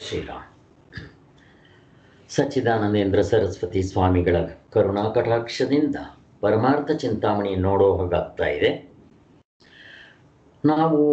ಶ್ರೀರಾಮ್ ಸಚ್ಚಿದಾನಂದೇಂದ್ರ ಸರಸ್ವತಿ ಸ್ವಾಮಿಗಳ ಕರುಣಾ ಕಟಾಕ್ಷದಿಂದ ಪರಮಾರ್ಥ ಚಿಂತಾಮಣಿ ನೋಡೋ ಹಾಗಾಗ್ತಾ ಇದೆ ನಾವು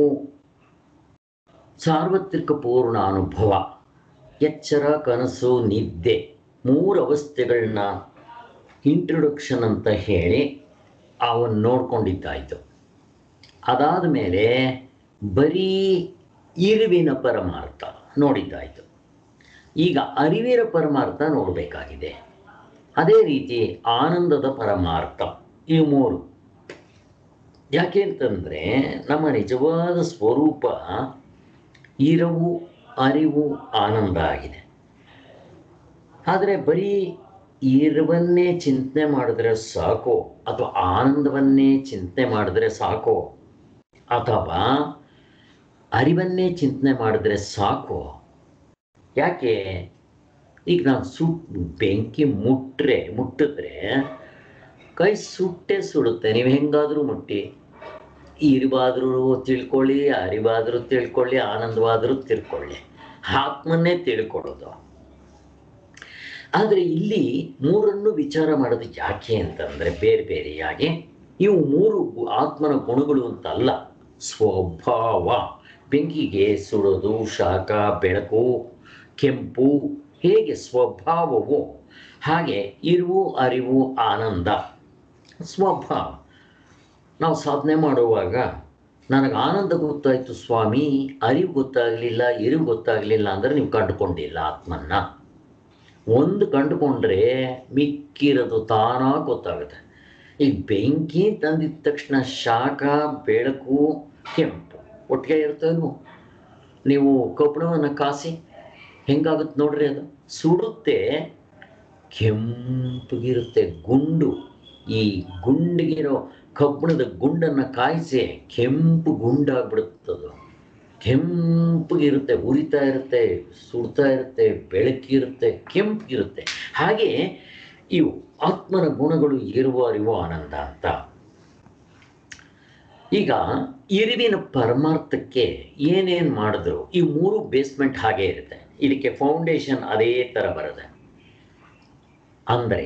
ಸಾರ್ವತ್ರಿಕ ಪೂರ್ಣ ಅನುಭವ ಎಚ್ಚರ ಕನಸು ನಿದ್ದೆ ಮೂರು ಅವಸ್ಥೆಗಳನ್ನ ಇಂಟ್ರೊಡಕ್ಷನ್ ಅಂತ ಹೇಳಿ ಅವನ್ ನೋಡ್ಕೊಂಡಿದ್ದಾಯಿತು ಅದಾದ ಮೇಲೆ ಬರೀ ಇರುವಿನ ಪರಮಾರ್ಥ ನೋಡಿದ್ದಾಯಿತು ಈಗ ಅರಿವಿನ ಪರಮಾರ್ಥ ನೋಡಬೇಕಾಗಿದೆ ಅದೇ ರೀತಿ ಆನಂದದ ಪರಮಾರ್ಥ ಈ ಮೂರು ಯಾಕೆ ಅಂತಂದರೆ ನಮ್ಮ ನಿಜವಾದ ಸ್ವರೂಪ ಇರವು ಅರಿವು ಆನಂದ ಆಗಿದೆ ಆದರೆ ಬರೀ ಇರುವನ್ನೇ ಚಿಂತನೆ ಮಾಡಿದ್ರೆ ಸಾಕೋ ಅಥವಾ ಆನಂದವನ್ನೇ ಚಿಂತನೆ ಮಾಡಿದ್ರೆ ಸಾಕೋ ಅಥವಾ ಅರಿವನ್ನೇ ಚಿಂತನೆ ಮಾಡಿದ್ರೆ ಸಾಕು ಯಾಕೆ ಈಗ ನಾನು ಸುಟ್ ಬೆಂಕಿ ಮುಟ್ರೆ ಮುಟ್ಟಿದ್ರೆ ಕೈ ಸುಟ್ಟೆ ಸುಡುತ್ತೆ ನೀವು ಹೆಂಗಾದರೂ ಮುಟ್ಟಿ ಇರಿವಾದರೂ ತಿಳ್ಕೊಳ್ಳಿ ಅರಿವಾದರೂ ತಿಳ್ಕೊಳ್ಳಿ ಆನಂದವಾದರೂ ತಿಳ್ಕೊಳ್ಳಿ ಆತ್ಮನ್ನೇ ತಿಳ್ಕೊಳ್ಳೋದು ಆದರೆ ಇಲ್ಲಿ ಮೂರನ್ನು ವಿಚಾರ ಮಾಡೋದು ಯಾಕೆ ಅಂತಂದರೆ ಬೇರೆ ಬೇರೆಯಾಗಿ ಇವು ಮೂರು ಗು- ಆತ್ಮನ ಗುಣಗಳು ಅಂತಲ್ಲ ಸ್ವಭಾವ ಬೆಂಕಿಗೆ ಸುಡೋದು ಶಾಖ ಬೆಳಕು ಕೆಂಪು ಹೇಗೆ ಸ್ವಭಾವವೋ ಹಾಗೆ ಇರುವು ಅರಿವು ಆನಂದ ಸ್ವಭಾವ ನಾವು ಸಾಧನೆ ಮಾಡುವಾಗ ನನಗೆ ಆನಂದ ಗೊತ್ತಾಯಿತು ಸ್ವಾಮಿ ಅರಿವು ಗೊತ್ತಾಗಲಿಲ್ಲ ಇರಿವು ಗೊತ್ತಾಗಲಿಲ್ಲ ಅಂದರೆ ನೀವು ಕಂಡುಕೊಂಡಿಲ್ಲ ಆತ್ಮನ್ನ ಒಂದು ಕಂಡುಕೊಂಡ್ರೆ ಮಿಕ್ಕಿರೋದು ತಾನಾಗಿ ಗೊತ್ತಾಗುತ್ತೆ ಈಗ ಬೆಂಕಿ ತಂದಿದ ತಕ್ಷಣ ಶಾಖ ಬೆಳಕು ಕೆಂಪು ಒಟ್ಟಿಗೆ ಇರ್ತಲ್ವೋ ನೀವು ಕಬ್ಬಣವನ್ನು ಕಾಸಿ ಹೆಂಗಾಗುತ್ತೆ ನೋಡ್ರಿ ಅದು ಸುಡುತ್ತೆ ಕೆಂಪಗಿರುತ್ತೆ ಗುಂಡು ಈ ಗುಂಡಿಗಿರೋ ಕಬ್ಬಣದ ಗುಂಡನ್ನು ಕಾಯಿಸಿ ಕೆಂಪು ಗುಂಡಾಗ್ಬಿಡುತ್ತದು ಕೆಂಪಗಿರುತ್ತೆ ಉರಿತಾ ಇರುತ್ತೆ ಸುಡ್ತಾ ಇರುತ್ತೆ ಬೆಳಕಿರುತ್ತೆ ಕೆಂಪಗಿರುತ್ತೆ ಹಾಗೆ ಇವು ಆತ್ಮನ ಗುಣಗಳು ಇರುವ ಅರಿವು ಆನಂದ ಅಂತ ಈಗ ಇರುವಿನ ಪರಮಾರ್ಥಕ್ಕೆ ಏನೇನು ಮಾಡಿದ್ರು ಈ ಮೂರು ಬೇಸ್ಮೆಂಟ್ ಹಾಗೆ ಇರುತ್ತೆ ಇದಕ್ಕೆ ಫೌಂಡೇಶನ್ ಅದೇ ಥರ ಬರುತ್ತೆ ಅಂದರೆ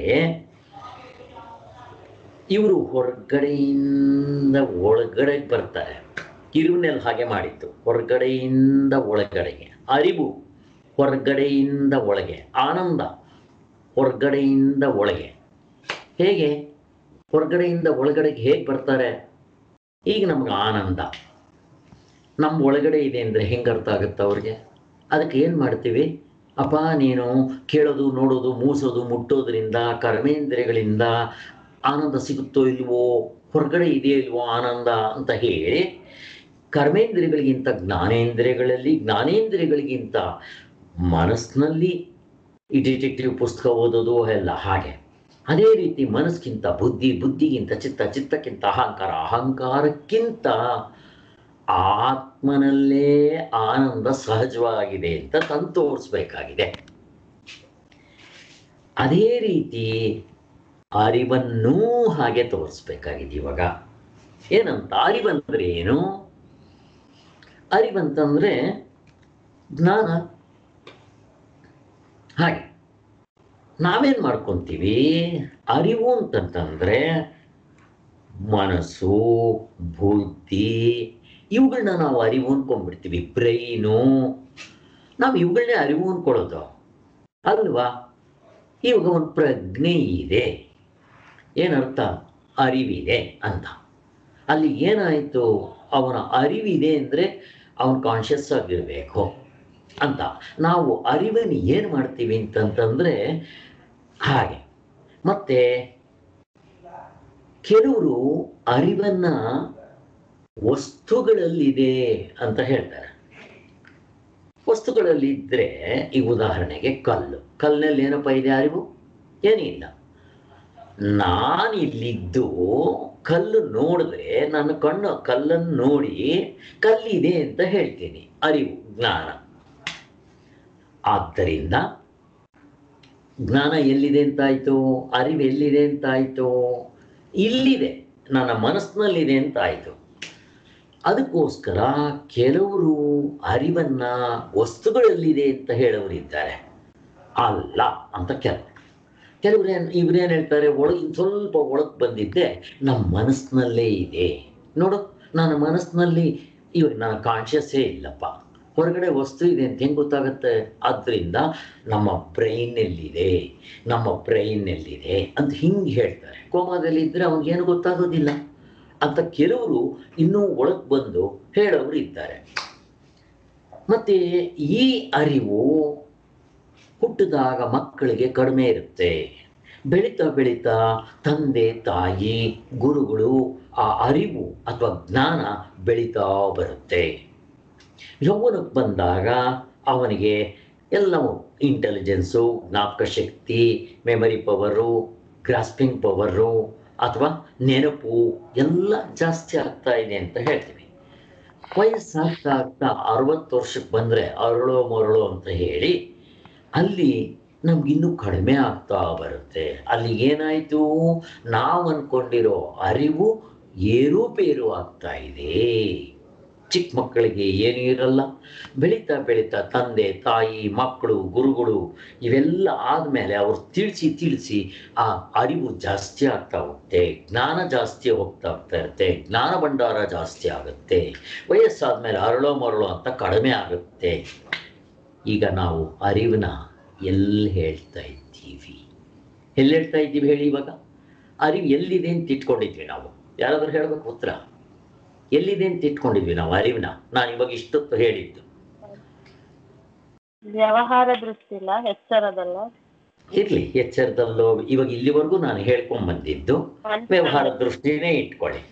ಇವರು ಹೊರಗಡೆಯಿಂದ ಒಳಗಡೆ ಬರ್ತಾರೆ ಇರುವಿನಲ್ಲಿ ಹಾಗೆ ಮಾಡಿತ್ತು ಹೊರಗಡೆಯಿಂದ ಒಳಗಡೆಗೆ ಅರಿವು ಹೊರಗಡೆಯಿಂದ ಒಳಗೆ ಆನಂದ ಹೊರಗಡೆಯಿಂದ ಒಳಗೆ ಹೇಗೆ ಹೊರಗಡೆಯಿಂದ ಒಳಗಡೆಗೆ ಹೇಗೆ ಬರ್ತಾರೆ ಈಗ ನಮ್ಗೆ ಆನಂದ ನಮ್ಮ ಒಳಗಡೆ ಇದೆ ಅಂದರೆ ಹೆಂಗೆ ಅರ್ಥ ಆಗುತ್ತೆ ಅವ್ರಿಗೆ ಅದಕ್ಕೆ ಏನು ಮಾಡ್ತೀವಿ ಅಪ್ಪ ನೀನು ಕೇಳೋದು ನೋಡೋದು ಮೂಸೋದು ಮುಟ್ಟೋದ್ರಿಂದ ಕರ್ಮೇಂದ್ರಿಯಗಳಿಂದ ಆನಂದ ಸಿಗುತ್ತೋ ಇಲ್ವೋ ಹೊರಗಡೆ ಇದೆಯೋ ಇಲ್ವೋ ಆನಂದ ಅಂತ ಹೇಳಿ ಕರ್ಮೇಂದ್ರಿಯಗಳಿಗಿಂತ ಜ್ಞಾನೇಂದ್ರಿಯಗಳಲ್ಲಿ ಜ್ಞಾನೇಂದ್ರಿಯಗಳಿಗಿಂತ ಮನಸ್ಸಿನಲ್ಲಿ ಈ ಡಿಟೆಕ್ಟಿವ್ ಪುಸ್ತಕ ಓದೋದು ಎಲ್ಲ ಹಾಗೆ ಅದೇ ರೀತಿ ಮನಸ್ಸಿಗಿಂತ ಬುದ್ಧಿ ಬುದ್ಧಿಗಿಂತ ಚಿತ್ತ ಚಿತ್ತಕ್ಕಿಂತ ಅಹಂಕಾರ ಅಹಂಕಾರಕ್ಕಿಂತ ಆತ್ಮನಲ್ಲೇ ಆನಂದ ಸಹಜವಾಗಿದೆ ಅಂತ ತಂದು ತೋರಿಸ್ಬೇಕಾಗಿದೆ ಅದೇ ರೀತಿ ಅರಿವನ್ನೂ ಹಾಗೆ ತೋರಿಸ್ಬೇಕಾಗಿದೆ ಇವಾಗ ಏನಂತ ಅರಿವಂದ್ರೆ ಏನು ಅರಿವಂತಂದ್ರೆ ಜ್ಞಾನ ಹಾಗೆ ನಾವೇನ್ ಮಾಡ್ಕೊಂತೀವಿ ಅರಿವು ಅಂತಂತಂದ್ರೆ ಮನಸ್ಸು ಬುದ್ಧಿ ಇವುಗಳನ್ನ ನಾವು ಅರಿವು ಅನ್ಕೊಂಡ್ಬಿಡ್ತೀವಿ ಬ್ರೈನು ನಾವು ಇವುಗಳನ್ನೇ ಅರಿವು ಅನ್ಕೊಳ್ಳೋದು ಅಲ್ವಾ ಇವಾಗ ಒಂದು ಪ್ರಜ್ಞೆ ಇದೆ ಏನರ್ಥ ಅರಿವಿದೆ ಅಂತ ಅಲ್ಲಿ ಏನಾಯಿತು ಅವನ ಅರಿವಿದೆ ಅಂದರೆ ಅವನು ಕಾನ್ಷಿಯಸ್ ಆಗಿರಬೇಕು ಅಂತ ನಾವು ಅರಿವನ್ನು ಏನು ಮಾಡ್ತೀವಿ ಅಂತಂತಂದರೆ ಹಾಗೆ ಮತ್ತೆ ಕೆಲವರು ಅರಿವನ್ನ ವಸ್ತುಗಳಲ್ಲಿದೆ ಅಂತ ಹೇಳ್ತಾರೆ ವಸ್ತುಗಳಲ್ಲಿ ಇದ್ರೆ ಈಗ ಉದಾಹರಣೆಗೆ ಕಲ್ಲು ಕಲ್ಲಿನಲ್ಲಿ ಏನಪ್ಪ ಇದೆ ಅರಿವು ಏನಿಲ್ಲ ನಾನಿಲ್ಲಿದ್ದು ಕಲ್ಲು ನೋಡಿದ್ರೆ ನನ್ನ ಕಣ್ಣು ಕಲ್ಲನ್ನು ನೋಡಿ ಕಲ್ಲಿದೆ ಅಂತ ಹೇಳ್ತೀನಿ ಅರಿವು ಜ್ಞಾನ ಆದ್ದರಿಂದ ಜ್ಞಾನ ಎಲ್ಲಿದೆ ಅಂತಾಯ್ತು ಅರಿವು ಎಲ್ಲಿದೆ ಅಂತಾಯ್ತು ಇಲ್ಲಿದೆ ನನ್ನ ಮನಸ್ಸಿನಲ್ಲಿದೆ ಅಂತಾಯ್ತು ಅದಕ್ಕೋಸ್ಕರ ಕೆಲವರು ಅರಿವನ್ನ ವಸ್ತುಗಳಲ್ಲಿದೆ ಅಂತ ಹೇಳೋರಿದ್ದಾರೆ ಅಲ್ಲ ಅಂತ ಕೆಲವು ಕೆಲವ್ರು ಏನು ಇವ್ರೇನು ಹೇಳ್ತಾರೆ ಒಳಗೆ ಇನ್ನು ಸ್ವಲ್ಪ ಒಳಗೆ ಬಂದಿದ್ದೆ ನಮ್ಮ ಮನಸ್ಸಿನಲ್ಲೇ ಇದೆ ನೋಡು ನನ್ನ ಮನಸ್ಸಿನಲ್ಲಿ ಇವಾಗ ನನ್ನ ಕಾನ್ಷಿಯಸ್ಸೇ ಇಲ್ಲಪ್ಪ ಹೊರಗಡೆ ವಸ್ತು ಇದೆ ಅಂತ ಹೆಂಗೆ ಗೊತ್ತಾಗುತ್ತೆ ಆದ್ದರಿಂದ ನಮ್ಮ ಬ್ರೈನ್ನಲ್ಲಿದೆ ನಮ್ಮ ಬ್ರೈನ್ನಲ್ಲಿದೆ ಅಂತ ಹಿಂಗೆ ಹೇಳ್ತಾರೆ ಕೋಮಾದಲ್ಲಿ ಇದ್ದರೆ ಅವ್ನಿಗೇನು ಗೊತ್ತಾಗೋದಿಲ್ಲ ಅಂತ ಕೆಲವರು ಇನ್ನೂ ಒಳಗೆ ಬಂದು ಹೇಳೋರು ಇದ್ದಾರೆ ಮತ್ತೆ ಈ ಅರಿವು ಹುಟ್ಟಿದಾಗ ಮಕ್ಕಳಿಗೆ ಕಡಿಮೆ ಇರುತ್ತೆ ಬೆಳೀತಾ ಬೆಳೀತಾ ತಂದೆ ತಾಯಿ ಗುರುಗಳು ಆ ಅರಿವು ಅಥವಾ ಜ್ಞಾನ ಬೆಳೀತಾ ಬರುತ್ತೆ ಯೌವನಕ್ಕೆ ಬಂದಾಗ ಅವನಿಗೆ ಎಲ್ಲವೂ ಇಂಟೆಲಿಜೆನ್ಸು ಜ್ಞಾಪಕ ಶಕ್ತಿ ಮೆಮರಿ ಪವರು ಗ್ರಾಸ್ಪಿಂಗ್ ಪವರು ಅಥವಾ ನೆನಪು ಎಲ್ಲ ಜಾಸ್ತಿ ಆಗ್ತಾ ಇದೆ ಅಂತ ಹೇಳ್ತೀವಿ ವಯಸ್ಸಾಗ್ತಾ ಆಗ್ತಾ ಅರವತ್ತು ವರ್ಷಕ್ಕೆ ಬಂದರೆ ಅರಳೋ ಮರಳೋ ಅಂತ ಹೇಳಿ ಅಲ್ಲಿ ನಮ್ಗಿನ್ನೂ ಕಡಿಮೆ ಆಗ್ತಾ ಬರುತ್ತೆ ಅಲ್ಲಿ ಏನಾಯಿತು ನಾವು ಅನ್ಕೊಂಡಿರೋ ಅರಿವು ಏರುಪೇರು ಆಗ್ತಾ ಇದೆ ಚಿಕ್ಕ ಮಕ್ಕಳಿಗೆ ಏನೂ ಇರಲ್ಲ ಬೆಳೀತಾ ಬೆಳೀತಾ ತಂದೆ ತಾಯಿ ಮಕ್ಕಳು ಗುರುಗಳು ಇವೆಲ್ಲ ಆದಮೇಲೆ ಅವ್ರು ತಿಳಿಸಿ ತಿಳಿಸಿ ಆ ಅರಿವು ಜಾಸ್ತಿ ಆಗ್ತಾ ಹೋಗುತ್ತೆ ಜ್ಞಾನ ಜಾಸ್ತಿ ಹೋಗ್ತಾ ಹೋಗ್ತಾ ಇರುತ್ತೆ ಜ್ಞಾನ ಭಂಡಾರ ಜಾಸ್ತಿ ಆಗುತ್ತೆ ವಯಸ್ಸಾದ್ಮೇಲೆ ಅರಳೋ ಮರಳೋ ಅಂತ ಕಡಿಮೆ ಆಗುತ್ತೆ ಈಗ ನಾವು ಅರಿವನ್ನ ಎಲ್ಲಿ ಹೇಳ್ತಾ ಇದ್ದೀವಿ ಎಲ್ಲಿ ಹೇಳ್ತಾ ಇದ್ದೀವಿ ಹೇಳಿ ಇವಾಗ ಅರಿವು ಎಲ್ಲಿದೆ ಅಂತ ಇಟ್ಕೊಂಡಿದ್ವಿ ನಾವು ಯಾರಾದ್ರೂ ಹೇಳ್ಬೇಕು ಉತ್ತರ ಎಲ್ಲಿದೆ ಅಂತ ಇಟ್ಕೊಂಡಿದ್ವಿ ನಾವು ಅರಿವಿನ ನಾನು ಇವಾಗ ಇಷ್ಟೊತ್ತು ಹೇಳಿದ್ದು ವ್ಯವಹಾರ ದೃಷ್ಟಿ ಇಲ್ಲ ಎಚ್ಚರದಲ್ಲ ಇರ್ಲಿ ಎಚ್ಚರದಲ್ಲೋ ಇವಾಗ ಇಲ್ಲಿವರೆಗೂ ನಾನು ಹೇಳ್ಕೊಂಡ್ ಬಂದಿದ್ದು ವ್ಯವಹಾರ ದೃಷ್ಟಿನೇ ಇಟ್ಕೊಳ್ಳಿ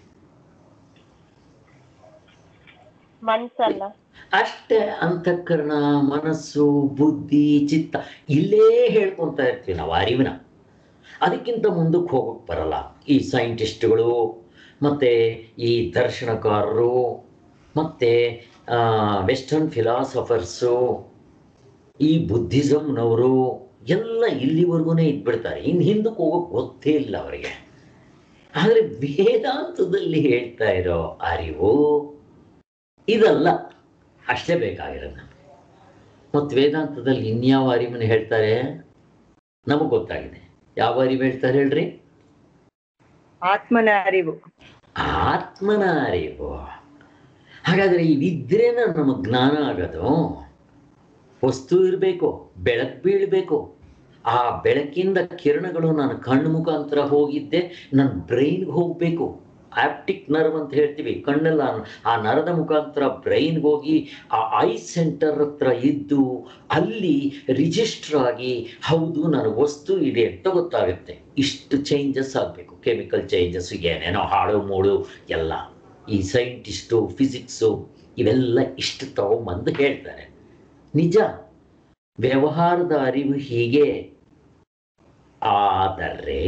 ಮನ್ಸಲ್ಲ ಅಷ್ಟೇ ಅಂತಃಕರಣ ಮನಸ್ಸು ಬುದ್ಧಿ ಚಿತ್ತ ಇಲ್ಲೇ ಹೇಳ್ಕೊಂತ ಇರ್ತೀವಿ ನಾವು ಅರಿವಿನ ಅದಕ್ಕಿಂತ ಮುಂದಕ್ಕೆ ಹೋಗಕ್ಕೆ ಬರಲ್ಲ ಈ ಸೈಂಟಿಸ್ಟ್ಗಳು ಮತ್ತು ಈ ದರ್ಶನಕಾರರು ಮತ್ತು ವೆಸ್ಟರ್ನ್ ಫಿಲಾಸಫರ್ಸು ಈ ಬುದ್ಧಿಸಮ್ನವರು ಎಲ್ಲ ಇಲ್ಲಿವರೆಗೂ ಇದ್ಬಿಡ್ತಾರೆ ಇನ್ನು ಹಿಂದಕ್ಕೆ ಹೋಗೋಕೆ ಗೊತ್ತೇ ಇಲ್ಲ ಅವರಿಗೆ ಆದರೆ ವೇದಾಂತದಲ್ಲಿ ಹೇಳ್ತಾ ಇರೋ ಅರಿವು ಇದಲ್ಲ ಅಷ್ಟೇ ಬೇಕಾಗಿರೋದು ಮತ್ತು ವೇದಾಂತದಲ್ಲಿ ಇನ್ಯಾವ ಅರಿವನ್ನು ಹೇಳ್ತಾರೆ ನಮಗೆ ಗೊತ್ತಾಗಿದೆ ಯಾವ ಅರಿವು ಹೇಳ್ತಾರೆ ಹೇಳ್ರಿ ಆತ್ಮನ ಅರಿವು ಆತ್ಮನ ಅರಿವು ಹಾಗಾದ್ರೆ ಇವಿದ್ರೇನ ನಮಗೆ ಜ್ಞಾನ ಆಗೋದು ವಸ್ತು ಇರಬೇಕು ಬೆಳಕು ಬೀಳಬೇಕು ಆ ಬೆಳಕಿಂದ ಕಿರಣಗಳು ನನ್ನ ಕಣ್ಣು ಮುಖಾಂತರ ಹೋಗಿದ್ದೆ ನನ್ನ ಬ್ರೈನ್ಗೆ ಹೋಗಬೇಕು ಆಪ್ಟಿಕ್ ನರ್ವ್ ಅಂತ ಹೇಳ್ತೀವಿ ಕಣ್ಣೆಲ್ಲ ಆ ನರದ ಮುಖಾಂತರ ಬ್ರೈನ್ಗೆ ಹೋಗಿ ಆ ಐ ಸೆಂಟರ್ ಹತ್ರ ಇದ್ದು ಅಲ್ಲಿ ರಿಜಿಸ್ಟರ್ ಆಗಿ ಹೌದು ನನಗೆ ವಸ್ತು ಇದೆ ಅಂತ ಗೊತ್ತಾಗುತ್ತೆ ಇಷ್ಟು ಚೇಂಜಸ್ ಆಗಬೇಕು ಕೆಮಿಕಲ್ ಚೇಂಜಸ್ ಏನೇನೋ ಹಾಳು ಮೂಳು ಎಲ್ಲ ಈ ಸೈಂಟಿಸ್ಟು ಫಿಸಿಕ್ಸು ಇವೆಲ್ಲ ಇಷ್ಟು ತಗೊಂಬಂದು ಹೇಳ್ತಾರೆ ನಿಜ ವ್ಯವಹಾರದ ಅರಿವು ಹೀಗೆ ಆದರೆ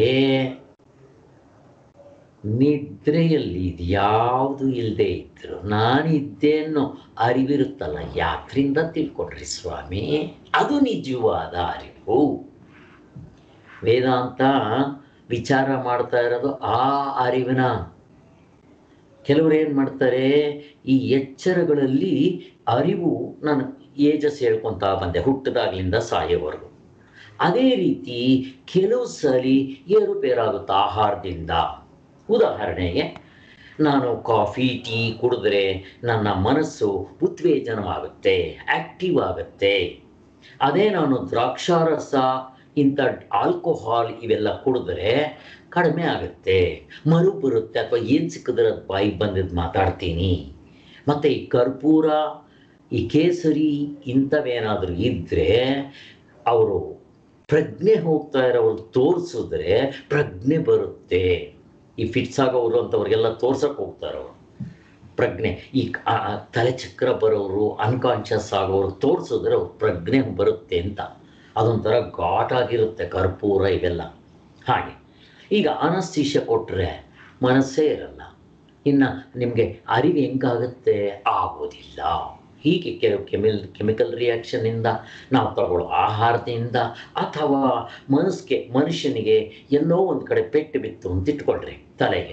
ನಿದ್ರೆಯಲ್ಲಿ ಇದ್ಯಾವುದು ಇಲ್ಲದೆ ಇದ್ರು ನಾನಿದ್ದೆ ಅನ್ನೋ ಅರಿವಿರುತ್ತಲ್ಲ ಯಾಕ್ರಿಂದ ತಿಳ್ಕೊಡ್ರಿ ಸ್ವಾಮಿ ಅದು ನಿಜವಾದ ಅರಿವು ವೇದಾಂತ ವಿಚಾರ ಮಾಡ್ತಾ ಇರೋದು ಆ ಅರಿವಿನ ಕೆಲವರು ಏನು ಮಾಡ್ತಾರೆ ಈ ಎಚ್ಚರಗಳಲ್ಲಿ ಅರಿವು ನಾನು ಏಜಸ್ ಹೇಳ್ಕೊತಾ ಬಂದೆ ಹುಟ್ಟದಾಗ್ಲಿಂದ ಸಾಯೋವರೆಗೂ ಅದೇ ರೀತಿ ಕೆಲವು ಸಲಿ ಏರುಪೇರಾಗುತ್ತೆ ಆಹಾರದಿಂದ ಉದಾಹರಣೆಗೆ ನಾನು ಕಾಫಿ ಟೀ ಕುಡಿದ್ರೆ ನನ್ನ ಮನಸ್ಸು ಉತ್ತೇಜನವಾಗುತ್ತೆ ಆಕ್ಟಿವ್ ಆಗುತ್ತೆ ಅದೇ ನಾನು ದ್ರಾಕ್ಷಾರಸ ಇಂಥ ಆಲ್ಕೋಹಾಲ್ ಇವೆಲ್ಲ ಕುಡಿದ್ರೆ ಕಡಿಮೆ ಆಗುತ್ತೆ ಮರು ಬರುತ್ತೆ ಅಥವಾ ಏನು ಸಿಕ್ಕಿದ್ರೆ ಅದು ಬಾಯಿಗೆ ಬಂದಿದ್ದು ಮಾತಾಡ್ತೀನಿ ಮತ್ತು ಈ ಕರ್ಪೂರ ಈ ಕೇಸರಿ ಇಂಥವೇನಾದರೂ ಇದ್ದರೆ ಅವರು ಪ್ರಜ್ಞೆ ಹೋಗ್ತಾ ಇರೋರು ತೋರಿಸಿದ್ರೆ ಪ್ರಜ್ಞೆ ಬರುತ್ತೆ ಈ ಫಿಟ್ಸ್ ಆಗೋರು ಅಂತವ್ರಿಗೆಲ್ಲ ತೋರ್ಸಕ್ಕೆ ಹೋಗ್ತಾರೆ ಅವರು ಪ್ರಜ್ಞೆ ಈ ಆ- ಆ ತಲೆ ಚಕ್ರ ಬರೋರು ಅನ್ಕಾನ್ಷಿಯಸ್ ಆಗೋರು ತೋರಿಸಿದ್ರೆ ಅವ್ರ ಪ್ರಜ್ಞೆ ಬರುತ್ತೆ ಅಂತ ಅದೊಂಥರ ಘಾಟ್ ಆಗಿರುತ್ತೆ ಕರ್ಪೂರ ಇವೆಲ್ಲ ಹಾಗೆ ಈಗ ಅನಸ್ತೀಶ ಕೊಟ್ಟರೆ ಮನಸ್ಸೇ ಇರಲ್ಲ ಇನ್ನು ನಿಮಗೆ ಅರಿವು ಹೆಂಗಾಗುತ್ತೆ ಆಗೋದಿಲ್ಲ ಹೀಗೆ ಕೆಲವು ಕೆಮಿಲ್ ಕೆಮಿಕಲ್ ರಿಯಾಕ್ಷನ್ನಿಂದ ನಾವು ತಗೊಳ್ಳೋ ಆಹಾರದಿಂದ ಅಥವಾ ಮನಸ್ಸಿಗೆ ಮನುಷ್ಯನಿಗೆ ಎಲ್ಲೋ ಒಂದು ಕಡೆ ಪೆಟ್ಟು ಬಿತ್ತು ಅಂತ ಇಟ್ಕೊಳ್ರಿ ತಲೆಗೆ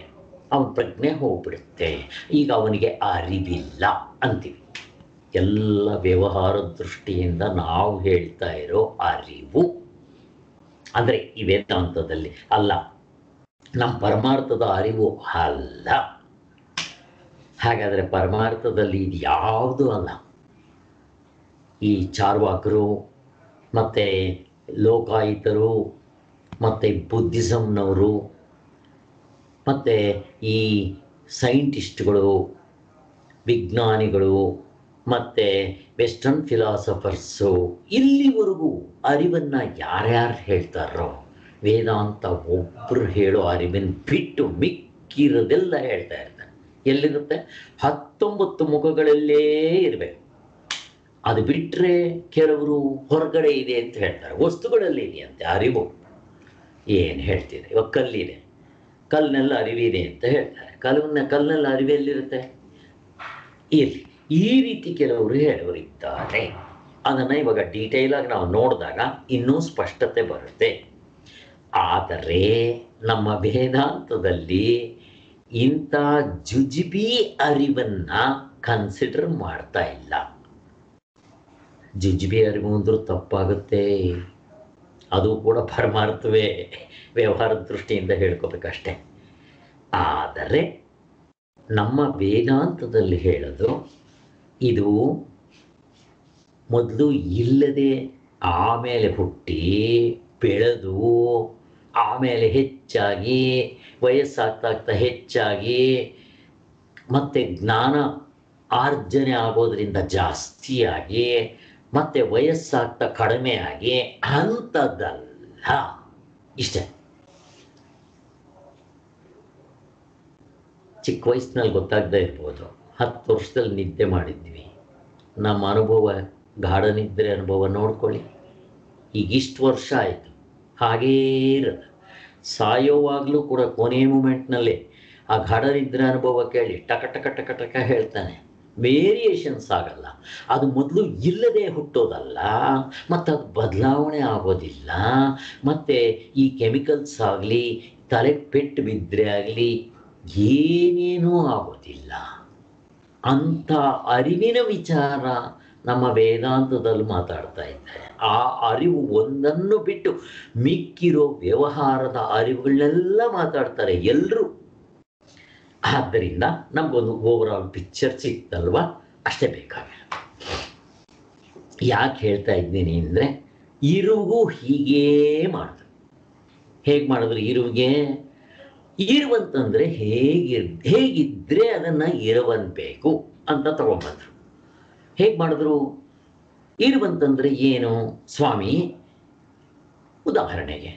ಅವನ ಪ್ರಜ್ಞೆ ಹೋಗ್ಬಿಡುತ್ತೆ ಈಗ ಅವನಿಗೆ ಅರಿವಿಲ್ಲ ಅಂತೀವಿ ಎಲ್ಲ ವ್ಯವಹಾರ ದೃಷ್ಟಿಯಿಂದ ನಾವು ಹೇಳ್ತಾ ಇರೋ ಅರಿವು ಅಂದರೆ ಈ ವೇದಾಂತದಲ್ಲಿ ಅಲ್ಲ ನಮ್ಮ ಪರಮಾರ್ಥದ ಅರಿವು ಅಲ್ಲ ಹಾಗಾದರೆ ಪರಮಾರ್ಥದಲ್ಲಿ ಇದು ಯಾವುದು ಅಲ್ಲ ಈ ಚಾರ್ವಾಕರು ಮತ್ತು ಲೋಕಾಯುತರು ಮತ್ತು ಬುದ್ಧಿಸಮ್ನವರು ಮತ್ತು ಈ ಸೈಂಟಿಸ್ಟ್ಗಳು ವಿಜ್ಞಾನಿಗಳು ಮತ್ತು ವೆಸ್ಟರ್ನ್ ಫಿಲಾಸಫರ್ಸು ಇಲ್ಲಿವರೆಗೂ ಅರಿವನ್ನು ಯಾರ್ಯಾರು ಹೇಳ್ತಾರೋ ವೇದಾಂತ ಒಬ್ಬರು ಹೇಳೋ ಅರಿವನ್ನು ಬಿಟ್ಟು ಮಿಕ್ಕಿರೋದೆಲ್ಲ ಹೇಳ್ತಾ ಇರ್ತಾರೆ ಎಲ್ಲಿರುತ್ತೆ ಹತ್ತೊಂಬತ್ತು ಮುಖಗಳಲ್ಲೇ ಇರಬೇಕು ಅದು ಬಿಟ್ಟರೆ ಕೆಲವರು ಹೊರಗಡೆ ಇದೆ ಅಂತ ಹೇಳ್ತಾರೆ ವಸ್ತುಗಳಲ್ಲಿ ಇದೆಯಂತೆ ಅರಿವು ಏನು ಹೇಳ್ತಿದೆ ಇವಾಗ ಕಲ್ಲಿದೆ ಕಲ್ಲಿನೆಲ್ಲ ಅರಿವಿದೆ ಅಂತ ಹೇಳ್ತಾರೆ ಕಲ್ಲನ್ನ ಕಲ್ಲಿನೆಲ್ಲ ಅರಿವು ಎಲ್ಲಿರುತ್ತೆ ಇರಲಿ ಈ ರೀತಿ ಕೆಲವರು ಹೇಳೋರಿದ್ದಾರೆ ಅದನ್ನು ಇವಾಗ ಡೀಟೇಲ್ ಆಗಿ ನಾವು ನೋಡಿದಾಗ ಇನ್ನೂ ಸ್ಪಷ್ಟತೆ ಬರುತ್ತೆ ಆದರೆ ನಮ್ಮ ವೇದಾಂತದಲ್ಲಿ ಇಂಥ ಜುಜುಬಿ ಅರಿವನ್ನ ಕನ್ಸಿಡರ್ ಮಾಡ್ತಾ ಇಲ್ಲ ಜುಜುಬಿ ಅರಿವು ಅಂದ್ರೂ ತಪ್ಪಾಗುತ್ತೆ ಅದು ಕೂಡ ಪರಮಾರ್ಥವೇ ವ್ಯವಹಾರದ ದೃಷ್ಟಿಯಿಂದ ಹೇಳ್ಕೋಬೇಕಷ್ಟೆ ಆದರೆ ನಮ್ಮ ವೇದಾಂತದಲ್ಲಿ ಹೇಳೋದು ಇದು ಮೊದಲು ಇಲ್ಲದೆ ಆಮೇಲೆ ಹುಟ್ಟಿ ಬೆಳೆದು ಆಮೇಲೆ ಹೆಚ್ಚಾಗಿ ವಯಸ್ಸಾಗ್ತಾ ಆಗ್ತಾ ಹೆಚ್ಚಾಗಿ ಮತ್ತೆ ಜ್ಞಾನ ಆರ್ಜನೆ ಆಗೋದ್ರಿಂದ ಜಾಸ್ತಿಯಾಗಿ ಮತ್ತೆ ವಯಸ್ಸಾಗ್ತಾ ಕಡಿಮೆ ಆಗಿ ಅಂಥದ್ದಲ್ಲ ಇಷ್ಟೇ ಚಿಕ್ಕ ವಯಸ್ಸಿನಲ್ಲಿ ಗೊತ್ತಾಗದೇ ಇರ್ಬೋದು ಹತ್ತು ವರ್ಷದಲ್ಲಿ ನಿದ್ದೆ ಮಾಡಿದ್ವಿ ನಮ್ಮ ಅನುಭವ ಗಾಢ ನಿದ್ರೆ ಅನುಭವ ನೋಡ್ಕೊಳ್ಳಿ ಈಗ ಇಷ್ಟು ವರ್ಷ ಆಯಿತು ಹಾಗೇ ಇರೋದು ಸಾಯೋವಾಗಲೂ ಕೂಡ ಕೊನೆಯ ಮೂಮೆಂಟ್ನಲ್ಲಿ ಆ ಗಾಢ ನಿದ್ರೆ ಅನುಭವ ಕೇಳಿ ಟಕ ಟಕ ಟಕ ಟಕ ಹೇಳ್ತಾನೆ ವೇರಿಯೇಷನ್ಸ್ ಆಗಲ್ಲ ಅದು ಮೊದಲು ಇಲ್ಲದೆ ಹುಟ್ಟೋದಲ್ಲ ಮತ್ತು ಅದು ಬದಲಾವಣೆ ಆಗೋದಿಲ್ಲ ಮತ್ತು ಈ ಕೆಮಿಕಲ್ಸ್ ಆಗಲಿ ತಲೆಗೆ ಪೆಟ್ಟು ಬಿದ್ದರೆ ಆಗಲಿ ಏನೇನೂ ಆಗೋದಿಲ್ಲ ಅಂಥ ಅರಿವಿನ ವಿಚಾರ ನಮ್ಮ ವೇದಾಂತದಲ್ಲಿ ಮಾತಾಡ್ತಾ ಇದ್ದಾರೆ ಆ ಅರಿವು ಒಂದನ್ನು ಬಿಟ್ಟು ಮಿಕ್ಕಿರೋ ವ್ಯವಹಾರದ ಅರಿವುಗಳನ್ನೆಲ್ಲ ಮಾತಾಡ್ತಾರೆ ಎಲ್ಲರೂ ಆದ್ದರಿಂದ ನಮಗೊಂದು ಓವರ್ ಆಲ್ ಪಿಕ್ಚರ್ ಸಿಕ್ತಲ್ವಾ ಅಷ್ಟೇ ಬೇಕಾಗಿಲ್ಲ ಯಾಕೆ ಹೇಳ್ತಾ ಇದ್ದೀನಿ ಅಂದರೆ ಇರುವು ಹೀಗೇ ಮಾಡಿದ್ರು ಹೇಗೆ ಮಾಡಿದ್ರು ಇರುವಿಗೆ ಇರುವಂತಂದ್ರೆ ಹೇಗಿರ್ ಹೇಗಿದ್ರೆ ಅದನ್ನು ಇರುವಂಬೇಕು ಅಂತ ತಗೊಂಬಂದ್ರು ಹೇಗೆ ಮಾಡಿದ್ರು ಇರುವಂತಂದ್ರೆ ಏನು ಸ್ವಾಮಿ ಉದಾಹರಣೆಗೆ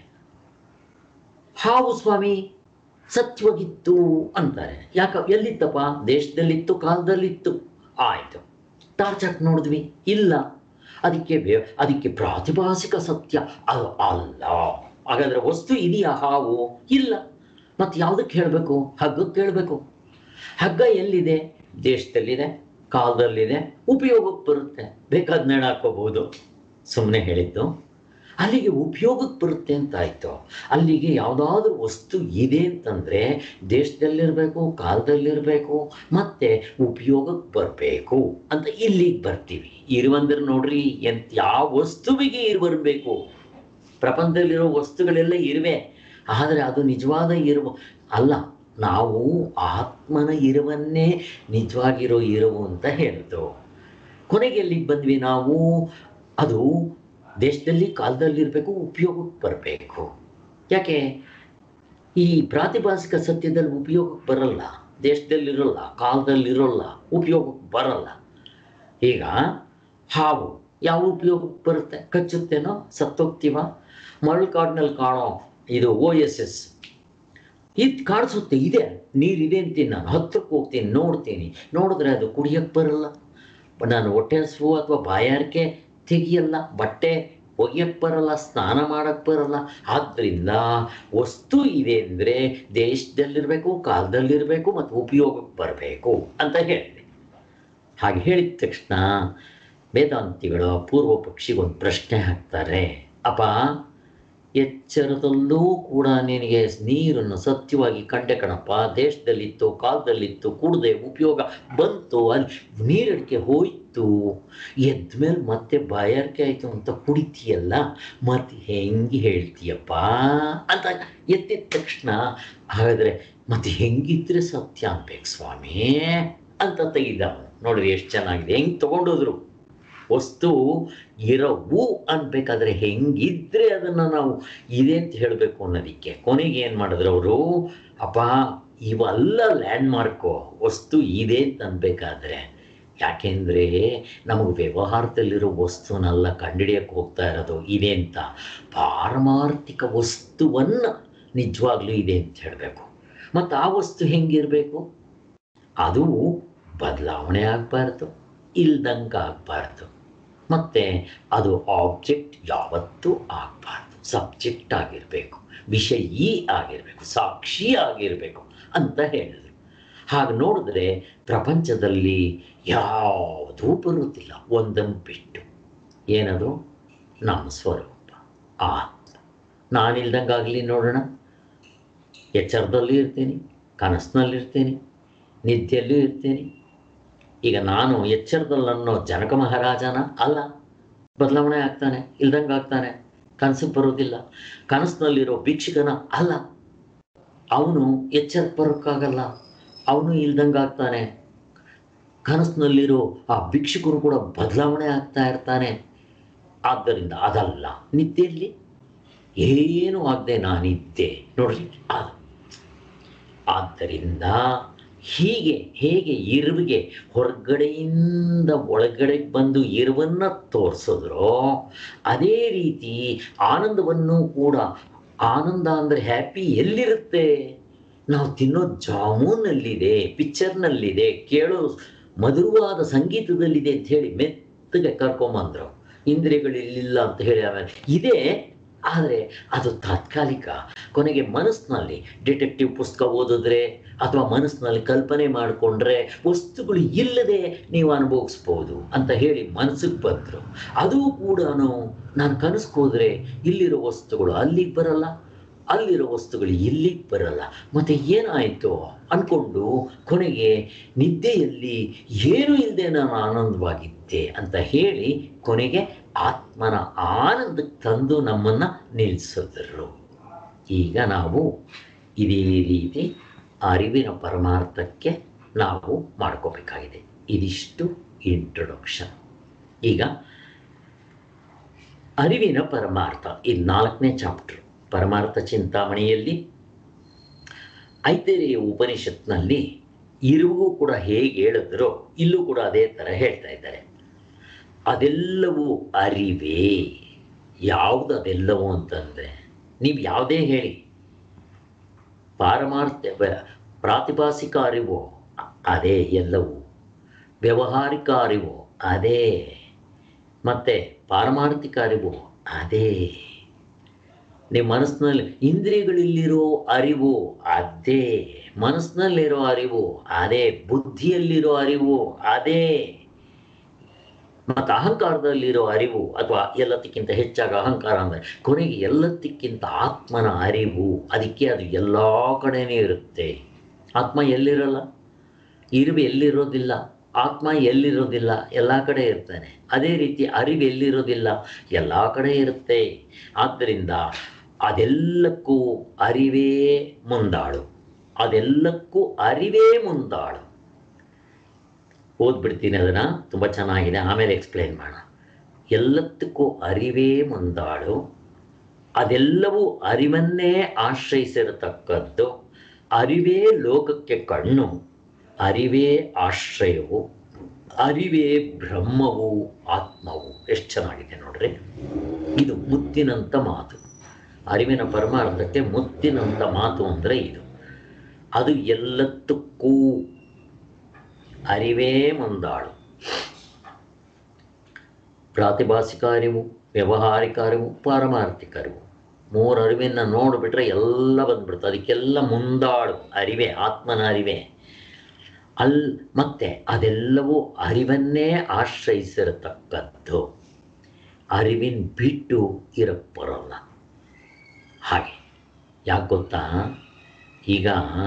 ಹಾವು ಸ್ವಾಮಿ ಸತ್ಯವಾಗಿತ್ತು ಅಂತಾರೆ ಯಾಕ ಎಲ್ಲಿತ್ತಪ್ಪ ದೇಶದಲ್ಲಿತ್ತು ಕಾಲದಲ್ಲಿತ್ತು ಆಯಿತು ಟಾರ್ಚ್ ಹಾಕಿ ನೋಡಿದ್ವಿ ಇಲ್ಲ ಅದಕ್ಕೆ ವ್ಯ- ಅದಕ್ಕೆ ಪ್ರಾತಿಭಾಸಿಕ ಸತ್ಯ ಅದು ಅಲ್ಲ ಹಾಗಾದ್ರೆ ವಸ್ತು ಇದೆಯಾ ಹಾವು ಇಲ್ಲ ಮತ್ತೆ ಯಾವುದಕ್ಕೆ ಹೇಳಬೇಕು ಹಗ್ಗಕ್ಕೆ ಹೇಳಬೇಕು ಹಗ್ಗ ಎಲ್ಲಿದೆ ದೇಶದಲ್ಲಿದೆ ಕಾಲದಲ್ಲಿದೆ ಉಪಯೋಗಕ್ಕೆ ಬರುತ್ತೆ ಬೇಕಾದ ನೇಣ ಹಾಕೋಬಹುದು ಸುಮ್ಮನೆ ಹೇಳಿದ್ದು ಅಲ್ಲಿಗೆ ಉಪಯೋಗಕ್ಕೆ ಬರುತ್ತೆ ಅಂತ ಆಯಿತು ಅಲ್ಲಿಗೆ ಯಾವುದಾದ್ರೂ ವಸ್ತು ಇದೆ ಅಂತಂದರೆ ದೇಶದಲ್ಲಿರಬೇಕು ಕಾಲದಲ್ಲಿರಬೇಕು ಮತ್ತೆ ಉಪಯೋಗಕ್ಕೆ ಬರಬೇಕು ಅಂತ ಇಲ್ಲಿಗೆ ಬರ್ತೀವಿ ಇರುವಂದ್ರೆ ನೋಡ್ರಿ ಎಂತ ಯಾವ ವಸ್ತುವಿಗೆ ಇರು ಬರಬೇಕು ಪ್ರಪಂಚದಲ್ಲಿರೋ ವಸ್ತುಗಳೆಲ್ಲ ಇರುವೆ ಆದರೆ ಅದು ನಿಜವಾದ ಇರುವ ಅಲ್ಲ ನಾವು ಆತ್ಮನ ಇರುವನ್ನೇ ನಿಜವಾಗಿರೋ ಇರುವು ಅಂತ ಹೇಳಿದ್ದು ಕೊನೆಗೆ ಎಲ್ಲಿಗೆ ಬಂದ್ವಿ ನಾವು ಅದು ದೇಶದಲ್ಲಿ ಕಾಲದಲ್ಲಿರಬೇಕು ಉಪಯೋಗಕ್ಕೆ ಬರಬೇಕು ಯಾಕೆ ಈ ಪ್ರಾತಿಭಾಸಿಕ ಸತ್ಯದಲ್ಲಿ ಉಪಯೋಗಕ್ಕೆ ಬರಲ್ಲ ದೇಶದಲ್ಲಿರೋಲ್ಲ ಕಾಲದಲ್ಲಿರೋಲ್ಲ ಉಪಯೋಗಕ್ಕೆ ಬರಲ್ಲ ಈಗ ಹಾವು ಯಾವ ಉಪಯೋಗಕ್ಕೆ ಬರುತ್ತೆ ಕಚ್ಚುತ್ತೇನೋ ಸತ್ತೋಗ್ತೀವ ಮರಳುಕಾಡಿನಲ್ಲಿ ಕಾಣೋ ಇದು ಓ ಎಸ್ ಎಸ್ ಇದು ಕಾಣಿಸುತ್ತೆ ಇದೆ ನೀರಿದೆ ಅಂತೀನಿ ನಾನು ಹತ್ರಕ್ಕೆ ಹೋಗ್ತೀನಿ ನೋಡ್ತೀನಿ ನೋಡಿದ್ರೆ ಅದು ಕುಡಿಯಕ್ಕೆ ಬರಲ್ಲ ನಾನು ಹೊಟ್ಟೆ ಹಸಿವು ಅಥವಾ ಬಾಯಾರಿಕೆ ತೆಗಿಯಲ್ಲ ಬಟ್ಟೆ ಒಗೆಯಕ್ಕೆ ಬರಲ್ಲ ಸ್ನಾನ ಮಾಡಕ್ಕೆ ಬರಲ್ಲ ಆದ್ದರಿಂದ ವಸ್ತು ಇದೆ ಅಂದರೆ ದೇಶದಲ್ಲಿರಬೇಕು ಕಾಲದಲ್ಲಿರಬೇಕು ಮತ್ತು ಉಪಯೋಗಕ್ಕೆ ಬರಬೇಕು ಅಂತ ಹೇಳಿದೆ ಹಾಗೆ ಹೇಳಿದ ತಕ್ಷಣ ವೇದಾಂತಿಗಳು ಪೂರ್ವ ಪಕ್ಷಿಗೊಂದು ಪ್ರಶ್ನೆ ಹಾಕ್ತಾರೆ ಅಪ್ಪ ಎಚ್ಚರದಲ್ಲೂ ಕೂಡ ನಿನಗೆ ನೀರನ್ನು ಸತ್ಯವಾಗಿ ಕಂಡೆ ಕಣಪ್ಪ ದೇಶದಲ್ಲಿತ್ತು ಕಾಲದಲ್ಲಿತ್ತು ಕುಡ್ದೆ ಉಪಯೋಗ ಬಂತು ಅಲ್ಲಿ ನೀರಡಿಕೆ ಹೋಯ್ತು ಎದ್ಮೇಲೆ ಮತ್ತೆ ಬಾಯಾರಿಕೆ ಆಯಿತು ಅಂತ ಕುಡಿತೀಯಲ್ಲ ಮತ್ತೆ ಹೆಂಗೆ ಹೇಳ್ತೀಯಪ್ಪ ಅಂತ ಎತ್ತಿದ ತಕ್ಷಣ ಹಾಗಾದರೆ ಮತ್ತೆ ಹೆಂಗಿದ್ರೆ ಸತ್ಯ ಅನ್ಬೇಕು ಸ್ವಾಮಿ ಅಂತ ತೆಗಿದ ಅವನು ನೋಡ್ರಿ ಎಷ್ಟು ಚೆನ್ನಾಗಿದೆ ಹೆಂಗೆ ತಗೊಂಡೋದ್ರು ವಸ್ತು ಇರವು ಅನ್ಬೇಕಾದ್ರೆ ಹೆಂಗಿದ್ರೆ ಅದನ್ನು ನಾವು ಇದೆ ಅಂತ ಹೇಳಬೇಕು ಅನ್ನೋದಕ್ಕೆ ಕೊನೆಗೆ ಏನು ಮಾಡಿದ್ರು ಅವರು ಅಪ್ಪ ಇವೆಲ್ಲ ಲ್ಯಾಂಡ್ ಮಾರ್ಕು ವಸ್ತು ಇದೆ ಅಂತ ಅನ್ಬೇಕಾದ್ರೆ ಯಾಕೆಂದರೆ ನಮಗೆ ವ್ಯವಹಾರದಲ್ಲಿರೋ ವಸ್ತುನೆಲ್ಲ ಕಂಡಿಡಿಯಕ್ಕೆ ಹೋಗ್ತಾ ಇರೋದು ಇದೆ ಅಂತ ಪಾರಮಾರ್ಥಿಕ ವಸ್ತುವನ್ನು ನಿಜವಾಗ್ಲೂ ಇದೆ ಅಂತ ಹೇಳಬೇಕು ಮತ್ತು ಆ ವಸ್ತು ಹೆಂಗಿರಬೇಕು ಅದು ಬದಲಾವಣೆ ಆಗಬಾರ್ದು ಇಲ್ದಂಗೆ ಆಗಬಾರ್ದು ಮತ್ತು ಅದು ಆಬ್ಜೆಕ್ಟ್ ಯಾವತ್ತೂ ಆಗಬಾರ್ದು ಸಬ್ಜೆಕ್ಟ್ ಆಗಿರಬೇಕು ವಿಷಯಿ ಆಗಿರಬೇಕು ಸಾಕ್ಷಿ ಆಗಿರಬೇಕು ಅಂತ ಹೇಳಿದರು ಹಾಗೆ ನೋಡಿದ್ರೆ ಪ್ರಪಂಚದಲ್ಲಿ ಯಾವುದೂ ಬರುವುದಿಲ್ಲ ಒಂದನ್ನು ಬಿಟ್ಟು ಏನದು ನಮ್ಮ ಸ್ವರೂಪ ಆತ್ಮ ನಾನಿಲ್ದಂಗಾಗಲಿ ನೋಡೋಣ ಎಚ್ಚರದಲ್ಲೂ ಇರ್ತೀನಿ ಕನಸಿನಲ್ಲಿರ್ತೀನಿ ನಿದ್ದೆಯಲ್ಲೂ ಇರ್ತೀನಿ ಈಗ ನಾನು ಎಚ್ಚರದಲ್ಲನ್ನೋ ಜನಕ ಮಹಾರಾಜನ ಅಲ್ಲ ಬದಲಾವಣೆ ಆಗ್ತಾನೆ ಇಲ್ದಂಗೆ ಆಗ್ತಾನೆ ಕನಸಿಗೆ ಬರೋದಿಲ್ಲ ಕನಸಿನಲ್ಲಿರೋ ಭಿಕ್ಷುಕನ ಅಲ್ಲ ಅವನು ಎಚ್ಚರಕ್ಕೆ ಬರೋಕ್ಕಾಗಲ್ಲ ಅವನು ಇಲ್ದಂಗೆ ಆಗ್ತಾನೆ ಕನಸಿನಲ್ಲಿರೋ ಆ ಭಿಕ್ಷುಕನು ಕೂಡ ಬದಲಾವಣೆ ಆಗ್ತಾ ಇರ್ತಾನೆ ಆದ್ದರಿಂದ ಅದಲ್ಲ ನಿದ್ದೆಯಲ್ಲಿ ಏನು ಆಗದೆ ನಾನಿದ್ದೆ ನೋಡ್ರಿ ಅದು ಆದ್ದರಿಂದ ಹೀಗೆ ಹೇಗೆ ಇರುವಿಗೆ ಹೊರಗಡೆಯಿಂದ ಒಳಗಡೆ ಬಂದು ಇರುವನ್ನ ತೋರಿಸಿದ್ರೋ ಅದೇ ರೀತಿ ಆನಂದವನ್ನು ಕೂಡ ಆನಂದ ಅಂದರೆ ಹ್ಯಾಪಿ ಎಲ್ಲಿರುತ್ತೆ ನಾವು ತಿನ್ನೋ ಜಾಮೂನಲ್ಲಿದೆ ಪಿಕ್ಚರ್ನಲ್ಲಿದೆ ಕೇಳೋ ಮಧುರವಾದ ಸಂಗೀತದಲ್ಲಿದೆ ಅಂತ ಹೇಳಿ ಮೆತ್ತಗೆ ಕರ್ಕೊಂಬಂದ್ರು ಇಂದ್ರಿಯಗಳಿಲ್ಲ ಅಂತ ಹೇಳಿ ಆಮೇಲೆ ಇದೆ ಆದರೆ ಅದು ತಾತ್ಕಾಲಿಕ ಕೊನೆಗೆ ಮನಸ್ಸಿನಲ್ಲಿ ಡಿಟೆಕ್ಟಿವ್ ಪುಸ್ತಕ ಓದಿದ್ರೆ ಅಥವಾ ಮನಸ್ಸಿನಲ್ಲಿ ಕಲ್ಪನೆ ಮಾಡಿಕೊಂಡ್ರೆ ವಸ್ತುಗಳು ಇಲ್ಲದೆ ನೀವು ಅನುಭವಿಸ್ಬೋದು ಅಂತ ಹೇಳಿ ಮನಸ್ಸಿಗೆ ಬಂದರು ಅದು ಕೂಡ ನಾನು ಕನಸ್ಗೆ ಹೋದರೆ ಇಲ್ಲಿರೋ ವಸ್ತುಗಳು ಅಲ್ಲಿಗೆ ಬರಲ್ಲ ಅಲ್ಲಿರೋ ವಸ್ತುಗಳು ಇಲ್ಲಿಗೆ ಬರಲ್ಲ ಮತ್ತೆ ಏನಾಯಿತು ಅಂದ್ಕೊಂಡು ಕೊನೆಗೆ ನಿದ್ದೆಯಲ್ಲಿ ಏನೂ ಇಲ್ಲದೆ ನಾನು ಆನಂದವಾಗಿದ್ದೆ ಅಂತ ಹೇಳಿ ಕೊನೆಗೆ ಆತ್ಮನ ಆನಂದಕ್ಕೆ ತಂದು ನಮ್ಮನ್ನು ನಿಲ್ಲಿಸಿದ್ರು ಈಗ ನಾವು ಇದೇ ರೀತಿ ಅರಿವಿನ ಪರಮಾರ್ಥಕ್ಕೆ ನಾವು ಮಾಡ್ಕೋಬೇಕಾಗಿದೆ ಇದಿಷ್ಟು ಇಂಟ್ರೊಡಕ್ಷನ್ ಈಗ ಅರಿವಿನ ಪರಮಾರ್ಥ ಇದು ನಾಲ್ಕನೇ ಚಾಪ್ಟರ್ ಪರಮಾರ್ಥ ಚಿಂತಾಮಣಿಯಲ್ಲಿ ಐತರೇಯ ಉಪನಿಷತ್ನಲ್ಲಿ ಇರುವು ಕೂಡ ಹೇಗೆ ಹೇಳಿದ್ರೋ ಇಲ್ಲೂ ಕೂಡ ಅದೇ ಥರ ಹೇಳ್ತಾ ಇದ್ದಾರೆ ಅದೆಲ್ಲವೂ ಅರಿವೇ ಯಾವುದು ಅದೆಲ್ಲವೂ ಅಂತಂದರೆ ನೀವು ಯಾವುದೇ ಹೇಳಿ ಪಾರಮಾರ್ಥ ವ- ಪ್ರಾತಿಭಾಸಿಕ ಅರಿವು ಅದೇ ಎಲ್ಲವೂ ವ್ಯವಹಾರಿಕ ಅರಿವು ಅದೇ ಮತ್ತು ಪಾರಮಾರ್ಥಿಕ ಅರಿವು ಅದೇ ನಿಮ್ಮ ಮನಸ್ಸಿನಲ್ಲಿ ಇಂದ್ರಿಯಗಳಲ್ಲಿರೋ ಅರಿವು ಅದೇ ಮನಸ್ಸಿನಲ್ಲಿರೋ ಅರಿವು ಅದೇ ಬುದ್ಧಿಯಲ್ಲಿರೋ ಅರಿವು ಅದೇ ಮತ್ತು ಅಹಂಕಾರದಲ್ಲಿರೋ ಅರಿವು ಅಥವಾ ಎಲ್ಲದಕ್ಕಿಂತ ಹೆಚ್ಚಾಗಿ ಅಹಂಕಾರ ಅಂದರೆ ಕೊನೆಗೆ ಎಲ್ಲದಕ್ಕಿಂತ ಆತ್ಮನ ಅರಿವು ಅದಕ್ಕೆ ಅದು ಎಲ್ಲ ಕಡೆನೇ ಇರುತ್ತೆ ಆತ್ಮ ಎಲ್ಲಿರಲ್ಲ ಇರುವು ಎಲ್ಲಿರೋದಿಲ್ಲ ಆತ್ಮ ಎಲ್ಲಿರೋದಿಲ್ಲ ಎಲ್ಲ ಕಡೆ ಇರ್ತಾನೆ ಅದೇ ರೀತಿ ಅರಿವು ಎಲ್ಲಿರೋದಿಲ್ಲ ಎಲ್ಲ ಕಡೆ ಇರುತ್ತೆ ಆದ್ದರಿಂದ ಅದೆಲ್ಲಕ್ಕೂ ಅರಿವೇ ಮುಂದಾಳು ಅದೆಲ್ಲಕ್ಕೂ ಅರಿವೇ ಮುಂದಾಳು ಓದ್ಬಿಡ್ತೀನಿ ಅದನ್ನು ತುಂಬ ಚೆನ್ನಾಗಿದೆ ಆಮೇಲೆ ಎಕ್ಸ್ಪ್ಲೇನ್ ಮಾಡೋಣ ಎಲ್ಲದಕ್ಕೂ ಅರಿವೇ ಮುಂದಾಳು ಅದೆಲ್ಲವೂ ಅರಿವನ್ನೇ ಆಶ್ರಯಿಸಿರತಕ್ಕದ್ದು ಅರಿವೇ ಲೋಕಕ್ಕೆ ಕಣ್ಣು ಅರಿವೇ ಆಶ್ರಯವು ಅರಿವೇ ಬ್ರಹ್ಮವು ಆತ್ಮವು ಎಷ್ಟು ಚೆನ್ನಾಗಿದೆ ನೋಡ್ರಿ ಇದು ಮುತ್ತಿನಂಥ ಮಾತು ಅರಿವಿನ ಪರಮಾರ್ಥಕ್ಕೆ ಮುತ್ತಿನಂಥ ಮಾತು ಅಂದರೆ ಇದು ಅದು ಎಲ್ಲದಕ್ಕೂ ಅರಿವೇ ಮುಂದಾಳು ಪ್ರಾತಿಭಾಸಿಕ ಅರಿವು ವ್ಯವಹಾರಿಕ ಅರಿವು ಪಾರಮಾರ್ಥಿಕ ಅರಿವು ಮೂರು ಅರಿವಿನ ನೋಡಿಬಿಟ್ರೆ ಎಲ್ಲ ಬಂದ್ಬಿಡುತ್ತೆ ಅದಕ್ಕೆಲ್ಲ ಮುಂದಾಳು ಅರಿವೇ ಆತ್ಮನ ಅರಿವೇ ಅಲ್ ಮತ್ತೆ ಅದೆಲ್ಲವೂ ಅರಿವನ್ನೇ ಆಶ್ರಯಿಸಿರತಕ್ಕದ್ದು. ಆಶ್ರಯಿಸಿರತಕ್ಕದ್ದು ಅರಿವಿನ ಬಿಟ್ಟು ಇರಕ್ಕೆ ಬರಲ್ಲ. ಹಾಗೆ ಯಾಕೆ ಗೊತ್ತಾ ಈಗ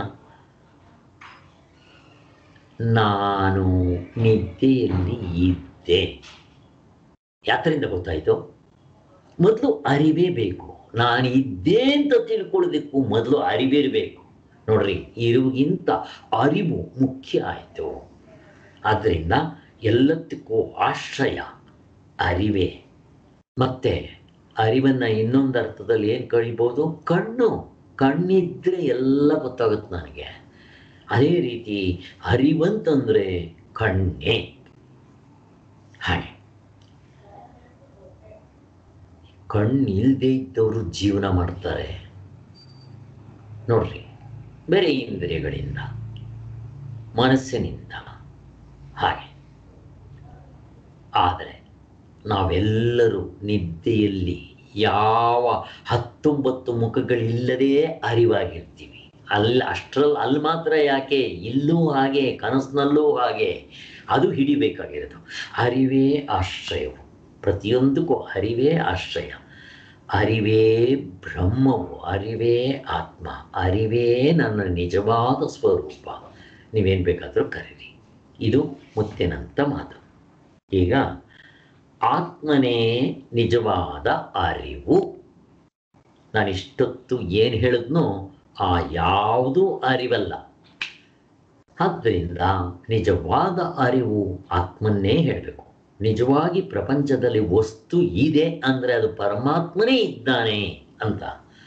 ನಾನು ನಿದ್ದೆಯಲ್ಲಿ ಇದ್ದೆ ಯಾತ್ರಿಂದ ಗೊತ್ತಾಯಿತು ಮೊದಲು ಅರಿವೇ ಬೇಕು ನಾನು ಇದ್ದೆ ಅಂತ ತಿಳ್ಕೊಳ್ಳೋದಕ್ಕೂ ಮೊದಲು ಅರಿವಿರಬೇಕು ನೋಡ್ರಿ ಇರುವಿಗಿಂತ ಅರಿವು ಮುಖ್ಯ ಆಯಿತು ಆದ್ದರಿಂದ ಎಲ್ಲದಕ್ಕೂ ಆಶ್ರಯ ಅರಿವೇ ಮತ್ತೆ ಅರಿವನ್ನು ಇನ್ನೊಂದು ಅರ್ಥದಲ್ಲಿ ಏನು ಕಳಿಬೋದು ಕಣ್ಣು ಕಣ್ಣಿದ್ರೆ ಎಲ್ಲ ಗೊತ್ತಾಗುತ್ತೆ ನನಗೆ ಅದೇ ರೀತಿ ಅರಿವಂತಂದ್ರೆ ಕಣ್ಣೇ ಹಾಗೆ ಕಣ್ಣಿಲ್ದೇ ಇದ್ದವರು ಜೀವನ ಮಾಡ್ತಾರೆ ನೋಡ್ರಿ ಬೇರೆ ಇಂದ್ರಿಯಗಳಿಂದ ಮನಸ್ಸಿನಿಂದ ಹಾಗೆ ಆದರೆ ನಾವೆಲ್ಲರೂ ನಿದ್ದೆಯಲ್ಲಿ ಯಾವ ಹತ್ತೊಂಬತ್ತು ಮುಖಗಳಿಲ್ಲದೇ ಅರಿವಾಗಿರ್ತೀವಿ ಅಲ್ಲಿ ಅಷ್ಟರಲ್ಲಿ ಅಲ್ಲಿ ಮಾತ್ರ ಯಾಕೆ ಇಲ್ಲೂ ಹಾಗೆ ಕನಸಿನಲ್ಲೂ ಹಾಗೆ ಅದು ಹಿಡಿಬೇಕಾಗಿರೋದು ಅರಿವೇ ಆಶ್ರಯವು ಪ್ರತಿಯೊಂದಕ್ಕೂ ಅರಿವೇ ಆಶ್ರಯ ಅರಿವೇ ಬ್ರಹ್ಮವು ಅರಿವೇ ಆತ್ಮ ಅರಿವೇ ನನ್ನ ನಿಜವಾದ ಸ್ವರೂಪ ನೀವೇನು ಬೇಕಾದರೂ ಕರೀರಿ ಇದು ಮುತ್ತಿನಂಥ ಮಾತು ಈಗ ಆತ್ಮನೇ ನಿಜವಾದ ಅರಿವು ನಾನು ಇಷ್ಟೊತ್ತು ಏನು ಹೇಳಿದ್ನೋ ಆ ಯಾವುದೂ ಅರಿವಲ್ಲ ಆದ್ದರಿಂದ ನಿಜವಾದ ಅರಿವು ಆತ್ಮನ್ನೇ ಹೇಳಬೇಕು ನಿಜವಾಗಿ ಪ್ರಪಂಚದಲ್ಲಿ ವಸ್ತು ಇದೆ ಅಂದರೆ ಅದು ಪರಮಾತ್ಮನೇ ಇದ್ದಾನೆ ಅಂತ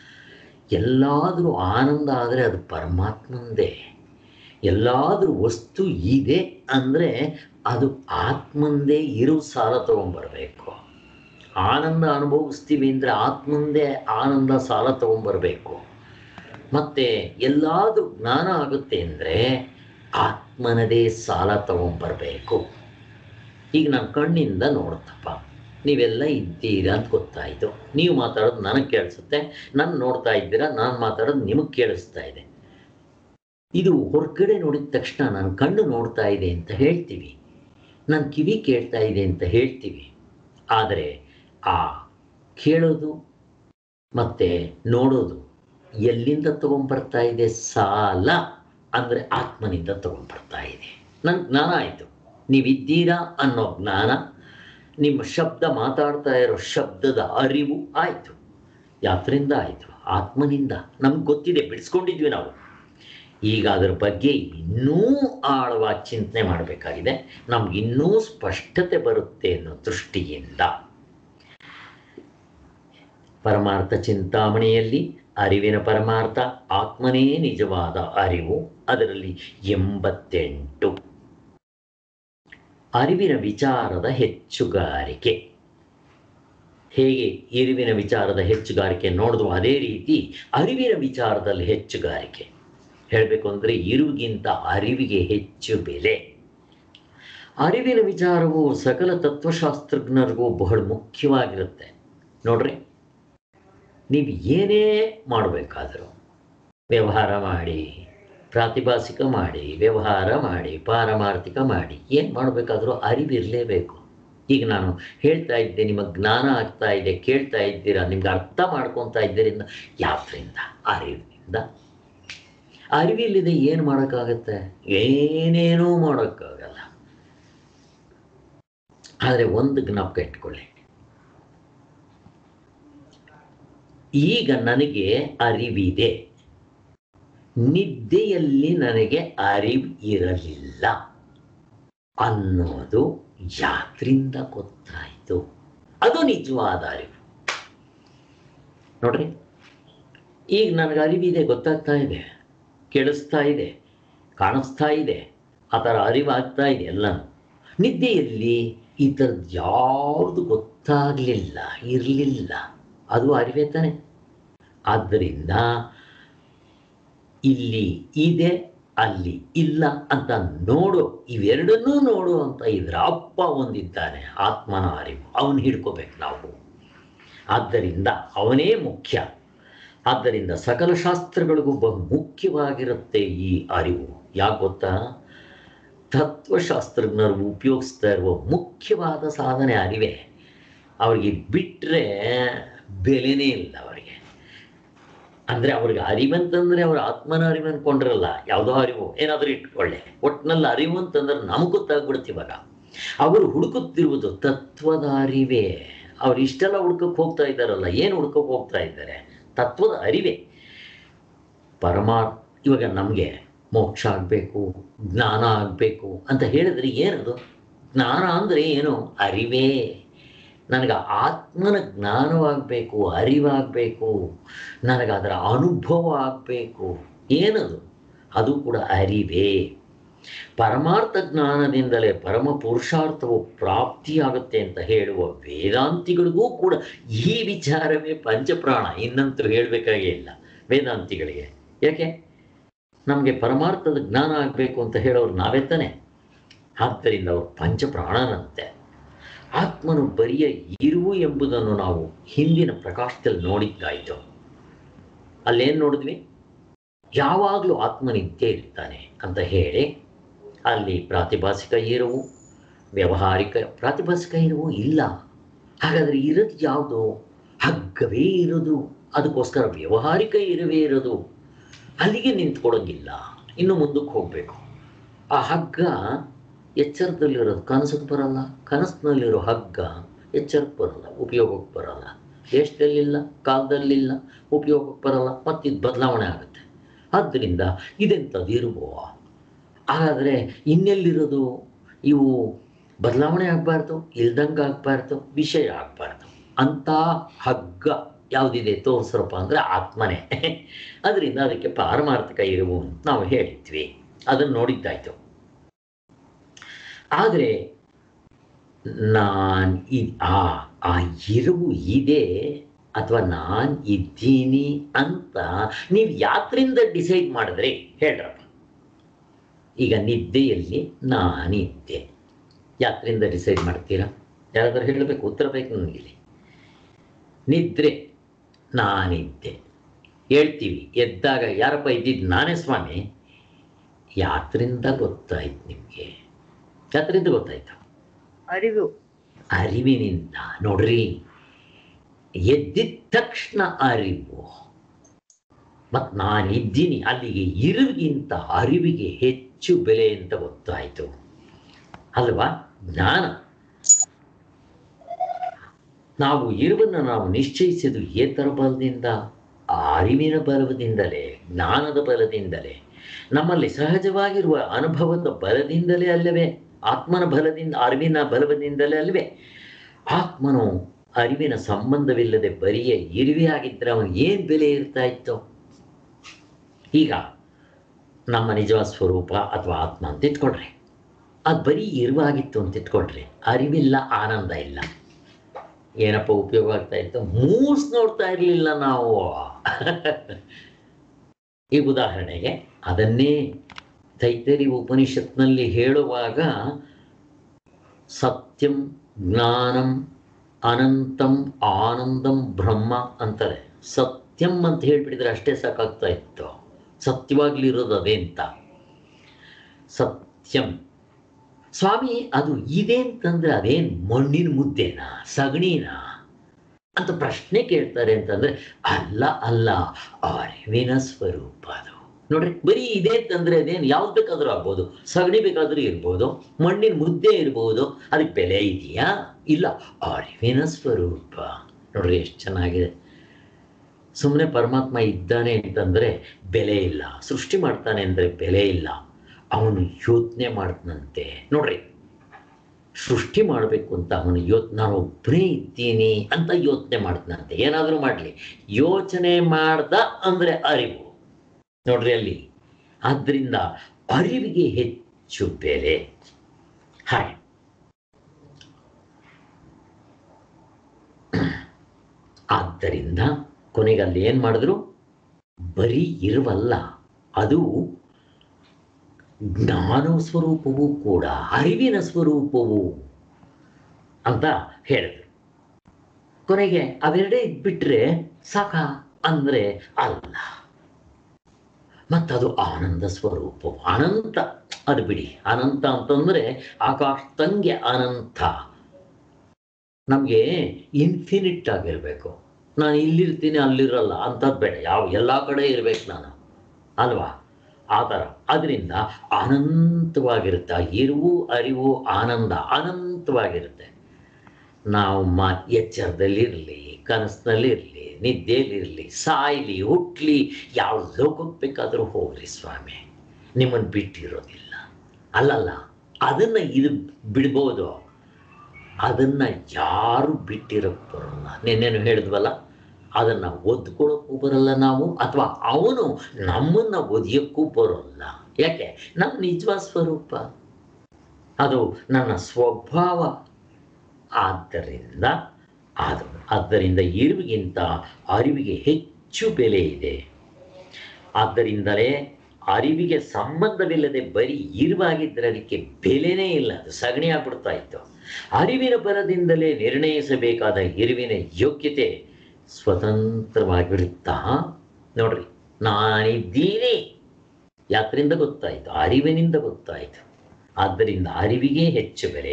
ಎಲ್ಲಾದರೂ ಆನಂದ ಆದರೆ ಅದು ಪರಮಾತ್ಮಂದೇ ಎಲ್ಲಾದರೂ ವಸ್ತು ಇದೆ ಅಂದರೆ ಅದು ಆತ್ಮಂದೇ ಇರು ಸಾಲ ತಗೊಂಬರ್ಬೇಕು ಆನಂದ ಅನುಭವಿಸ್ತೀವಿ ಅಂದರೆ ಆತ್ಮಂದೇ ಆನಂದ ಸಾಲ ತಗೊಂಬರ್ಬೇಕು ಮತ್ತೆ ಎಲ್ಲಾದರೂ ಜ್ಞಾನ ಆಗುತ್ತೆ ಅಂದರೆ ಆತ್ಮನದೇ ಸಾಲ ತಗೊಂಬರ್ಬೇಕು ಈಗ ನಾನು ಕಣ್ಣಿಂದ ನೋಡ್ತಪ್ಪ ನೀವೆಲ್ಲ ಇದ್ದೀರಾ ಅಂತ ಗೊತ್ತಾಯಿತು ನೀವು ಮಾತಾಡೋದು ನನಗೆ ಕೇಳಿಸುತ್ತೆ ನಾನು ನೋಡ್ತಾ ಇದ್ದೀರಾ ನಾನು ಮಾತಾಡೋದು ನಿಮಗೆ ಕೇಳಿಸ್ತಾ ಇದೆ ಇದು ಹೊರಗಡೆ ನೋಡಿದ ತಕ್ಷಣ ನನ್ನ ಕಣ್ಣು ನೋಡ್ತಾ ಇದೆ ಅಂತ ಹೇಳ್ತೀವಿ ನನ್ನ ಕಿವಿ ಕೇಳ್ತಾ ಇದೆ ಅಂತ ಹೇಳ್ತೀವಿ ಆದರೆ ಆ ಕೇಳೋದು ಮತ್ತೆ ನೋಡೋದು ಎಲ್ಲಿಂದ ತಗೊಂಬರ್ತಾ ಇದೆ ಸಾಲ ಅಂದರೆ ಆತ್ಮನಿಂದ ತಗೊಂಬರ್ತಾ ಇದೆ ನನ್ನ ಜ್ಞಾನ ಆಯಿತು ನೀವಿದ್ದೀರಾ ಅನ್ನೋ ಜ್ಞಾನ ನಿಮ್ಮ ಶಬ್ದ ಮಾತಾಡ್ತಾ ಇರೋ ಶಬ್ದದ ಅರಿವು ಆಯಿತು ಯಾತ್ರಿಂದ ಆಯಿತು ಆತ್ಮನಿಂದ ನಮ್ಗೆ ಗೊತ್ತಿದೆ ಬಿಡಿಸ್ಕೊಂಡಿದ್ವಿ ನಾವು ಈಗ ಅದರ ಬಗ್ಗೆ ಇನ್ನೂ ಆಳವಾಗಿ ಚಿಂತನೆ ಮಾಡಬೇಕಾಗಿದೆ ನಮ್ಗೆ ಇನ್ನೂ ಸ್ಪಷ್ಟತೆ ಬರುತ್ತೆ ಅನ್ನೋ ದೃಷ್ಟಿಯಿಂದ ಪರಮಾರ್ಥ ಚಿಂತಾಮಣಿಯಲ್ಲಿ ಅರಿವಿನ ಪರಮಾರ್ಥ ಆತ್ಮನೇ ನಿಜವಾದ ಅರಿವು ಅದರಲ್ಲಿ ಎಂಬತ್ತೆಂಟು ಅರಿವಿನ ವಿಚಾರದ ಹೆಚ್ಚುಗಾರಿಕೆ ಹೇಗೆ ಇರುವಿನ ವಿಚಾರದ ಹೆಚ್ಚುಗಾರಿಕೆ ನೋಡಿದ್ವು ಅದೇ ರೀತಿ ಅರಿವಿನ ವಿಚಾರದಲ್ಲಿ ಹೆಚ್ಚುಗಾರಿಕೆ ಹೇಳಬೇಕು ಅಂದರೆ ಇರುವಿಗಿಂತ ಅರಿವಿಗೆ ಹೆಚ್ಚು ಬೆಲೆ ಅರಿವಿನ ವಿಚಾರವು ಸಕಲ ತತ್ವಶಾಸ್ತ್ರಜ್ಞರಿಗೂ ಬಹಳ ಮುಖ್ಯವಾಗಿರುತ್ತೆ ನೋಡ್ರಿ ನೀವು ಏನೇ ಮಾಡಬೇಕಾದರೂ ವ್ಯವಹಾರ ಮಾಡಿ ಪ್ರಾತಿಭಾಸಿಕ ಮಾಡಿ ವ್ಯವಹಾರ ಮಾಡಿ ಪಾರಮಾರ್ಥಿಕ ಮಾಡಿ ಏನು ಮಾಡಬೇಕಾದ್ರೂ ಅರಿವಿರಲೇಬೇಕು ಈಗ ನಾನು ಹೇಳ್ತಾ ಇದ್ದೆ ನಿಮಗೆ ಜ್ಞಾನ ಆಗ್ತಾ ಇದೆ ಕೇಳ್ತಾ ಇದ್ದೀರಾ ನಿಮ್ಗೆ ಅರ್ಥ ಮಾಡ್ಕೊತಾ ಇದ್ದೀರಿಂದ ಯಾವ್ದ್ರಿಂದ ಅರಿವಿನಿಂದ ಅರಿವಿಲ್ಲದೆ ಏನು ಮಾಡೋಕ್ಕಾಗತ್ತೆ ಏನೇನೂ ಮಾಡೋಕ್ಕಾಗಲ್ಲ ಆದರೆ ಒಂದು ಜ್ಞಾಪಕ ಇಟ್ಕೊಳ್ಳಿ ಈಗ ನನಗೆ ಅರಿವಿದೆ ನಿದ್ದೆಯಲ್ಲಿ ನನಗೆ ಅರಿವು ಇರಲಿಲ್ಲ ಅನ್ನೋದು ಯಾತ್ರಿಂದ ಗೊತ್ತಾಯಿತು ಅದು ನಿಜವಾದ ಅರಿವು ನೋಡ್ರಿ ಈಗ ನನಗೆ ಅರಿವಿದೆ ಗೊತ್ತಾಗ್ತಾ ಇದೆ ಕೇಳಿಸ್ತಾ ಇದೆ ಕಾಣಿಸ್ತಾ ಇದೆ ಆ ಥರ ಅರಿವಾಗ್ತಾ ಇದೆ ಎಲ್ಲನೂ ನಿದ್ದೆಯಲ್ಲಿ ಈ ಥರದ್ದು ಯಾವುದು ಗೊತ್ತಾಗಲಿಲ್ಲ ಇರಲಿಲ್ಲ ಅದು ಅರಿವೇ ತಾನೆ ಆದ್ದರಿಂದ ಇಲ್ಲಿ ಇದೆ ಅಲ್ಲಿ ಇಲ್ಲ ಅಂತ ನೋಡು ಇವೆರಡನ್ನೂ ನೋಡು ಅಂತ ಇದರ ಅಪ್ಪ ಒಂದಿದ್ದಾನೆ ಆತ್ಮನ ಅರಿವು ಅವನು ಹಿಡ್ಕೋಬೇಕು ನಾವು ಆದ್ದರಿಂದ ಅವನೇ ಮುಖ್ಯ ಆದ್ದರಿಂದ ಸಕಲ ಶಾಸ್ತ್ರಗಳಿಗೂ ಬಹು ಮುಖ್ಯವಾಗಿರುತ್ತೆ ಈ ಅರಿವು ಯಾಕೆ ಗೊತ್ತಾ ತತ್ವಶಾಸ್ತ್ರಜ್ಞರು ಉಪಯೋಗಿಸ್ತಾ ಇರುವ ಮುಖ್ಯವಾದ ಸಾಧನೆ ಅರಿವೇ ಅವರಿಗೆ ಬಿಟ್ಟರೆ ಬೆಲೆನೇ ಇಲ್ಲ ಅವರಿಗೆ ಅಂದ್ರೆ ಅವ್ರಿಗೆ ಅರಿವಂತಂದ್ರೆ ಅವ್ರ ಆತ್ಮನ ಅರಿವು ಅನ್ಕೊಂಡ್ರಲ್ಲ ಯಾವುದೋ ಅರಿವು ಏನಾದ್ರೂ ಇಟ್ಕೊಳ್ಳಿ ಒಟ್ನಲ್ಲಿ ಅರಿವು ಅಂತಂದ್ರೆ ನಮಗ್ ಗೊತ್ತಾಗ್ಬಿಡುತ್ತೆ ಇವಾಗ ಅವರು ಹುಡುಕುತ್ತಿರುವುದು ತತ್ವದ ಅರಿವೇ ಅವ್ರು ಇಷ್ಟೆಲ್ಲ ಹುಡ್ಕಕ್ ಹೋಗ್ತಾ ಇದ್ದಾರಲ್ಲ ಏನು ಹುಡ್ಕಕ್ ಹೋಗ್ತಾ ಇದ್ದಾರೆ ತತ್ವದ ಅರಿವೇ ಪರಮಾ ಇವಾಗ ನಮಗೆ ಮೋಕ್ಷ ಆಗಬೇಕು ಜ್ಞಾನ ಆಗಬೇಕು ಅಂತ ಹೇಳಿದ್ರೆ ಏನದು ಜ್ಞಾನ ಅಂದರೆ ಏನು ಅರಿವೇ ನನಗೆ ಆತ್ಮನ ಜ್ಞಾನವಾಗಬೇಕು ಅರಿವಾಗಬೇಕು ನನಗೆ ಅದರ ಅನುಭವ ಆಗಬೇಕು ಏನದು ಅದು ಕೂಡ ಅರಿವೇ ಪರಮಾರ್ಥ ಜ್ಞಾನದಿಂದಲೇ ಪರಮ ಪುರುಷಾರ್ಥವು ಪ್ರಾಪ್ತಿಯಾಗುತ್ತೆ ಅಂತ ಹೇಳುವ ವೇದಾಂತಿಗಳಿಗೂ ಕೂಡ ಈ ವಿಚಾರವೇ ಪಂಚಪ್ರಾಣ ಇನ್ನಂತೂ ಹೇಳಬೇಕಾಗೇ ಇಲ್ಲ ವೇದಾಂತಿಗಳಿಗೆ ಯಾಕೆ ನಮಗೆ ಪರಮಾರ್ಥದ ಜ್ಞಾನ ಆಗಬೇಕು ಅಂತ ಹೇಳೋರು ನಾವೇ ತಾನೆ ಆದ್ದರಿಂದ ಅವರು ಪಂಚಪ್ರಾಣನಂತೆ ಆತ್ಮನು ಬರಿಯ ಇರುವು ಎಂಬುದನ್ನು ನಾವು ಹಿಂದಿನ ಪ್ರಕಾಶದಲ್ಲಿ ನೋಡಿದ್ದಾಯಿತು ಅಲ್ಲೇನು ನೋಡಿದ್ವಿ ಯಾವಾಗಲೂ ಆತ್ಮನಿದ್ದೇ ಇರ್ತಾನೆ ಅಂತ ಹೇಳಿ ಅಲ್ಲಿ ಪ್ರಾತಿಭಾಸಿಕ ಇರುವು ವ್ಯಾವಹಾರಿಕ ಪ್ರಾತಿಭಾಸಿಕ ಇರುವು ಇಲ್ಲ ಹಾಗಾದ್ರೆ ಇರೋದು ಯಾವುದು ಹಗ್ಗವೇ ಇರೋದು ಅದಕ್ಕೋಸ್ಕರ ವ್ಯಾವಹಾರಿಕ ಇರುವೇ ಇರೋದು ಅಲ್ಲಿಗೆ ನಿಂತ್ಕೊಡೋಂಗಿಲ್ಲ ಇನ್ನು ಮುಂದಕ್ಕೆ ಹೋಗಬೇಕು ಆ ಹಗ್ಗ ಎಚ್ಚರದಲ್ಲಿರೋದು ಕನಸಕ್ಕೆ ಬರಲ್ಲ ಕನಸಿನಲ್ಲಿರೋ ಹಗ್ಗ ಎಚ್ಚರಕ್ಕೆ ಬರಲ್ಲ ಉಪಯೋಗಕ್ಕೆ ಬರಲ್ಲ ದೇಶದಲ್ಲಿಲ್ಲ ಕಾಲದಲ್ಲಿಲ್ಲ ಉಪಯೋಗಕ್ಕೆ ಬರಲ್ಲ ಮತ್ತಿದು ಬದಲಾವಣೆ ಆಗುತ್ತೆ ಆದ್ದರಿಂದ ಇದೆಂಥದ್ದು ಇರುವೋ ಹಾಗಾದರೆ ಇನ್ನೆಲ್ಲಿರೋದು ಇವು ಬದಲಾವಣೆ ಆಗಬಾರ್ದು ಇಲ್ದಂಗೆ ಆಗಬಾರ್ದು ವಿಷಯ ಆಗಬಾರ್ದು ಅಂಥ ಹಗ್ಗ ಯಾವುದಿದೆ ತೋರಿಸ್ರಪ್ಪ ಅಂದರೆ ಆತ್ಮನೇ ಅದರಿಂದ ಅದಕ್ಕೆ ಪಾರಮಾರ್ಥಿಕ ಇರುವು ಅಂತ ನಾವು ಹೇಳಿದ್ವಿ ಅದನ್ನು ನೋಡಿದ್ದಾಯ್ತು ಆದರೆ ನಾನು ಇ ಆ ಆ ಇರುವು ಇದೆ ಅಥವಾ ನಾನು ಇದ್ದೀನಿ ಅಂತ ನೀವು ಯಾತ್ರಿಂದ ಡಿಸೈಡ್ ಮಾಡಿದ್ರಿ ಹೇಳ್ರಪ್ಪ ಈಗ ನಿದ್ದೆಯಲ್ಲಿ ನಾನಿದ್ದೆ ಯಾತ್ರಿಂದ ಡಿಸೈಡ್ ಮಾಡ್ತೀರಾ ಯಾರಾದ್ರೂ ಹೇಳಬೇಕು ಉತ್ತರ ಬೇಕು ನನಗಿಲ್ಲಿ ನಿದ್ರೆ ನಾನಿದ್ದೆ ಹೇಳ್ತೀವಿ ಎದ್ದಾಗ ಯಾರಪ್ಪ ಇದ್ದಿದ್ದು ನಾನೇ ಸ್ವಾಮಿ ಯಾತ್ರಿಂದ ಗೊತ್ತಾಯ್ತು ನಿಮಗೆ ಯಾತ್ರಿಂದ ಗೊತ್ತಾಯ್ತು ಅರಿವು ಅರಿವಿನಿಂದ ನೋಡ್ರಿ ಎದ್ದಿದ ತಕ್ಷಣ ಅರಿವು ಮತ್ತು ನಾನಿದ್ದೀನಿ ಅಲ್ಲಿಗೆ ಇರುವಿಗಿಂತ ಅರಿವಿಗೆ ಹೆಚ್ಚು ಬೆಲೆ ಅಂತ ಗೊತ್ತಾಯಿತು ಅಲ್ವಾ ಜ್ಞಾನ ನಾವು ಇರುವನ್ನು ನಾವು ನಿಶ್ಚಯಿಸಿದ್ದು ಏತರ ಬಲದಿಂದ ಆ ಅರಿವಿನ ಬಲದಿಂದಲೇ ಜ್ಞಾನದ ಬಲದಿಂದಲೇ ನಮ್ಮಲ್ಲಿ ಸಹಜವಾಗಿರುವ ಅನುಭವದ ಬಲದಿಂದಲೇ ಅಲ್ಲವೇ ಆತ್ಮನ ಬಲದಿಂದ ಅರಿವಿನ ಬಲದಿಂದಲೇ ಅಲ್ವೇ ಆತ್ಮನು ಅರಿವಿನ ಸಂಬಂಧವಿಲ್ಲದೆ ಬರಿಯ ಇರುವೆ ಆಗಿದ್ದರೆ ಅವನು ಏನು ಬೆಲೆ ಇರ್ತಾ ಇತ್ತು ಈಗ ನಮ್ಮ ನಿಜವಾದ ಸ್ವರೂಪ ಅಥವಾ ಆತ್ಮ ಅಂತ ಇಟ್ಕೊಳ್ರಿ ಅದು ಬರೀ ಇರುವಾಗಿತ್ತು ಅಂತ ಇಟ್ಕೊಳ್ರಿ ಅರಿವಿಲ್ಲ ಆನಂದ ಇಲ್ಲ ಏನಪ್ಪ ಉಪಯೋಗ ಆಗ್ತಾ ಇತ್ತು ಮೂಸ್ ನೋಡ್ತಾ ಇರಲಿಲ್ಲ ನಾವು ಈ ಉದಾಹರಣೆಗೆ ಅದನ್ನೇ ತೈತರಿ ಉಪನಿಷತ್ನಲ್ಲಿ ಹೇಳುವಾಗ ಸತ್ಯಂ ಜ್ಞಾನಂ ಅನಂತಂ ಆನಂದಂ ಬ್ರಹ್ಮ ಅಂತಾರೆ ಸತ್ಯಂ ಅಂತ ಹೇಳ್ಬಿಟ್ಟಿದ್ರೆ ಅಷ್ಟೇ ಸಾಕಾಗ್ತಾ ಇತ್ತು ಸತ್ಯವಾಗ್ಲಿರೋದು ಅದೇ ಅಂತ ಸತ್ಯಂ ಸ್ವಾಮಿ ಅದು ಇದೆ ಅಂತಂದ್ರೆ ಅದೇನ್ ಮಣ್ಣಿನ ಮುದ್ದೆನಾ ಸಗಣಿನಾ ಅಂತ ಪ್ರಶ್ನೆ ಕೇಳ್ತಾರೆ ಅಂತಂದ್ರೆ ಅಲ್ಲ ಅಲ್ಲ ಅರಿವಿನ ಸ್ವರೂಪ ಅದು ನೋಡ್ರಿ ಬರೀ ಇದೆ ಅಂತಂದ್ರೆ ಅದೇನು ಯಾವ್ದು ಬೇಕಾದ್ರೂ ಆಗ್ಬೋದು ಸಗಣಿ ಬೇಕಾದ್ರೂ ಇರ್ಬೋದು ಮಣ್ಣಿನ ಮುದ್ದೆ ಇರ್ಬೋದು ಅದಕ್ಕೆ ಬೆಲೆ ಇದೆಯಾ ಇಲ್ಲ ಅರಿವಿನ ಸ್ವರೂಪ ನೋಡ್ರಿ ಎಷ್ಟು ಚೆನ್ನಾಗಿದೆ ಸುಮ್ಮನೆ ಪರಮಾತ್ಮ ಇದ್ದಾನೆ ಅಂತಂದ್ರೆ ಬೆಲೆ ಇಲ್ಲ ಸೃಷ್ಟಿ ಮಾಡ್ತಾನೆ ಅಂದ್ರೆ ಬೆಲೆ ಇಲ್ಲ ಅವನು ಯೋಚನೆ ಮಾಡ್ತಾನಂತೆ ನೋಡ್ರಿ ಸೃಷ್ಟಿ ಮಾಡಬೇಕು ಅಂತ ಅವನು ಯೋತ್ ನಾನು ಒಬ್ಬನೇ ಇದ್ದೀನಿ ಅಂತ ಯೋಚನೆ ಮಾಡ್ತಾನಂತೆ ಏನಾದರೂ ಮಾಡಲಿ ಯೋಚನೆ ಮಾಡ್ದ ಅಂದ್ರೆ ಅರಿವು ನೋಡ್ರಿ ಅಲ್ಲಿ ಆದ್ರಿಂದ ಅರಿವಿಗೆ ಹೆಚ್ಚು ಬೆಲೆ ಹಾಗೆ ಆದ್ದರಿಂದ ಕೊನೆಗೆ ಅಲ್ಲಿ ಏನು ಮಾಡಿದ್ರು ಬರೀ ಇರುವಲ್ಲ ಅದು ಜ್ಞಾನ ಸ್ವರೂಪವೂ ಕೂಡ ಅರಿವಿನ ಸ್ವರೂಪವು ಅಂತ ಹೇಳಿದ್ರು ಕೊನೆಗೆ ಅವೆರಡೇ ಇದ್ಬಿಟ್ರೆ ಸಾಕ ಅಂದ್ರೆ ಅಲ್ಲ ಮತ್ತದು ಆನಂದ ಸ್ವರೂಪವು ಅನಂತ ಅದು ಬಿಡಿ ಅನಂತ ಅಂತಂದ್ರೆ ಆಕಾಶ ತಂಗೆ ಅನಂತ ನಮಗೆ ಇನ್ಫಿನಿಟ್ ಆಗಿರಬೇಕು ನಾನು ಇಲ್ಲಿರ್ತೀನಿ ಅಲ್ಲಿರಲ್ಲ ಅಂಥದ್ದು ಬೇಡ ಯಾವ ಎಲ್ಲ ಕಡೆ ಇರ್ಬೇಕು ನಾನು ಅಲ್ವಾ ಆ ಥರ ಅದರಿಂದ ಅನಂತವಾಗಿರುತ್ತೆ ಆ ಇರುವು ಅರಿವು ಆನಂದ ಅನಂತವಾಗಿರುತ್ತೆ ನಾವು ಮಾ ಎಚ್ಚರದಲ್ಲಿರಲಿ ಕನಸಿನಲ್ಲಿರಲಿ ನಿದ್ದೆಯಲ್ಲಿರಲಿ ಸಾಯ್ಲಿ ಹುಟ್ಲಿ ಯಾವ ಲೋಕಕ್ಕೆ ಬೇಕಾದರೂ ಹೋಗ್ರಿ ಸ್ವಾಮಿ ನಿಮ್ಮನ್ನು ಬಿಟ್ಟಿರೋದಿಲ್ಲ ಅಲ್ಲಲ್ಲ ಅದನ್ನು ಇದು ಬಿಡ್ಬೋದು ಅದನ್ನು ಯಾರು ಬಿಟ್ಟಿರೋಕ್ಕೆ ಬರೋಲ್ಲ ನಿನ್ನೇನು ಹೇಳಿದ್ವಲ್ಲ ಅದನ್ನು ಒದ್ಕೊಳ್ಳೋಕ್ಕೂ ಬರಲ್ಲ ನಾವು ಅಥವಾ ಅವನು ನಮ್ಮನ್ನು ಒದಿಯೋಕ್ಕೂ ಬರೋಲ್ಲ ಯಾಕೆ ನಮ್ಮ ನಿಜವಾದ ಸ್ವರೂಪ ಅದು ನನ್ನ ಸ್ವಭಾವ ಆದ್ದರಿಂದ ಅದು ಆದ್ದರಿಂದ ಇರುವಿಗಿಂತ ಅರಿವಿಗೆ ಹೆಚ್ಚು ಬೆಲೆ ಇದೆ ಆದ್ದರಿಂದಲೇ ಅರಿವಿಗೆ ಸಂಬಂಧವಿಲ್ಲದೆ ಬರೀ ಇರುವಾಗಿದ್ದರೆ ಅದಕ್ಕೆ ಬೆಲೆನೇ ಇಲ್ಲ ಅದು ಸಗಣಿ ಆಗ್ಬಿಡ್ತಾ ಇತ್ತು ಅರಿವಿನ ಬಲದಿಂದಲೇ ನಿರ್ಣಯಿಸಬೇಕಾದ ಇರುವಿನ ಯೋಗ್ಯತೆ ಸ್ವತಂತ್ರವಾಗಿರುತ್ತಾ ನೋಡ್ರಿ ನಾನಿದ್ದೀನಿ ಯಾತ್ರಿಂದ ಗೊತ್ತಾಯಿತು ಅರಿವಿನಿಂದ ಗೊತ್ತಾಯಿತು ಆದ್ದರಿಂದ ಅರಿವಿಗೆ ಹೆಚ್ಚು ಬೆಲೆ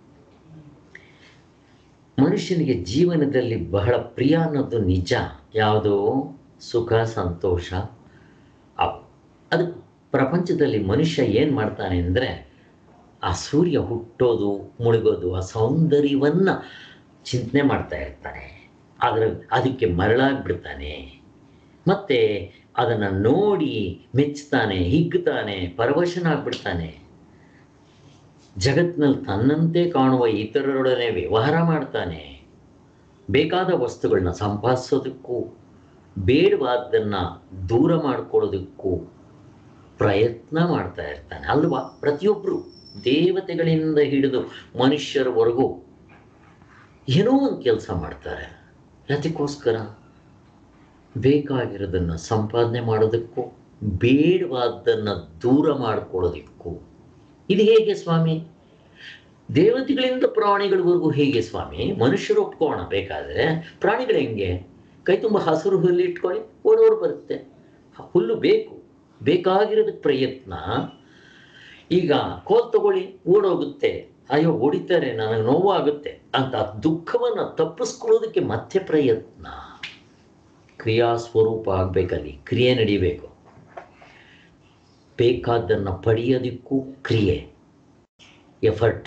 ಮನುಷ್ಯನಿಗೆ ಜೀವನದಲ್ಲಿ ಬಹಳ ಪ್ರಿಯ ಅನ್ನೋದು ನಿಜ ಯಾವುದು ಸುಖ ಸಂತೋಷ ಅವು ಅದು ಪ್ರಪಂಚದಲ್ಲಿ ಮನುಷ್ಯ ಏನು ಮಾಡ್ತಾನೆ ಅಂದರೆ ಆ ಸೂರ್ಯ ಹುಟ್ಟೋದು ಮುಳುಗೋದು ಆ ಸೌಂದರ್ಯವನ್ನು ಚಿಂತನೆ ಮಾಡ್ತಾ ಇರ್ತಾನೆ ಅದರ ಅದಕ್ಕೆ ಮರಳಾಗ್ಬಿಡ್ತಾನೆ ಮತ್ತೆ ಅದನ್ನು ನೋಡಿ ಮೆಚ್ಚುತ್ತಾನೆ ಹಿಗ್ಗುತ್ತಾನೆ ಪರವಶನಾಗ್ಬಿಡ್ತಾನೆ ಜಗತ್ತಿನಲ್ಲಿ ತನ್ನಂತೆ ಕಾಣುವ ಇತರರೊಡನೆ ವ್ಯವಹಾರ ಮಾಡ್ತಾನೆ ಬೇಕಾದ ವಸ್ತುಗಳನ್ನ ಸಂಪಾದಿಸೋದಕ್ಕೂ ಬೇಡವಾದ್ದನ್ನು ದೂರ ಮಾಡ್ಕೊಳ್ಳೋದಕ್ಕೂ ಪ್ರಯತ್ನ ಮಾಡ್ತಾ ಇರ್ತಾನೆ ಅಲ್ವಾ ಪ್ರತಿಯೊಬ್ಬರು ದೇವತೆಗಳಿಂದ ಹಿಡಿದು ಮನುಷ್ಯರವರೆಗೂ ಏನೋ ಒಂದು ಕೆಲಸ ಮಾಡ್ತಾರೆ ಯಾತಕ್ಕೋಸ್ಕರ ಬೇಕಾಗಿರೋದನ್ನು ಸಂಪಾದನೆ ಮಾಡೋದಕ್ಕೂ ಬೇಡವಾದ್ದನ್ನು ದೂರ ಮಾಡ್ಕೊಳ್ಳೋದಕ್ಕೂ ಇದು ಹೇಗೆ ಸ್ವಾಮಿ ದೇವತೆಗಳಿಂದ ಪ್ರಾಣಿಗಳವರೆಗೂ ಹೇಗೆ ಸ್ವಾಮಿ ಮನುಷ್ಯರು ಒಪ್ಕೋಣ ಬೇಕಾದರೆ ಪ್ರಾಣಿಗಳು ಹೆಂಗೆ ಕೈ ತುಂಬ ಹಸಿರು ಹುಲ್ಲು ಇಟ್ಕೊಳ್ಳಿ ಓಡೋಡು ಬರುತ್ತೆ ಹುಲ್ಲು ಬೇಕು ಬೇಕಾಗಿರೋದಕ್ಕೆ ಪ್ರಯತ್ನ ಈಗ ಕೋಲ್ ತಗೊಳ್ಳಿ ಓಡೋಗುತ್ತೆ ಅಯ್ಯೋ ಹೊಡಿತಾರೆ ನನಗೆ ನೋವಾಗುತ್ತೆ ಅಂತ ದುಃಖವನ್ನು ತಪ್ಪಿಸ್ಕೊಳ್ಳೋದಕ್ಕೆ ಮತ್ತೆ ಪ್ರಯತ್ನ ಕ್ರಿಯಾ ಸ್ವರೂಪ ಆಗಬೇಕಲ್ಲಿ ಕ್ರಿಯೆ ನಡಿಬೇಕು ಬೇಕಾದ್ದನ್ನು ಪಡೆಯೋದಕ್ಕೂ ಕ್ರಿಯೆ ಎಫರ್ಟ್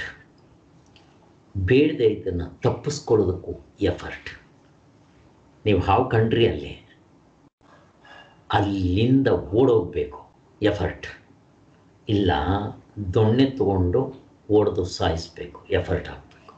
ಬೇಡದೆ ಇದನ್ನು ತಪ್ಪಿಸ್ಕೊಳ್ಳೋದಕ್ಕೂ ಎಫರ್ಟ್ ನೀವು ಹಾವು ಕಂಡ್ರಿ ಅಲ್ಲಿ ಅಲ್ಲಿಂದ ಓಡೋಗ್ಬೇಕು ಎಫರ್ಟ್ ಇಲ್ಲ ದೊಣ್ಣೆ ತಗೊಂಡು ಓಡ್ದು ಸಾಯಿಸ್ಬೇಕು ಎಫರ್ಟ್ ಹಾಕಬೇಕು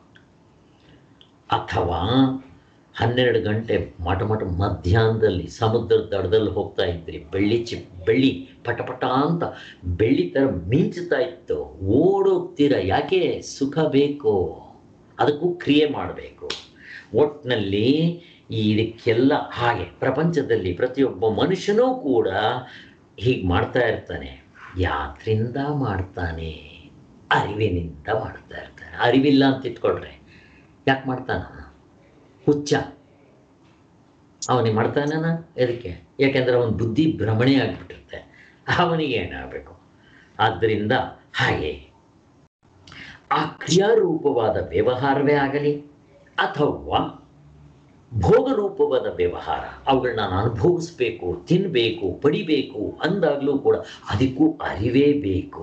ಅಥವಾ ಹನ್ನೆರಡು ಗಂಟೆ ಮಟ ಮಟ ಮಧ್ಯಾಹ್ನದಲ್ಲಿ ಸಮುದ್ರದ ದಡದಲ್ಲಿ ಹೋಗ್ತಾ ಇದ್ರಿ ಬೆಳ್ಳಿ ಚಿ ಬೆಳ್ಳಿ ಪಟ ಪಟ ಅಂತ ಬೆಳ್ಳಿ ಥರ ಮಿಂಚುತ್ತಾ ಇತ್ತು ಓಡೋಗ್ತೀರ ಯಾಕೆ ಸುಖ ಬೇಕು ಅದಕ್ಕೂ ಕ್ರಿಯೆ ಮಾಡಬೇಕು ಒಟ್ಟಿನಲ್ಲಿ ಇದಕ್ಕೆಲ್ಲ ಹಾಗೆ ಪ್ರಪಂಚದಲ್ಲಿ ಪ್ರತಿಯೊಬ್ಬ ಮನುಷ್ಯನೂ ಕೂಡ ಹೀಗೆ ಮಾಡ್ತಾ ಇರ್ತಾನೆ ಯಾತ್ರಿಂದ ಮಾಡ್ತಾನೆ ಅರಿವಿನಿಂದ ಮಾಡ್ತಾ ಇರ್ತಾನೆ ಅರಿವಿಲ್ಲ ಅಂತ ಇಟ್ಕೊಳ್ರೆ ಯಾಕೆ ಮಾಡ್ತಾನ ಹುಚ್ಚ ಅವನಿಗೆ ಮಾಡ್ತಾನ ಎದಕ್ಕೆ ಯಾಕೆಂದ್ರೆ ಅವನ ಬುದ್ಧಿ ಭ್ರಮಣೆ ಆಗಿಬಿಟ್ಟಿರುತ್ತೆ ಅವನಿಗೆ ಏನಾಗಬೇಕು ಆದ್ದರಿಂದ ಹಾಗೆ ಆ ಕ್ರಿಯಾರೂಪವಾದ ವ್ಯವಹಾರವೇ ಆಗಲಿ ಅಥವಾ ಭೋಗರೂಪವಾದ ವ್ಯವಹಾರ ಅವುಗಳನ್ನ ನಾನು ಅನುಭವಿಸ್ಬೇಕು ತಿನ್ನಬೇಕು ಪಡಿಬೇಕು ಅಂದಾಗಲೂ ಕೂಡ ಅದಕ್ಕೂ ಅರಿವೇ ಬೇಕು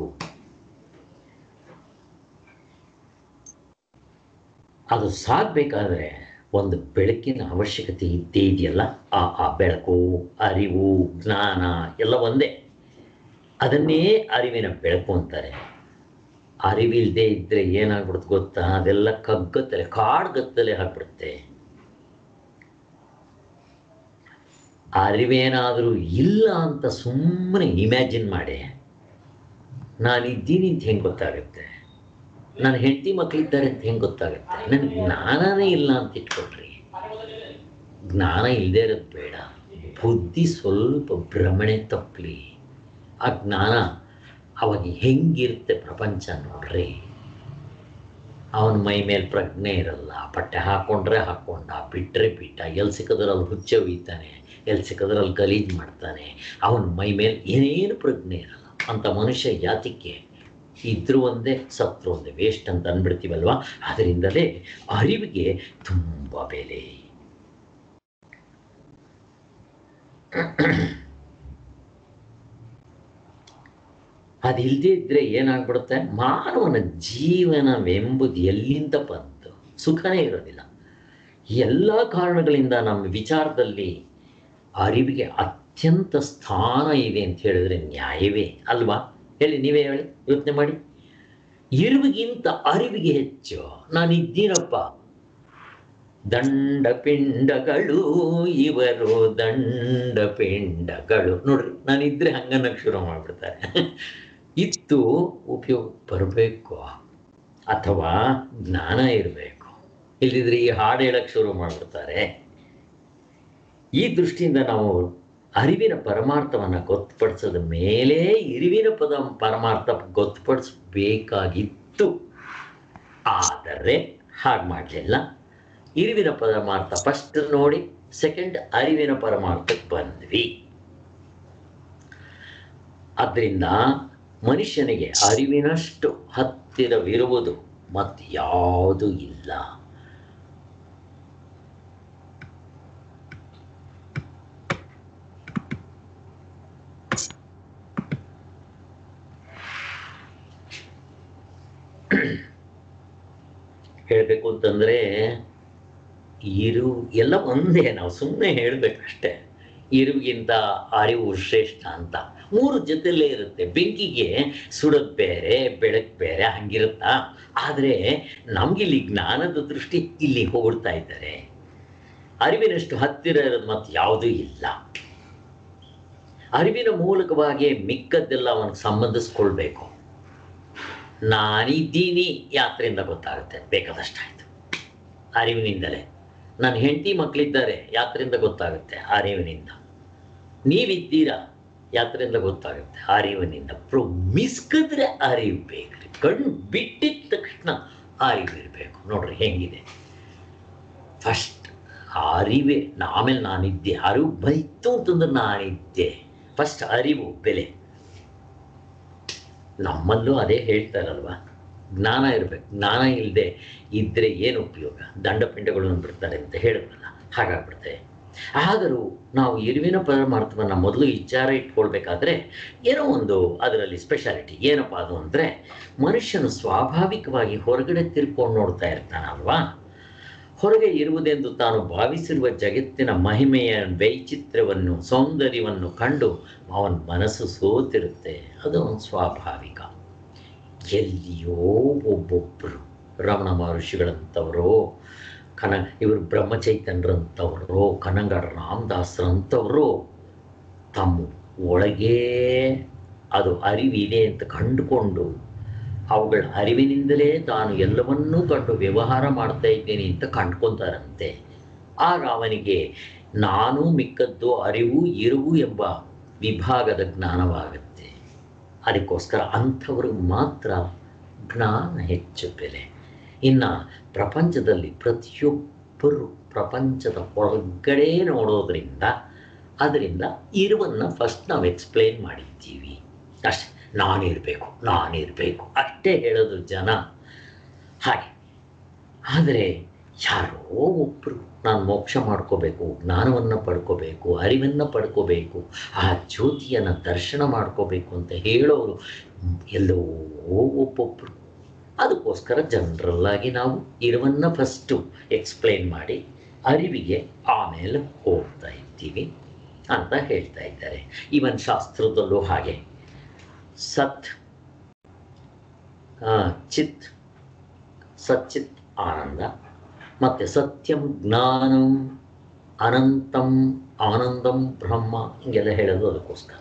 ಅದು ಸಾಗಬೇಕಾದ್ರೆ ಒಂದು ಬೆಳಕಿನ ಅವಶ್ಯಕತೆ ಇದ್ದೇ ಇದೆಯಲ್ಲ ಆ ಆ ಬೆಳಕು ಅರಿವು ಜ್ಞಾನ ಎಲ್ಲ ಒಂದೇ ಅದನ್ನೇ ಅರಿವಿನ ಬೆಳಕು ಅಂತಾರೆ ಅರಿವಿಲ್ಲದೆ ಇದ್ದರೆ ಏನಾಗ್ಬಿಡುತ್ತೆ ಗೊತ್ತಾ ಅದೆಲ್ಲ ಕಗ್ಗತ್ತಲೆ ಕಾಡ್ಗತ್ತಲೆ ಹಾಕ್ಬಿಡುತ್ತೆ ಅರಿವೇನಾದರೂ ಇಲ್ಲ ಅಂತ ಸುಮ್ಮನೆ ಇಮ್ಯಾಜಿನ್ ಮಾಡಿ ನಾನಿದ್ದೀನಿ ಅಂತ ಹೆಂಗೆ ಗೊತ್ತಾಗುತ್ತೆ ನನ್ನ ಹೆಂಡತಿ ಮಕ್ಕಳಿದ್ದಾರೆ ಅಂತ ಹೆಂಗೆ ಗೊತ್ತಾಗುತ್ತೆ ನನಗೆ ಜ್ಞಾನನೇ ಇಲ್ಲ ಅಂತ ಇಟ್ಕೊಳ್ರಿ ಜ್ಞಾನ ಇಲ್ಲದೆ ಇರೋದು ಬೇಡ ಬುದ್ಧಿ ಸ್ವಲ್ಪ ಭ್ರಮಣೆ ತಪ್ಪಲಿ ಆ ಜ್ಞಾನ ಅವಾಗ ಹೆಂಗಿರುತ್ತೆ ಪ್ರಪಂಚ ನೋಡ್ರಿ ಅವನ ಮೈ ಮೇಲೆ ಪ್ರಜ್ಞೆ ಇರಲ್ಲ ಬಟ್ಟೆ ಹಾಕೊಂಡ್ರೆ ಹಾಕೊಂಡ ಬಿಟ್ಟರೆ ಬಿಟ್ಟ ಎಲ್ಲಿ ಸಿಕ್ಕದ್ರಲ್ಲಿ ಹುಚ್ಚ ಒಯ್ತಾನೆ ಎಲ್ಲಿ ಸಿಕ್ಕದ್ರಲ್ಲಿ ಗಲೀಜು ಮಾಡ್ತಾನೆ ಅವನ ಮೈ ಮೇಲೆ ಏನೇನು ಪ್ರಜ್ಞೆ ಇರಲ್ಲ ಅಂಥ ಮನುಷ್ಯ ಯಾತಕ್ಕೆ ಇದ್ರು ಒಂದೇ ಸತ್ರು ಒಂದೇ ವೇಸ್ಟ್ ಅಂತ ಅಂದ್ಬಿಡ್ತೀವಲ್ವಾ ಅದರಿಂದಲೇ ಅರಿವಿಗೆ ತುಂಬ ಬೆಲೆ ಅದಿಲ್ಲದೆ ಇದ್ರೆ ಏನಾಗ್ಬಿಡುತ್ತೆ ಮಾನವನ ಜೀವನವೆಂಬುದು ಎಲ್ಲಿಂದ ಬಂತು ಸುಖನೇ ಇರೋದಿಲ್ಲ ಎಲ್ಲ ಕಾರಣಗಳಿಂದ ನಮ್ಮ ವಿಚಾರದಲ್ಲಿ ಅರಿವಿಗೆ ಅತ್ಯಂತ ಸ್ಥಾನ ಇದೆ ಅಂತ ಹೇಳಿದ್ರೆ ನ್ಯಾಯವೇ ಅಲ್ವಾ ಹೇಳಿ ನೀವೇ ಹೇಳಿ ಯೋಚನೆ ಮಾಡಿ ಇರುವಿಗಿಂತ ಅರಿವಿಗೆ ಹೆಚ್ಚು ನಾನು ಇದ್ದೀನಪ್ಪ ದಂಡ ಪಿಂಡಗಳು ಇವರು ದಂಡ ಪಿಂಡಗಳು ನೋಡ್ರಿ ನಾನಿದ್ರೆ ಹಂಗನ್ನಕ್ಕೆ ಶುರು ಮಾಡ್ಬಿಡ್ತಾರೆ ಇತ್ತು ಉಪಯೋಗ ಬರಬೇಕು ಅಥವಾ ಜ್ಞಾನ ಇರಬೇಕು ಇಲ್ಲಿದ್ರೆ ಈ ಹಾಡು ಹೇಳಕ್ಕೆ ಶುರು ಮಾಡ್ಬಿಡ್ತಾರೆ ಈ ದೃಷ್ಟಿಯಿಂದ ನಾವು ಅರಿವಿನ ಪರಮಾರ್ಥವನ್ನು ಗೊತ್ತುಪಡಿಸದ ಮೇಲೆ ಇರಿವಿನ ಪದ ಪರಮಾರ್ಥ ಗೊತ್ತುಪಡಿಸ್ಬೇಕಾಗಿತ್ತು ಆದರೆ ಹಾಗೆ ಮಾಡಲಿಲ್ಲ ಇರುವಿನ ಪರಮಾರ್ಥ ಫಸ್ಟ್ ನೋಡಿ ಸೆಕೆಂಡ್ ಅರಿವಿನ ಪರಮಾರ್ಥಕ್ಕೆ ಬಂದ್ವಿ ಅದರಿಂದ ಮನುಷ್ಯನಿಗೆ ಅರಿವಿನಷ್ಟು ಹತ್ತಿರವಿರುವುದು ಮತ್ಯಾವುದೂ ಇಲ್ಲ ಹೇಳಬೇಕು ಅಂತಂದ್ರೆ ಇರು ಎಲ್ಲ ಒಂದೇ ನಾವು ಸುಮ್ಮನೆ ಹೇಳಬೇಕಷ್ಟೇ ಇರುವಿಗಿಂತ ಅರಿವು ಶ್ರೇಷ್ಠ ಅಂತ ಮೂರು ಜೊತೆಲೇ ಇರುತ್ತೆ ಬೆಂಕಿಗೆ ಸುಡೋದು ಬೇರೆ ಬೆಳಕು ಬೇರೆ ಹಂಗಿರುತ್ತಾ ಆದರೆ ನಮ್ಗಿಲ್ಲಿ ಜ್ಞಾನದ ದೃಷ್ಟಿ ಇಲ್ಲಿ ಹೊಗಳ್ತಾ ಇದ್ದಾರೆ ಅರಿವಿನಷ್ಟು ಹತ್ತಿರ ಇರೋದು ಮತ್ತೆ ಯಾವುದೂ ಇಲ್ಲ ಅರಿವಿನ ಮೂಲಕವಾಗಿ ಮಿಕ್ಕದ್ದೆಲ್ಲ ಅವನಿಗೆ ಸಂಬಂಧಿಸ್ಕೊಳ್ಬೇಕು ನಾನಿದ್ದೀನಿ ಯಾತ್ರೆಯಿಂದ ಗೊತ್ತಾಗುತ್ತೆ ಬೇಕಾದಷ್ಟಾಯ್ತು ಅರಿವಿನಿಂದಲೇ ನನ್ನ ಹೆಂಡತಿ ಮಕ್ಕಳಿದ್ದಾರೆ ಯಾತ್ರೆಯಿಂದ ಗೊತ್ತಾಗುತ್ತೆ ಅರಿವಿನಿಂದ ನೀವಿದ್ದೀರಾ ಯಾತ್ರೆಯಿಂದ ಗೊತ್ತಾಗುತ್ತೆ ಅರಿವಿನಿಂದ ಪ್ರೋ ಮಿಸ್ಕಿದ್ರೆ ಅರಿವು ಬೇಕ್ರಿ ಕಣ್ಣು ಬಿಟ್ಟಿದ ತಕ್ಷಣ ಅರಿವು ಇರಬೇಕು ನೋಡ್ರಿ ಹೆಂಗಿದೆ ಫಸ್ಟ್ ಅರಿವೇ ಆಮೇಲೆ ನಾನಿದ್ದೆ ಅರಿವು ಬೈತು ಅಂತಂದ್ರೆ ನಾನಿದ್ದೆ ಫಸ್ಟ್ ಅರಿವು ಬೆಲೆ ನಮ್ಮಲ್ಲೂ ಅದೇ ಹೇಳ್ತಾರಲ್ವಾ ಜ್ಞಾನ ಇರಬೇಕು ಜ್ಞಾನ ಇಲ್ಲದೆ ಇದ್ದರೆ ಏನು ಉಪಯೋಗ ದಂಡಪಿಂಡಗಳನ್ನು ಬಿಡ್ತಾರೆ ಅಂತ ಹೇಳಿದ್ವಲ್ಲ ಹಾಗಾಗ್ಬಿಡುತ್ತೆ ಆದರೂ ನಾವು ಇರುವಿನ ಪರಮಾರ್ಥವನ್ನು ಮೊದಲು ವಿಚಾರ ಇಟ್ಕೊಳ್ಬೇಕಾದ್ರೆ ಏನೋ ಒಂದು ಅದರಲ್ಲಿ ಸ್ಪೆಷಾಲಿಟಿ ಏನಪ್ಪ ಅದು ಅಂದರೆ ಮನುಷ್ಯನು ಸ್ವಾಭಾವಿಕವಾಗಿ ಹೊರಗಡೆ ತಿರ್ಕೊಂಡು ನೋಡ್ತಾ ಇರ್ತಾನಲ್ವಾ ಹೊರಗೆ ಇರುವುದೆಂದು ತಾನು ಭಾವಿಸಿರುವ ಜಗತ್ತಿನ ಮಹಿಮೆಯ ವೈಚಿತ್ರ್ಯವನ್ನು ಸೌಂದರ್ಯವನ್ನು ಕಂಡು ಅವನ ಮನಸ್ಸು ಸೋತಿರುತ್ತೆ ಅದು ಅವನ ಸ್ವಾಭಾವಿಕ ಎಲ್ಲಿಯೋ ಒಬ್ಬೊಬ್ಬರು ರಮಣ ಮಹರ್ಷಿಗಳಂಥವರು ಕನ ಇವರು ಬ್ರಹ್ಮಚೈತನ್ಯರಂಥವರು ಕನಂಗಡ ರಾಮದಾಸರಂಥವರು ತಮ್ಮ ಒಳಗೇ ಅದು ಅರಿವಿದೆ ಅಂತ ಕಂಡುಕೊಂಡು ಅವುಗಳ ಅರಿವಿನಿಂದಲೇ ತಾನು ಎಲ್ಲವನ್ನೂ ಕಂಡು ವ್ಯವಹಾರ ಮಾಡ್ತಾ ಇದ್ದೇನೆ ಅಂತ ಕಂಡ್ಕೊತಾರಂತೆ ಆಗ ಅವನಿಗೆ ನಾನು ಮಿಕ್ಕದ್ದು ಅರಿವು ಇರುವು ಎಂಬ ವಿಭಾಗದ ಜ್ಞಾನವಾಗುತ್ತೆ ಅದಕ್ಕೋಸ್ಕರ ಅಂಥವ್ರಿಗೆ ಮಾತ್ರ ಜ್ಞಾನ ಹೆಚ್ಚು ಬೆಲೆ ಇನ್ನು ಪ್ರಪಂಚದಲ್ಲಿ ಪ್ರತಿಯೊಬ್ಬರು ಪ್ರಪಂಚದ ಹೊರಗಡೆ ನೋಡೋದ್ರಿಂದ ಅದರಿಂದ ಇರುವನ್ನು ಫಸ್ಟ್ ನಾವು ಎಕ್ಸ್ಪ್ಲೇನ್ ಮಾಡಿದ್ದೀವಿ ಅಷ್ಟೇ ನಾನಿರಬೇಕು ನಾನಿರಬೇಕು ಅಷ್ಟೇ ಹೇಳೋದು ಜನ ಹಾಗೆ ಆದರೆ ಯಾರೋ ಒಬ್ಬರು ನಾನು ಮೋಕ್ಷ ಮಾಡ್ಕೋಬೇಕು ಜ್ಞಾನವನ್ನು ಪಡ್ಕೋಬೇಕು ಅರಿವನ್ನು ಪಡ್ಕೋಬೇಕು ಆ ಜ್ಯೋತಿಯನ್ನು ದರ್ಶನ ಮಾಡ್ಕೋಬೇಕು ಅಂತ ಹೇಳೋರು ಎಲ್ಲೋ ಒಬ್ಬೊಬ್ಬರು ಅದಕ್ಕೋಸ್ಕರ ಜನರಲ್ಲಾಗಿ ನಾವು ಇರುವನ್ನು ಫಸ್ಟು ಎಕ್ಸ್ಪ್ಲೇನ್ ಮಾಡಿ ಅರಿವಿಗೆ ಆಮೇಲೆ ಹೋಗ್ತಾ ಇದ್ದೀವಿ ಅಂತ ಹೇಳ್ತಾ ಇದ್ದಾರೆ ಇವನ್ ಶಾಸ್ತ್ರದಲ್ಲೂ ಹಾಗೆ ಸತ್ ಆ, ಚಿತ್ ಸಚ್ಚಿತ್ ಆನಂದ ಮತ್ತು ಸತ್ಯಂ ಜ್ಞಾನಂ ಅನಂತಂ ಆನಂದಂ ಬ್ರಹ್ಮ ಹಿಂಗೆಲ್ಲ ಹೇಳೋದು ಅದಕ್ಕೋಸ್ಕರ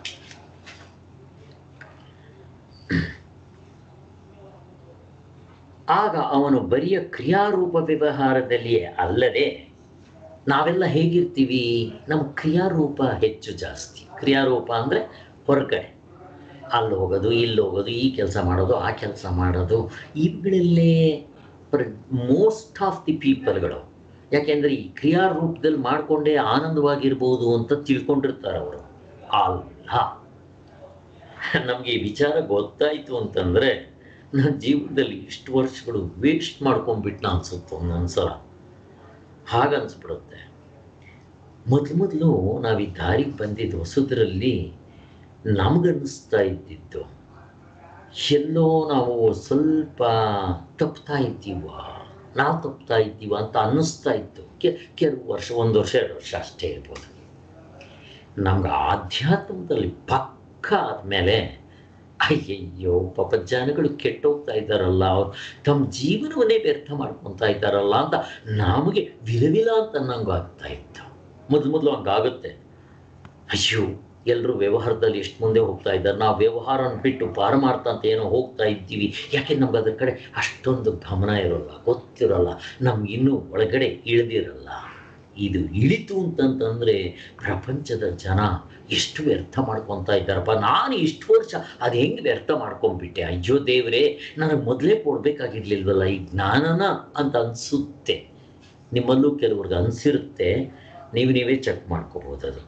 ಆಗ ಅವನು ಬರಿಯ ಕ್ರಿಯಾರೂಪ ವ್ಯವಹಾರದಲ್ಲಿಯೇ ಅಲ್ಲದೆ ನಾವೆಲ್ಲ ಹೇಗಿರ್ತೀವಿ ನಮ್ಮ ಕ್ರಿಯಾರೂಪ ಹೆಚ್ಚು ಜಾಸ್ತಿ ಕ್ರಿಯಾರೂಪ ಅಂದರೆ ಹೊರಗಡೆ ಅಲ್ಲಿ ಹೋಗೋದು ಇಲ್ಲಿ ಹೋಗೋದು ಈ ಕೆಲಸ ಮಾಡೋದು ಆ ಕೆಲಸ ಮಾಡೋದು ಇವುಗಳಲ್ಲೇ ಮೋಸ್ಟ್ ಆಫ್ ದಿ ಪೀಪಲ್ಗಳು ಯಾಕೆಂದರೆ ಈ ಕ್ರಿಯಾ ರೂಪದಲ್ಲಿ ಮಾಡಿಕೊಂಡೇ ಆನಂದವಾಗಿರ್ಬೋದು ಅಂತ ತಿಳ್ಕೊಂಡಿರ್ತಾರೆ ಅವರು ಅಲ್ಲ ನಮಗೆ ಈ ವಿಚಾರ ಗೊತ್ತಾಯಿತು ಅಂತಂದರೆ ನನ್ನ ಜೀವನದಲ್ಲಿ ಇಷ್ಟು ವರ್ಷಗಳು ವೇಸ್ಟ್ ಮಾಡ್ಕೊಂಡ್ಬಿಟ್ನ ಅನ್ಸುತ್ತೆ ಒಂದೊಂದ್ಸಲ ಹಾಗನ್ಸ್ಬಿಡುತ್ತೆ ಮೊದಲು ಮೊದಲು ನಾವು ಈ ದಾರಿಗೆ ಬಂದಿದ್ದು ಹೊಸದರಲ್ಲಿ ನಮಗನ್ನಿಸ್ತಾ ಇದ್ದಿದ್ದು ಎಲ್ಲೋ ನಾವು ಸ್ವಲ್ಪ ತಪ್ತಾ ಇದ್ದೀವ ನಾವು ತಪ್ತಾ ಇದ್ದೀವ ಅಂತ ಅನ್ನಿಸ್ತಾ ಇತ್ತು ಕೆ ಕೆಲವು ವರ್ಷ ಒಂದು ವರ್ಷ ಎರಡು ವರ್ಷ ಅಷ್ಟೇ ಇರ್ಬೋದು ನಮ್ಗೆ ಆಧ್ಯಾತ್ಮದಲ್ಲಿ ಪಕ್ಕ ಆದಮೇಲೆ ಅಯ್ಯಯ್ಯೋ ಪಾಪ ಜನಗಳು ಕೆಟ್ಟೋಗ್ತಾ ಇದ್ದಾರಲ್ಲ ಅವ್ರು ತಮ್ಮ ಜೀವನವನ್ನೇ ವ್ಯರ್ಥ ಮಾಡ್ಕೊತಾ ಇದ್ದಾರಲ್ಲ ಅಂತ ನಮಗೆ ವಿಲವಿಲ ಅಂತ ನಂಗೆ ಆಗ್ತಾ ಇತ್ತು ಮೊದಲು ಮೊದಲು ಹಂಗಾಗುತ್ತೆ ಅಯ್ಯೋ ಎಲ್ಲರೂ ವ್ಯವಹಾರದಲ್ಲಿ ಎಷ್ಟು ಮುಂದೆ ಹೋಗ್ತಾ ಇದ್ದಾರೆ ನಾವು ವ್ಯವಹಾರನ ಬಿಟ್ಟು ಪಾರಮಾರ್ಥ ಅಂತ ಏನೋ ಹೋಗ್ತಾ ಇದ್ದೀವಿ ಯಾಕೆ ನಮ್ಗೆ ಅದ್ರ ಕಡೆ ಅಷ್ಟೊಂದು ಗಮನ ಇರೋಲ್ಲ ಗೊತ್ತಿರೋಲ್ಲ ನಮ್ಗೆ ಇನ್ನೂ ಒಳಗಡೆ ಇಳಿದಿರಲ್ಲ ಇದು ಇಳಿತು ಅಂತಂತಂದ್ರೆ ಪ್ರಪಂಚದ ಜನ ಎಷ್ಟು ವ್ಯರ್ಥ ಮಾಡ್ಕೊತಾ ಇದ್ದಾರಪ್ಪ ನಾನು ಇಷ್ಟು ವರ್ಷ ಅದು ಹೆಂಗೆ ವ್ಯರ್ಥ ಮಾಡ್ಕೊಂಡ್ಬಿಟ್ಟೆ ಅಯ್ಯೋ ದೇವ್ರೇ ನನಗೆ ಮೊದಲೇ ಕೊಡ್ಬೇಕಾಗಿರ್ಲಿಲ್ವಲ್ಲ ಈ ಜ್ಞಾನನ ಅಂತ ಅನಿಸುತ್ತೆ ನಿಮ್ಮಲ್ಲೂ ಕೆಲವ್ರಿಗೆ ಅನಿಸಿರುತ್ತೆ ನೀವು ನೀವೇ ಚೆಕ್ ಮಾಡ್ಕೋಬಹುದು ಅದು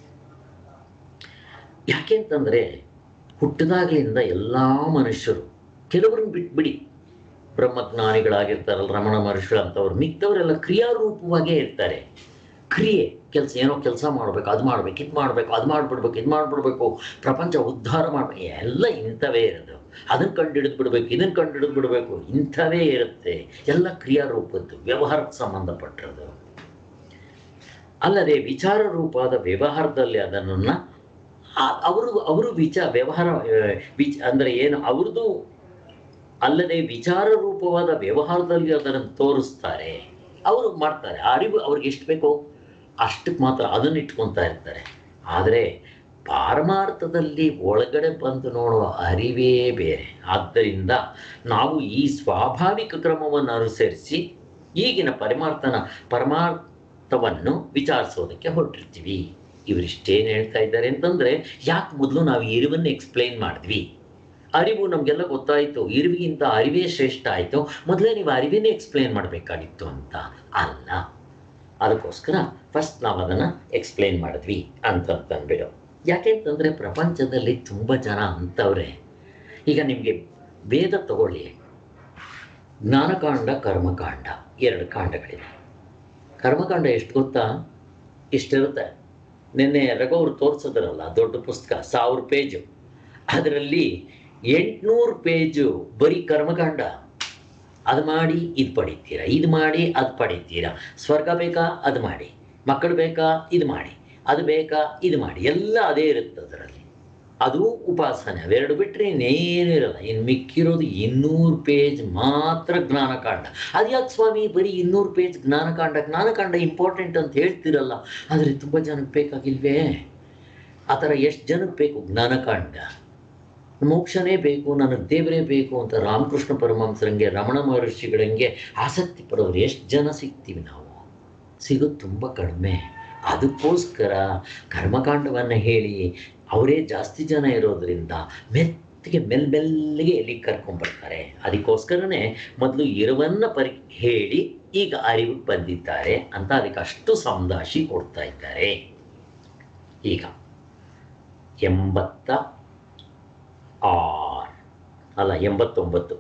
ಯಾಕೆಂತಂದ್ರೆ ಹುಟ್ಟಿದಾಗಲಿಂದ ಎಲ್ಲ ಮನುಷ್ಯರು ಕೆಲವ್ರನ್ನ ಬಿಟ್ಬಿಡಿ ಬ್ರಹ್ಮಜ್ಞಾನಿಗಳಾಗಿರ್ತಾರಲ್ಲ ರಮಣ ಮಹರ್ಷಿಗಳು ಅಂತವ್ರು ಮಿಕ್ಕವರೆಲ್ಲ ಕ್ರಿಯಾರೂಪವಾಗೇ ಇರ್ತಾರೆ ಕ್ರಿಯೆ ಕೆಲಸ ಏನೋ ಕೆಲಸ ಮಾಡ್ಬೇಕು ಅದು ಮಾಡ್ಬೇಕು ಇದು ಮಾಡ್ಬೇಕು ಅದು ಮಾಡ್ಬಿಡ್ಬೇಕು ಇದು ಮಾಡ್ಬಿಡ್ಬೇಕು ಪ್ರಪಂಚ ಉದ್ಧಾರ ಮಾಡ್ಬೇಕು ಎಲ್ಲ ಇಂಥವೇ ಇರೋದು ಅದನ್ನ ಕಂಡು ಹಿಡಿದು ಬಿಡ್ಬೇಕು ಇದನ್ನ ಕಂಡು ಹಿಡಿದು ಬಿಡಬೇಕು ಇಂಥವೇ ಇರುತ್ತೆ ಎಲ್ಲ ಕ್ರಿಯಾರೂಪದ್ದು ವ್ಯವಹಾರಕ್ಕೆ ಸಂಬಂಧಪಟ್ಟಿರೋದು ಅಲ್ಲದೆ ವಿಚಾರ ರೂಪವಾದ ವ್ಯವಹಾರದಲ್ಲಿ ಅದನ್ನ ಆ- ಅವರು ಅವರು ವಿಚಾರ ವ್ಯವಹಾರ ಆ, ವಿಚ ಅಂದ್ರೆ ಏನು ಅವ್ರದ್ದು ಅಲ್ಲದೆ ವಿಚಾರ ರೂಪವಾದ ವ್ಯವಹಾರದಲ್ಲಿ ಅದನ್ನು ತೋರಿಸ್ತಾರೆ ಅವರು ಮಾಡ್ತಾರೆ ಆ ಅರಿವು ಅವ್ರಿಗೆ ಎಷ್ಟು ಬೇಕೋ ಅಷ್ಟಕ್ಕೆ ಮಾತ್ರ ಅದನ್ನ ಇಟ್ಕೊತಾ ಇರ್ತಾರೆ ಆದರೆ ಪಾರಮಾರ್ಥದಲ್ಲಿ ಒಳಗಡೆ ಬಂದು ನೋಡುವ ಅರಿವೇ ಬೇರೆ ಆದ್ದರಿಂದ ನಾವು ಈ ಸ್ವಾಭಾವಿಕ ಕ್ರಮವನ್ನು ಅನುಸರಿಸಿ ಈಗಿನ ಪರಮಾರ್ಥನ ಪರಮಾರ್ಥವನ್ನು ವಿಚಾರಿಸೋದಕ್ಕೆ ಹೊರಟಿರ್ತೀವಿ ಇವರಿಷ್ಟೇನು ಹೇಳ್ತಾ ಇದ್ದಾರೆ ಅಂತಂದ್ರೆ ಯಾಕೆ ಮೊದಲು ನಾವು ಇರುವನ್ನು ಎಕ್ಸ್ಪ್ಲೈನ್ ಮಾಡಿದ್ವಿ ಅರಿವು ನಮಗೆಲ್ಲ ಗೊತ್ತಾಯಿತು ಇರುವಿಗಿಂತ ಅರಿವೇ ಶ್ರೇಷ್ಠ ಆಯಿತು ಮೊದಲೇ ನೀವು ಅರಿವೇನೇ ಎಕ್ಸ್ಪ್ಲೈನ್ ಮಾಡಬೇಕಾಗಿತ್ತು ಅಂತ ಅಲ್ಲ ಅದಕ್ಕೋಸ್ಕರ ಫಸ್ಟ್ ನಾವು ಅದನ್ನು ಎಕ್ಸ್ಪ್ಲೈನ್ ಮಾಡಿದ್ವಿ ಅಂತಂತಂದ್ಬಿಡು ಯಾಕೆಂತಂದರೆ ಪ್ರಪಂಚದಲ್ಲಿ ತುಂಬ ಜನ ಅಂತವ್ರೆ ಈಗ ನಿಮಗೆ ವೇದ ತಗೊಳ್ಳಿ ಜ್ಞಾನಕಾಂಡ ಕರ್ಮಕಾಂಡ ಎರಡು ಕಾಂಡಗಳಿವೆ ಕರ್ಮಕಾಂಡ ಎಷ್ಟು ಗೊತ್ತಾ ಇಷ್ಟಿರುತ್ತೆ ನಿನ್ನೆ ರಘುವರು ತೋರಿಸಿದ್ರಲ್ಲ ದೊಡ್ಡ ಪುಸ್ತಕ ಸಾವಿರ ಪೇಜು ಅದರಲ್ಲಿ ಎಂಟುನೂರು ಪೇಜು ಬರೀ ಕರ್ಮಕಾಂಡ ಅದು ಮಾಡಿ ಇದು ಪಡಿತೀರಾ ಇದು ಮಾಡಿ ಅದು ಪಡಿತೀರಾ ಸ್ವರ್ಗ ಬೇಕಾ ಅದು ಮಾಡಿ ಮಕ್ಕಳು ಬೇಕಾ ಇದು ಮಾಡಿ ಅದು ಬೇಕಾ ಇದು ಮಾಡಿ ಎಲ್ಲ ಅದೇ ಇರುತ್ತೆ ಅದರಲ್ಲಿ ಅದು ಉಪಾಸನೆ ಅವೆರಡು ಬಿಟ್ಟರೆ ಇನ್ನೇನು ಇರಲ್ಲ ಇನ್ನು ಮಿಕ್ಕಿರೋದು ಇನ್ನೂರು ಪೇಜ್ ಮಾತ್ರ ಜ್ಞಾನಕಾಂಡ ಅದ್ಯಾಕೆ ಸ್ವಾಮಿ ಬರೀ ಇನ್ನೂರು ಪೇಜ್ ಜ್ಞಾನಕಾಂಡ ಜ್ಞಾನಕಾಂಡ ಇಂಪಾರ್ಟೆಂಟ್ ಅಂತ ಹೇಳ್ತಿರಲ್ಲ ಆದರೆ ತುಂಬ ಜನಕ್ಕೆ ಬೇಕಾಗಿಲ್ವೇ ಆ ಥರ ಎಷ್ಟು ಜನಕ್ಕೆ ಬೇಕು ಜ್ಞಾನಕಾಂಡ ಮೋಕ್ಷನೇ ಬೇಕು ನನಗೆ ದೇವರೇ ಬೇಕು ಅಂತ ರಾಮಕೃಷ್ಣ ಪರಮಹಂಸರಂಗೆ ರಮಣ ಮಹರ್ಷಿಗಳಂಗೆ ಆಸಕ್ತಿ ಪಡೋರು ಎಷ್ಟು ಜನ ಸಿಗ್ತೀವಿ ನಾವು ಸಿಗೋದು ತುಂಬ ಕಡಿಮೆ ಅದಕ್ಕೋಸ್ಕರ ಕರ್ಮಕಾಂಡವನ್ನು ಹೇಳಿ ಅವರೇ ಜಾಸ್ತಿ ಜನ ಇರೋದ್ರಿಂದ ಮೆತ್ತಿಗೆ ಮೆಲ್ ಮೆಲ್ಲಿಗೆ ಎಲ್ಲಿಗೆ ಕರ್ಕೊಂಡ್ಬರ್ತಾರೆ ಅದಕ್ಕೋಸ್ಕರನೇ ಮೊದಲು ಇರುವನ್ನ ಪರಿ ಹೇಳಿ ಈಗ ಅರಿವಿಗೆ ಬಂದಿದ್ದಾರೆ ಅಂತ ಅದಕ್ಕೆ ಅಷ್ಟು ಸಮದಾಶಿ ಕೊಡ್ತಾ ಇದ್ದಾರೆ ಈಗ ಎಂಬತ್ತ ಆರ್ ಅಲ್ಲ ಎಂಬತ್ತೊಂಬತ್ತು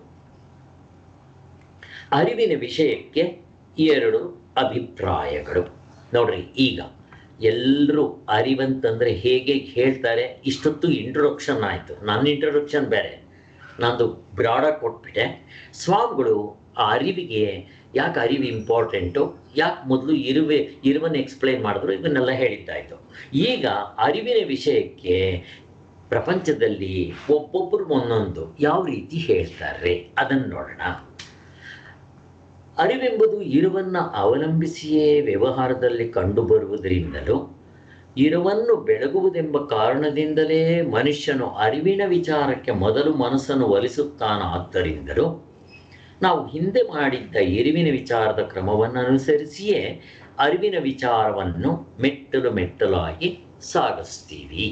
ಅರಿವಿನ ವಿಷಯಕ್ಕೆ ಎರಡು ಅಭಿಪ್ರಾಯಗಳು ನೋಡ್ರಿ ಈಗ ಎಲ್ಲರೂ ಅರಿವಂತಂದ್ರೆ ಹೇಗೆ ಹೇಳ್ತಾರೆ ಇಷ್ಟೊತ್ತು ಇಂಟ್ರೊಡಕ್ಷನ್ ಆಯಿತು ನನ್ನ ಇಂಟ್ರೊಡಕ್ಷನ್ ಬೇರೆ ನಂದು ಬ್ರಾಡಾಗಿ ಕೊಟ್ಬಿಟ್ಟೆ ಸ್ವಾಮಿಗಳು ಆ ಅರಿವಿಗೆ ಯಾಕೆ ಅರಿವು ಇಂಪಾರ್ಟೆಂಟು ಯಾಕೆ ಮೊದಲು ಇರುವೆ ಇರುವನ್ನು ಎಕ್ಸ್ಪ್ಲೈನ್ ಮಾಡಿದ್ರು ಇವನ್ನೆಲ್ಲ ಹೇಳಿದ್ದಾಯಿತು ಈಗ ಅರಿವಿನ ವಿಷಯಕ್ಕೆ ಪ್ರಪಂಚದಲ್ಲಿ ಒಬ್ಬೊಬ್ಬರು ಒಂದೊಂದು ಯಾವ ರೀತಿ ಹೇಳ್ತಾರೆ ಅದನ್ನು ನೋಡೋಣ ಅರಿವೆಂಬುದು ಇರುವನ್ನ ಅವಲಂಬಿಸಿಯೇ ವ್ಯವಹಾರದಲ್ಲಿ ಕಂಡುಬರುವುದರಿಂದಲೂ ಇರುವನ್ನು ಬೆಳಗುವುದೆಂಬ ಕಾರಣದಿಂದಲೇ ಮನುಷ್ಯನು ಅರಿವಿನ ವಿಚಾರಕ್ಕೆ ಮೊದಲು ಮನಸ್ಸನ್ನು ಒಲಿಸುತ್ತಾನಾದ್ದರಿಂದಲೂ ನಾವು ಹಿಂದೆ ಮಾಡಿದ್ದ ಇರುವಿನ ವಿಚಾರದ ಕ್ರಮವನ್ನು ಅನುಸರಿಸಿಯೇ ಅರಿವಿನ ವಿಚಾರವನ್ನು ಮೆಟ್ಟಲು ಮೆಟ್ಟಲಾಗಿ ಸಾಗಿಸ್ತೀವಿ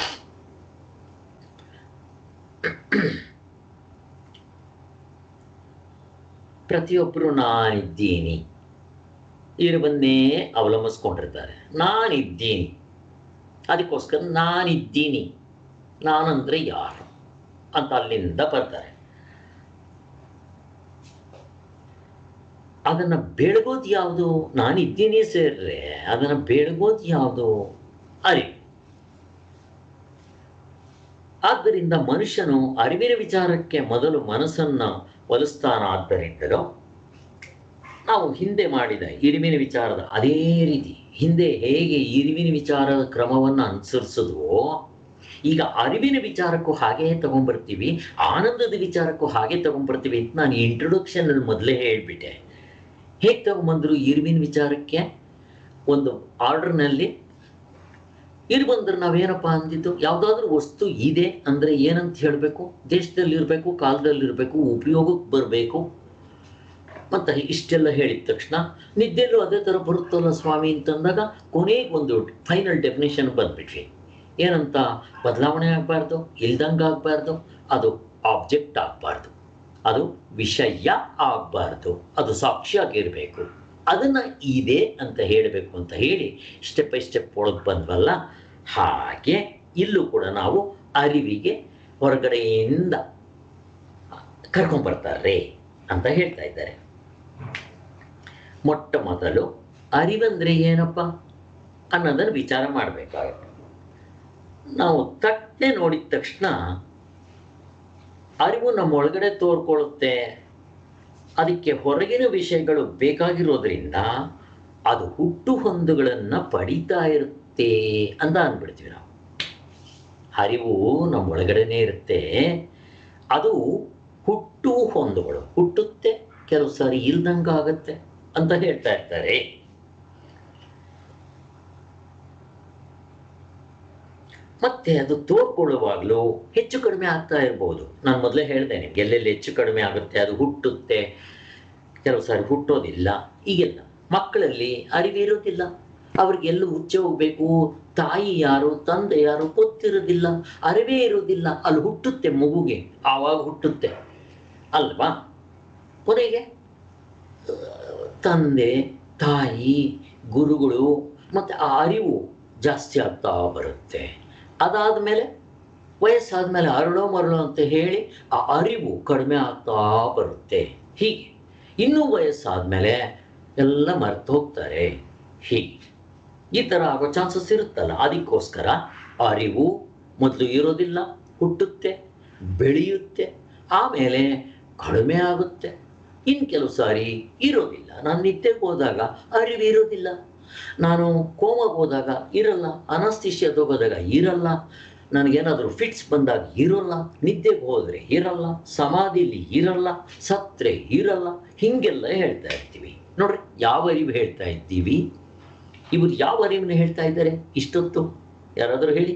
ಪ್ರತಿಯೊಬ್ಬರು ನಾನಿದ್ದೀನಿ ಇರುವನ್ನೇ ಅವಲಂಬಿಸ್ಕೊಂಡಿರ್ತಾರೆ ನಾನಿದ್ದೀನಿ ಅದಕ್ಕೋಸ್ಕರ ನಾನಿದ್ದೀನಿ ನಾನಂದ್ರೆ ಯಾರು ಅಂತ ಅಲ್ಲಿಂದ ಬರ್ತಾರೆ ಅದನ್ನ ಬೆಳಗೋದು ಯಾವುದು ನಾನಿದ್ದೀನಿ ಸೇರ್ರೆ ಅದನ್ನ ಬೆಳಗೋದು ಯಾವುದು ಅರಿವು ಆದ್ದರಿಂದ ಮನುಷ್ಯನು ಅರಿವಿನ ವಿಚಾರಕ್ಕೆ ಮೊದಲು ಮನಸ್ಸನ್ನ ಒಲಿಸ್ತಾನಾದ್ದರಿಂದಲೂ ನಾವು ಹಿಂದೆ ಮಾಡಿದ ಇರಿವಿನ ವಿಚಾರದ ಅದೇ ರೀತಿ ಹಿಂದೆ ಹೇಗೆ ಇರಿವಿನ ವಿಚಾರದ ಕ್ರಮವನ್ನು ಅನುಸರಿಸಿದ್ವೋ ಈಗ ಅರಿವಿನ ವಿಚಾರಕ್ಕೂ ಹಾಗೆ ತಗೊಂಡ್ಬರ್ತೀವಿ ಆನಂದದ ವಿಚಾರಕ್ಕೂ ಹಾಗೆ ತಗೊಂಡ್ಬರ್ತೀವಿ ಅಂತ ನಾನು ಇಂಟ್ರೊಡಕ್ಷನ್ ಅಲ್ಲಿ ಮೊದಲೇ ಹೇಳ್ಬಿಟ್ಟೆ ಹೇಗೆ ತಗೊಂಬಂದ್ರು ಇರಿವಿನ ವಿಚಾರಕ್ಕೆ ಒಂದು ಆರ್ಡರ್ನಲ್ಲಿ ಇರ್ಬಂದ್ರೆ ನಾವೇನಪ್ಪ ಅಂದಿದ್ದು ಯಾವುದಾದ್ರೂ ವಸ್ತು ಇದೆ ಅಂದ್ರೆ ಏನಂತ ಹೇಳಬೇಕು ದೇಶದಲ್ಲಿ ಇರಬೇಕು ಕಾಲದಲ್ಲಿ ಇರಬೇಕು ಉಪಯೋಗಕ್ಕೆ ಬರಬೇಕು ಮತ್ತೆ ಇಷ್ಟೆಲ್ಲ ಹೇಳಿದ ತಕ್ಷಣ ನಿದ್ದೆಲ್ಲೂ ಅದೇ ಥರ ಬರುತ್ತಲ್ಲ ಸ್ವಾಮಿ ಅಂತಂದಾಗ ಕೊನೆಗೆ ಒಂದು ಫೈನಲ್ ಡೆಫಿನೇಷನ್ ಬಂದ್ಬಿಟ್ವಿ ಏನಂತ ಬದಲಾವಣೆ ಆಗಬಾರ್ದು ಇಲ್ದಂಗೆ ಆಗಬಾರ್ದು ಅದು ಆಬ್ಜೆಕ್ಟ್ ಆಗಬಾರ್ದು ಅದು ವಿಷಯ ಆಗಬಾರ್ದು ಅದು ಸಾಕ್ಷಿಯಾಗಿರ್ಬೇಕು ಅದನ್ನ ಇದೆ ಅಂತ ಹೇಳಬೇಕು ಅಂತ ಹೇಳಿ ಸ್ಟೆಪ್ ಬೈ ಸ್ಟೆಪ್ ಒಳಗೆ ಬಂದ್ವಲ್ಲ ಹಾಗೆ ಇಲ್ಲೂ ಕೂಡ ನಾವು ಅರಿವಿಗೆ ಹೊರಗಡೆಯಿಂದ ಕರ್ಕೊಂಡ್ಬರ್ತಾರೆ ಅಂತ ಹೇಳ್ತಾ ಇದ್ದಾರೆ ಮೊಟ್ಟ ಮೊದಲು ಅರಿವಂದ್ರೆ ಏನಪ್ಪ ಅನ್ನೋದನ್ನು ವಿಚಾರ ಮಾಡಬೇಕಾಗುತ್ತೆ ನಾವು ತಟ್ಟೆ ನೋಡಿದ ತಕ್ಷಣ ಅರಿವು ನಮ್ಮ ಒಳಗಡೆ ತೋರ್ಕೊಳ್ಳುತ್ತೆ ಅದಕ್ಕೆ ಹೊರಗಿನ ವಿಷಯಗಳು ಬೇಕಾಗಿರೋದ್ರಿಂದ ಅದು ಹುಟ್ಟು ಹೊಂದುಗಳನ್ನ ಪಡಿತಾ ಇರುತ್ತೆ ಅಂತ ಅಂದ್ಬಿಡ್ತೀವಿ ನಾವು ಅರಿವು ನಮ್ಮ ಒಳಗಡೆನೆ ಇರುತ್ತೆ ಅದು ಹುಟ್ಟು ಹೊಂದುಗಳು ಹುಟ್ಟುತ್ತೆ ಕೆಲವು ಸಾರಿ ಇಲ್ದಂಗಾಗತ್ತೆ ಅಂತ ಹೇಳ್ತಾ ಇರ್ತಾರೆ ಮತ್ತೆ ಅದು ತೋರ್ಕೊಳ್ಳುವಾಗಲೂ ಹೆಚ್ಚು ಕಡಿಮೆ ಆಗ್ತಾ ಇರ್ಬೋದು ನಾನು ಮೊದಲೇ ಹೇಳಿದೆ ನಿಮ್ಗೆ ಎಲ್ಲೆಲ್ಲಿ ಹೆಚ್ಚು ಕಡಿಮೆ ಆಗುತ್ತೆ ಅದು ಹುಟ್ಟುತ್ತೆ ಕೆಲವು ಸಾರಿ ಹುಟ್ಟೋದಿಲ್ಲ ಈಗೆಲ್ಲ ಮಕ್ಕಳಲ್ಲಿ ಅರಿವಿರೋದಿಲ್ಲ ಅವ್ರಿಗೆ ಎಲ್ಲೂ ಹುಚ್ಚೆ ಹೋಗ್ಬೇಕು ತಾಯಿ ಯಾರು ತಂದೆ ಯಾರು ಗೊತ್ತಿರೋದಿಲ್ಲ ಅರಿವೇ ಇರೋದಿಲ್ಲ ಅಲ್ಲಿ ಹುಟ್ಟುತ್ತೆ ಮಗುಗೆ ಆವಾಗ ಹುಟ್ಟುತ್ತೆ ಅಲ್ವಾ ಕೊನೆಗೆ ತಂದೆ ತಾಯಿ ಗುರುಗಳು ಮತ್ತೆ ಆ ಅರಿವು ಜಾಸ್ತಿ ಆಗ್ತಾ ಬರುತ್ತೆ ಅದಾದ್ಮೇಲೆ ವಯಸ್ಸಾದ್ಮೇಲೆ ಅರಳೋ ಮರಳೋ ಅಂತ ಹೇಳಿ ಆ ಅರಿವು ಕಡಿಮೆ ಆಗ್ತಾ ಬರುತ್ತೆ ಹೀಗೆ ಇನ್ನೂ ವಯಸ್ಸಾದ್ಮೇಲೆ ಎಲ್ಲ ಮರೆತು ಹೋಗ್ತಾರೆ ಹೀಗೆ ಈ ಥರ ಆಗೋ ಚಾನ್ಸಸ್ ಇರುತ್ತಲ್ಲ ಅದಕ್ಕೋಸ್ಕರ ಅರಿವು ಮೊದಲು ಇರೋದಿಲ್ಲ ಹುಟ್ಟುತ್ತೆ ಬೆಳೆಯುತ್ತೆ ಆಮೇಲೆ ಕಡಿಮೆ ಆಗುತ್ತೆ ಇನ್ನು ಕೆಲವು ಸಾರಿ ಇರೋದಿಲ್ಲ ನಾನು ನಿದ್ದೆಗೆ ಹೋದಾಗ ಅರಿವು ಇರೋದಿಲ್ಲ ನಾನು ಕೋಮಾಗ ಹೋದಾಗ ಇರಲ್ಲ ಅನಸ್ತಿಷ್ಯದ ಹೋಗೋದಾಗ ಇರಲ್ಲ ನನಗೇನಾದರೂ ಫಿಟ್ಸ್ ಬಂದಾಗ ಇರೋಲ್ಲ ನಿದ್ದೆಗೆ ಹೋದರೆ ಇರಲ್ಲ ಸಮಾಧಿಲಿ ಇರಲ್ಲ ಸತ್ರೆ ಇರಲ್ಲ ಹಿಂಗೆಲ್ಲ ಹೇಳ್ತಾ ಇರ್ತೀವಿ ನೋಡ್ರಿ ಯಾವ ಅರಿವು ಹೇಳ್ತಾ ಇದ್ದೀವಿ ಇವರು ಯಾವ ಅರಿವನ್ನ ಹೇಳ್ತಾ ಇದ್ದಾರೆ ಇಷ್ಟೊತ್ತು ಯಾರಾದರೂ ಹೇಳಿ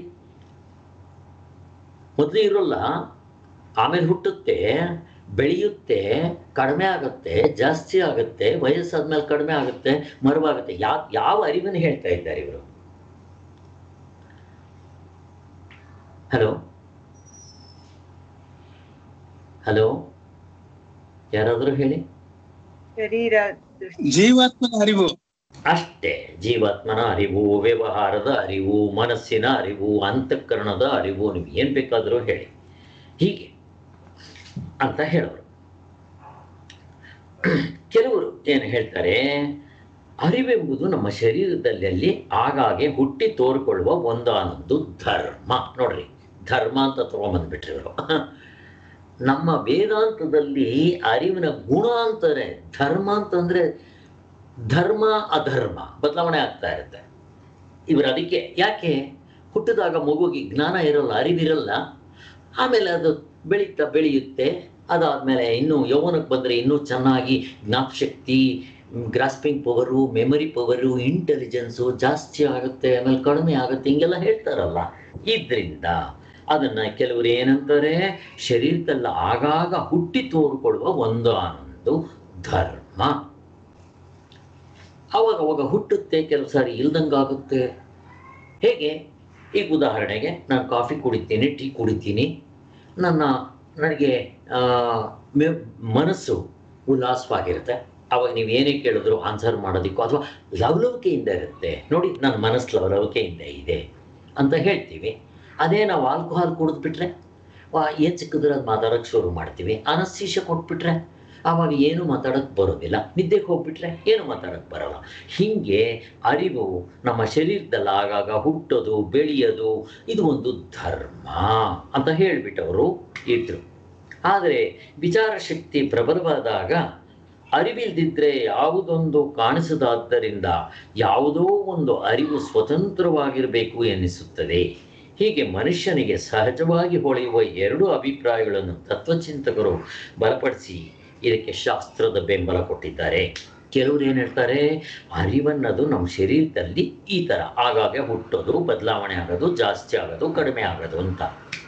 ಮೊದಲು ಇರೋಲ್ಲ ಆಮೇಲೆ ಹುಟ್ಟುತ್ತೆ ಬೆಳೆಯುತ್ತೆ ಕಡಿಮೆ ಆಗುತ್ತೆ ಜಾಸ್ತಿ ಆಗುತ್ತೆ ವಯಸ್ಸಾದ್ಮೇಲೆ ಕಡಿಮೆ ಆಗುತ್ತೆ ಮರವಾಗುತ್ತೆ ಯಾವ ಯಾವ ಅರಿವನ್ನು ಹೇಳ್ತಾ ಇದ್ದಾರೆ ಇವರು ಹಲೋ ಹಲೋ ಯಾರಾದರೂ ಹೇಳಿ ಶರೀರ ದೃಷ್ಟಿ ಜೀವಾತ್ಮನ ಅರಿವು ಅಷ್ಟೇ ಜೀವಾತ್ಮನ ಅರಿವು ವ್ಯವಹಾರದ ಅರಿವು ಮನಸ್ಸಿನ ಅರಿವು ಅಂತಃಕರಣದ ಅರಿವು ನೀವು ಏನ್ ಬೇಕಾದರೂ ಹೇಳಿ ಹೀಗೆ ಅಂತ ಹೇಳೋರು ಕೆಲವರು ಏನು ಹೇಳ್ತಾರೆ ಅರಿವೆಂಬುದು ನಮ್ಮ ಶರೀರದಲ್ಲಿ ಆಗಾಗ್ಗೆ ಹುಟ್ಟಿ ತೋರ್ಕೊಳ್ಳುವ ಒಂದಾನೊಂದು ಧರ್ಮ ನೋಡ್ರಿ ಧರ್ಮ ಅಂತ ತಗೊಂಬಂದ್ಬಿಟ್ರಿ ಇವರು ನಮ್ಮ ವೇದಾಂತದಲ್ಲಿ ಅರಿವಿನ ಗುಣ ಅಂತಾರೆ ಧರ್ಮ ಅಂತಂದ್ರೆ ಧರ್ಮ ಅಧರ್ಮ ಬದಲಾವಣೆ ಆಗ್ತಾ ಇರುತ್ತೆ ಇವರು ಅದಕ್ಕೆ ಯಾಕೆ ಹುಟ್ಟಿದಾಗ ಮಗುವಿಗೆ ಜ್ಞಾನ ಇರಲ್ಲ ಅರಿವಿರಲ್ಲ ಆಮೇಲೆ ಅದು ಬೆಳೀತಾ ಬೆಳೆಯುತ್ತೆ ಅದಾದ್ಮೇಲೆ ಇನ್ನೂ ಯೌವನಕ್ಕೆ ಬಂದರೆ ಇನ್ನೂ ಚೆನ್ನಾಗಿ ಜ್ಞಾಪಶಕ್ತಿ grasping power memory power intelligence ಜಾಸ್ತಿ ಆಗುತ್ತೆ ಆಮೇಲೆ ಕಡಿಮೆ ಆಗುತ್ತೆ ಹಿಂಗೆಲ್ಲ ಹೇಳ್ತಾರಲ್ಲ ಇದ್ರಿಂದ ಅದನ್ನ ಕೆಲವರು ಏನಂತಾರೆ ಶರೀರದಲ್ಲ ಆಗಾಗ ಹುಟ್ಟಿ ತೋರ್ಕೊಳ್ಳುವ ಒಂದು ಆನಂದು ಧರ್ಮ ಅವಾಗ ಅವಾಗ ಹುಟ್ಟುತ್ತೆ ಕೆಲವು ಸಾರಿ ಇಲ್ದಂಗಾಗುತ್ತೆ ಹೇಗೆ ಈಗ ಉದಾಹರಣೆಗೆ ನಾನು ಕಾಫಿ ಕುಡಿತೀನಿ ಟೀ ಕುಡಿತೀನಿ ನನ್ನ ನನಗೆ ಆ, ಮೆ- ಮನಸ್ಸು ಉಲ್ಲಾಸವಾಗಿರುತ್ತೆ ಅವಾಗ ನೀವು ಏನೇ ಕೇಳಿದ್ರು ಆನ್ಸರ್ ಮಾಡೋದಕ್ಕೂ ಅಥವಾ ಲವಲವಿಕೆಯಿಂದ ಇರುತ್ತೆ ನೋಡಿ ನನ್ನ ಮನಸ್ಸು ಲವಲವಿಕೆಯಿಂದ ಇದೆ ಅಂತ ಹೇಳ್ತೀವಿ ಅದೇ ನಾವು ಆಲ್ಕೋಹಾಲ್ ಕುಡಿದ್ಬಿಟ್ರೆ ವಾ ಏನು ಸಿಕ್ಕಿದ್ರೆ ಅದು ಮಾತಾಡೋಕ್ಕೆ ಶುರು ಮಾಡ್ತೀವಿ ಅನಸ್ತೀಶ ಕೊಟ್ಬಿಟ್ರೆ ಆವಾಗ ಏನು ಮಾತಾಡೋಕ್ಕೆ ಬರೋದಿಲ್ಲ ನಿದ್ದೆಗೆ ಹೋಗ್ಬಿಟ್ರೆ ಏನು ಮಾತಾಡೋಕ್ಕೆ ಬರಲ್ಲ ಹೀಗೆ ಅರಿವು ನಮ್ಮ ಶರೀರದಲ್ಲಿ ಆಗಾಗ ಹುಟ್ಟೋದು ಬೆಳೆಯೋದು ಇದು ಒಂದು ಧರ್ಮ ಅಂತ ಹೇಳಿಬಿಟ್ಟವರು ಇದ್ರು ಆದರೆ ವಿಚಾರ ಶಕ್ತಿ ಪ್ರಬಲವಾದಾಗ ಅರಿವಿಲ್ದಿದ್ರೆ ಯಾವುದೊಂದು ಕಾಣಿಸದಾದ್ದರಿಂದ ಯಾವುದೋ ಒಂದು ಅರಿವು ಸ್ವತಂತ್ರವಾಗಿರಬೇಕು ಎನ್ನಿಸುತ್ತದೆ ಹೀಗೆ ಮನುಷ್ಯನಿಗೆ ಸಹಜವಾಗಿ ಹೊಳೆಯುವ ಎರಡು ಅಭಿಪ್ರಾಯಗಳನ್ನು ತತ್ವಚಿಂತಕರು ಬಲಪಡಿಸಿ ಇದಕ್ಕೆ ಶಾಸ್ತ್ರದ ಬೆಂಬಲ ಕೊಟ್ಟಿದ್ದಾರೆ ಕೆಲವರು ಏನು ಹೇಳ್ತಾರೆ ಅರಿವನ್ನದು ನಮ್ಮ ಶರೀರದಲ್ಲಿ ಈ ಥರ ಆಗಾಗ ಹುಟ್ಟೋದು ಬದಲಾವಣೆ ಆಗೋದು ಜಾಸ್ತಿ ಆಗೋದು ಕಡಿಮೆ ಆಗೋದು ಅಂತ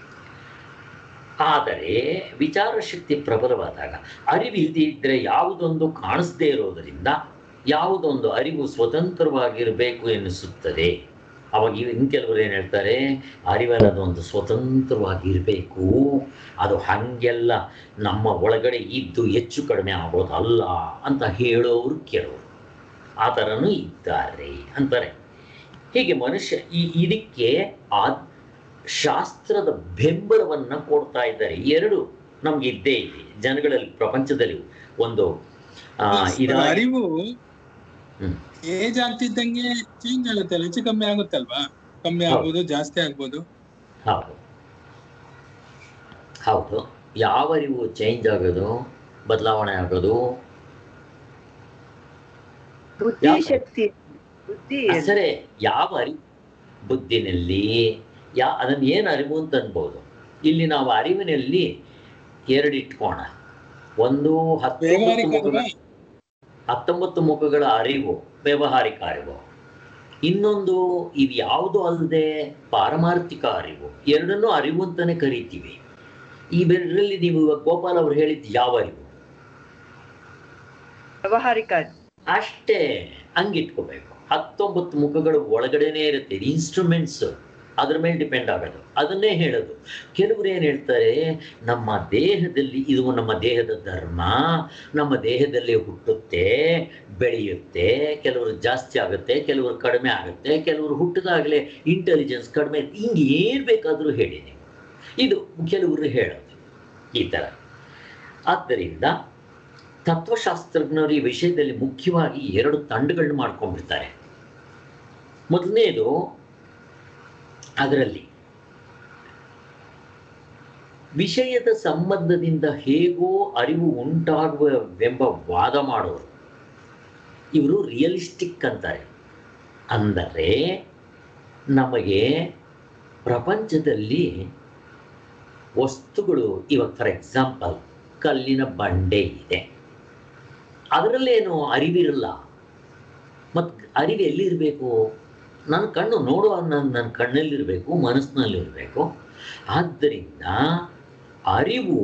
ಆದರೆ ವಿಚಾರ ಶಕ್ತಿ ಪ್ರಬಲವಾದಾಗ ಅರಿವಿಲ್ಲದೆ ಇದ್ದರೆ ಯಾವುದೊಂದು ಕಾಣಿಸದೇ ಇರೋದರಿಂದ ಯಾವುದೊಂದು ಅರಿವು ಸ್ವತಂತ್ರವಾಗಿರಬೇಕು ಎನ್ನಿಸುತ್ತದೆ ಅವಾಗ ಇನ್ನು ಕೆಲವರು ಏನು ಹೇಳ್ತಾರೆ ಅರಿವನ್ನದು ಒಂದು ಸ್ವತಂತ್ರವಾಗಿರಬೇಕು ಅದು ಹಾಗೆಲ್ಲ ನಮ್ಮ ಒಳಗಡೆ ಇದ್ದು ಹೆಚ್ಚು ಕಡಿಮೆ ಆಗೋದಲ್ಲ ಅಂತ ಹೇಳೋರು ಕೆಲವರು ಆ ಥರನೂ ಇದ್ದಾರೆ ಅಂತಾರೆ ಹೀಗೆ ಮನುಷ್ಯ ಈ ಇದಕ್ಕೆ ಆ ಶಾಸ್ತ್ರದ ಬೆಂಬಲವನ್ನು ಕೊಡ್ತಾ ಇದ್ದಾರೆ ಎರಡು ನಮ್ಗೆ ಇದ್ದೇ ಇದೆ ಜನಗಳಲ್ಲಿ ಪ್ರಪಂಚದಲ್ಲಿ ಒಂದು ಆ, ಇದಾಗಿ ಅರಿವು ಹ್ಮ್. ಏಜ್ ಆಗ್ತಿದ್ದಂಗೆ ಚೇಂಜ್ ಆಗುತ್ತೆ ಹೆಚ್ಚು ಕಮ್ಮಿ ಆಗುತ್ತಲ್ವಾ ಕಮ್ಮಿ ಹೌದು. ಆಗ್ಬೋದು ಜಾಸ್ತಿ ಆಗ್ಬೋದು ಹೌದು ಹೌದು ಯಾವ ಅರಿವು ಚೇಂಜ್ ಆಗೋದು ಬದಲಾವಣೆ ಆಗೋದು ಬುದ್ಧಿ ಯಾವ- ಶಕ್ತಿ ಬುದ್ಧಿ ಸರಿ ಯಾವ ಅರಿವು ಬುದ್ಧಿನಲ್ಲಿ ಯಾ ಅದನ್ನು ಏನು ಅರಿವು ಅಂತ ಅನ್ಬೋದು ಇಲ್ಲಿ ನಾವು ಅರಿವಿನಲ್ಲಿ ಎರಡು ಇಟ್ಕೋಣ ಒಂದು ಹತ್ತೊಂಬತ್ತು ವ್ಯವಹಾರಿಕ ಮುಖಗಳ ಅಲ್ವಾ? ಹತ್ತೊಂಬತ್ತು ಮುಖಗಳ ಅರಿವು ವ್ಯಾವಹಾರಿಕ ಅರಿವು ಇನ್ನೊಂದು ಇದು ಯಾವುದು ಅಲ್ಲದೆ ಪಾರಮಾರ್ಥಿಕ ಅರಿವು ಎರಡನ್ನೂ ಅರಿವು ಅಂತಾನೆ ಕರಿತೀವಿ ಇವೆರಡರಲ್ಲಿ ನೀವು ಇವಾಗ ಗೋಪಾಲ್ ಅವರು ಹೇಳಿದ್ದು ಯಾವ ಅರಿವು ವ್ಯವಹಾರಿಕ ಅಷ್ಟೇ ಹಂಗಿಟ್ಕೋಬೇಕು ಹತ್ತೊಂಬತ್ತು ಮುಖಗಳು ಒಳಗಡೆನೇ ಇರುತ್ತೆ ಇದು ಇನ್ಸ್ಟ್ರೂಮೆಂಟ್ಸ್ ಅದ್ರ ಮೇಲೆ ಡಿಪೆಂಡ್ ಆಗೋದು ಅದನ್ನೇ ಹೇಳೋದು ಕೆಲವರು ಏನು ಹೇಳ್ತಾರೆ ನಮ್ಮ ದೇಹದಲ್ಲಿ ಇದು ನಮ್ಮ ದೇಹದ ಧರ್ಮ ನಮ್ಮ ದೇಹದಲ್ಲಿ ಹುಟ್ಟುತ್ತೆ ಬೆಳೆಯುತ್ತೆ ಕೆಲವರು ಜಾಸ್ತಿ ಆಗುತ್ತೆ ಕೆಲವರು ಕಡಿಮೆ ಆಗುತ್ತೆ ಕೆಲವರು ಹುಟ್ಟಿದಾಗಲೇ ಇಂಟೆಲಿಜೆನ್ಸ್ ಕಡಿಮೆ ಹಿಂಗೆ ಏನು ಬೇಕಾದರೂ ಹೇಳಿ ನೀವು ಇದು ಕೆಲವರು ಹೇಳೋದು ಈ ಥರ ಆದ್ದರಿಂದ ತತ್ವಶಾಸ್ತ್ರಜ್ಞರು ಈ ವಿಷಯದಲ್ಲಿ ಮುಖ್ಯವಾಗಿ ಎರಡು ತಂಡಗಳನ್ನ ಮಾಡ್ಕೊಂಡ್ಬಿಡ್ತಾರೆ ಮೊದಲನೇದು ಅದರಲ್ಲಿ ವಿಷಯದ ಸಂಬಂಧದಿಂದ ಹೇಗೋ ಅರಿವು ಉಂಟಾಗುವವೆಂಬ ವಾದ ಮಾಡೋರು ಇವರು ರಿಯಲಿಸ್ಟಿಕ್ ಅಂತಾರೆ ಅಂದರೆ ನಮಗೆ ಪ್ರಪಂಚದಲ್ಲಿ ವಸ್ತುಗಳು ಇವಾಗ ಫಾರ್ ಎಕ್ಸಾಂಪಲ್ ಕಲ್ಲಿನ ಬಂಡೆ ಇದೆ ಅದರಲ್ಲೇನು ಅರಿವಿರಲ್ಲ ಮತ್ತು ಅರಿವು ಎಲ್ಲಿರಬೇಕು ನನ್ನ ಕಣ್ಣು ನೋಡುವ ನನ್ನ ನನ್ನ ಕಣ್ಣಲ್ಲಿರಬೇಕು ಮನಸ್ಸಿನಲ್ಲಿರಬೇಕು ಆದ್ದರಿಂದ ಅರಿವು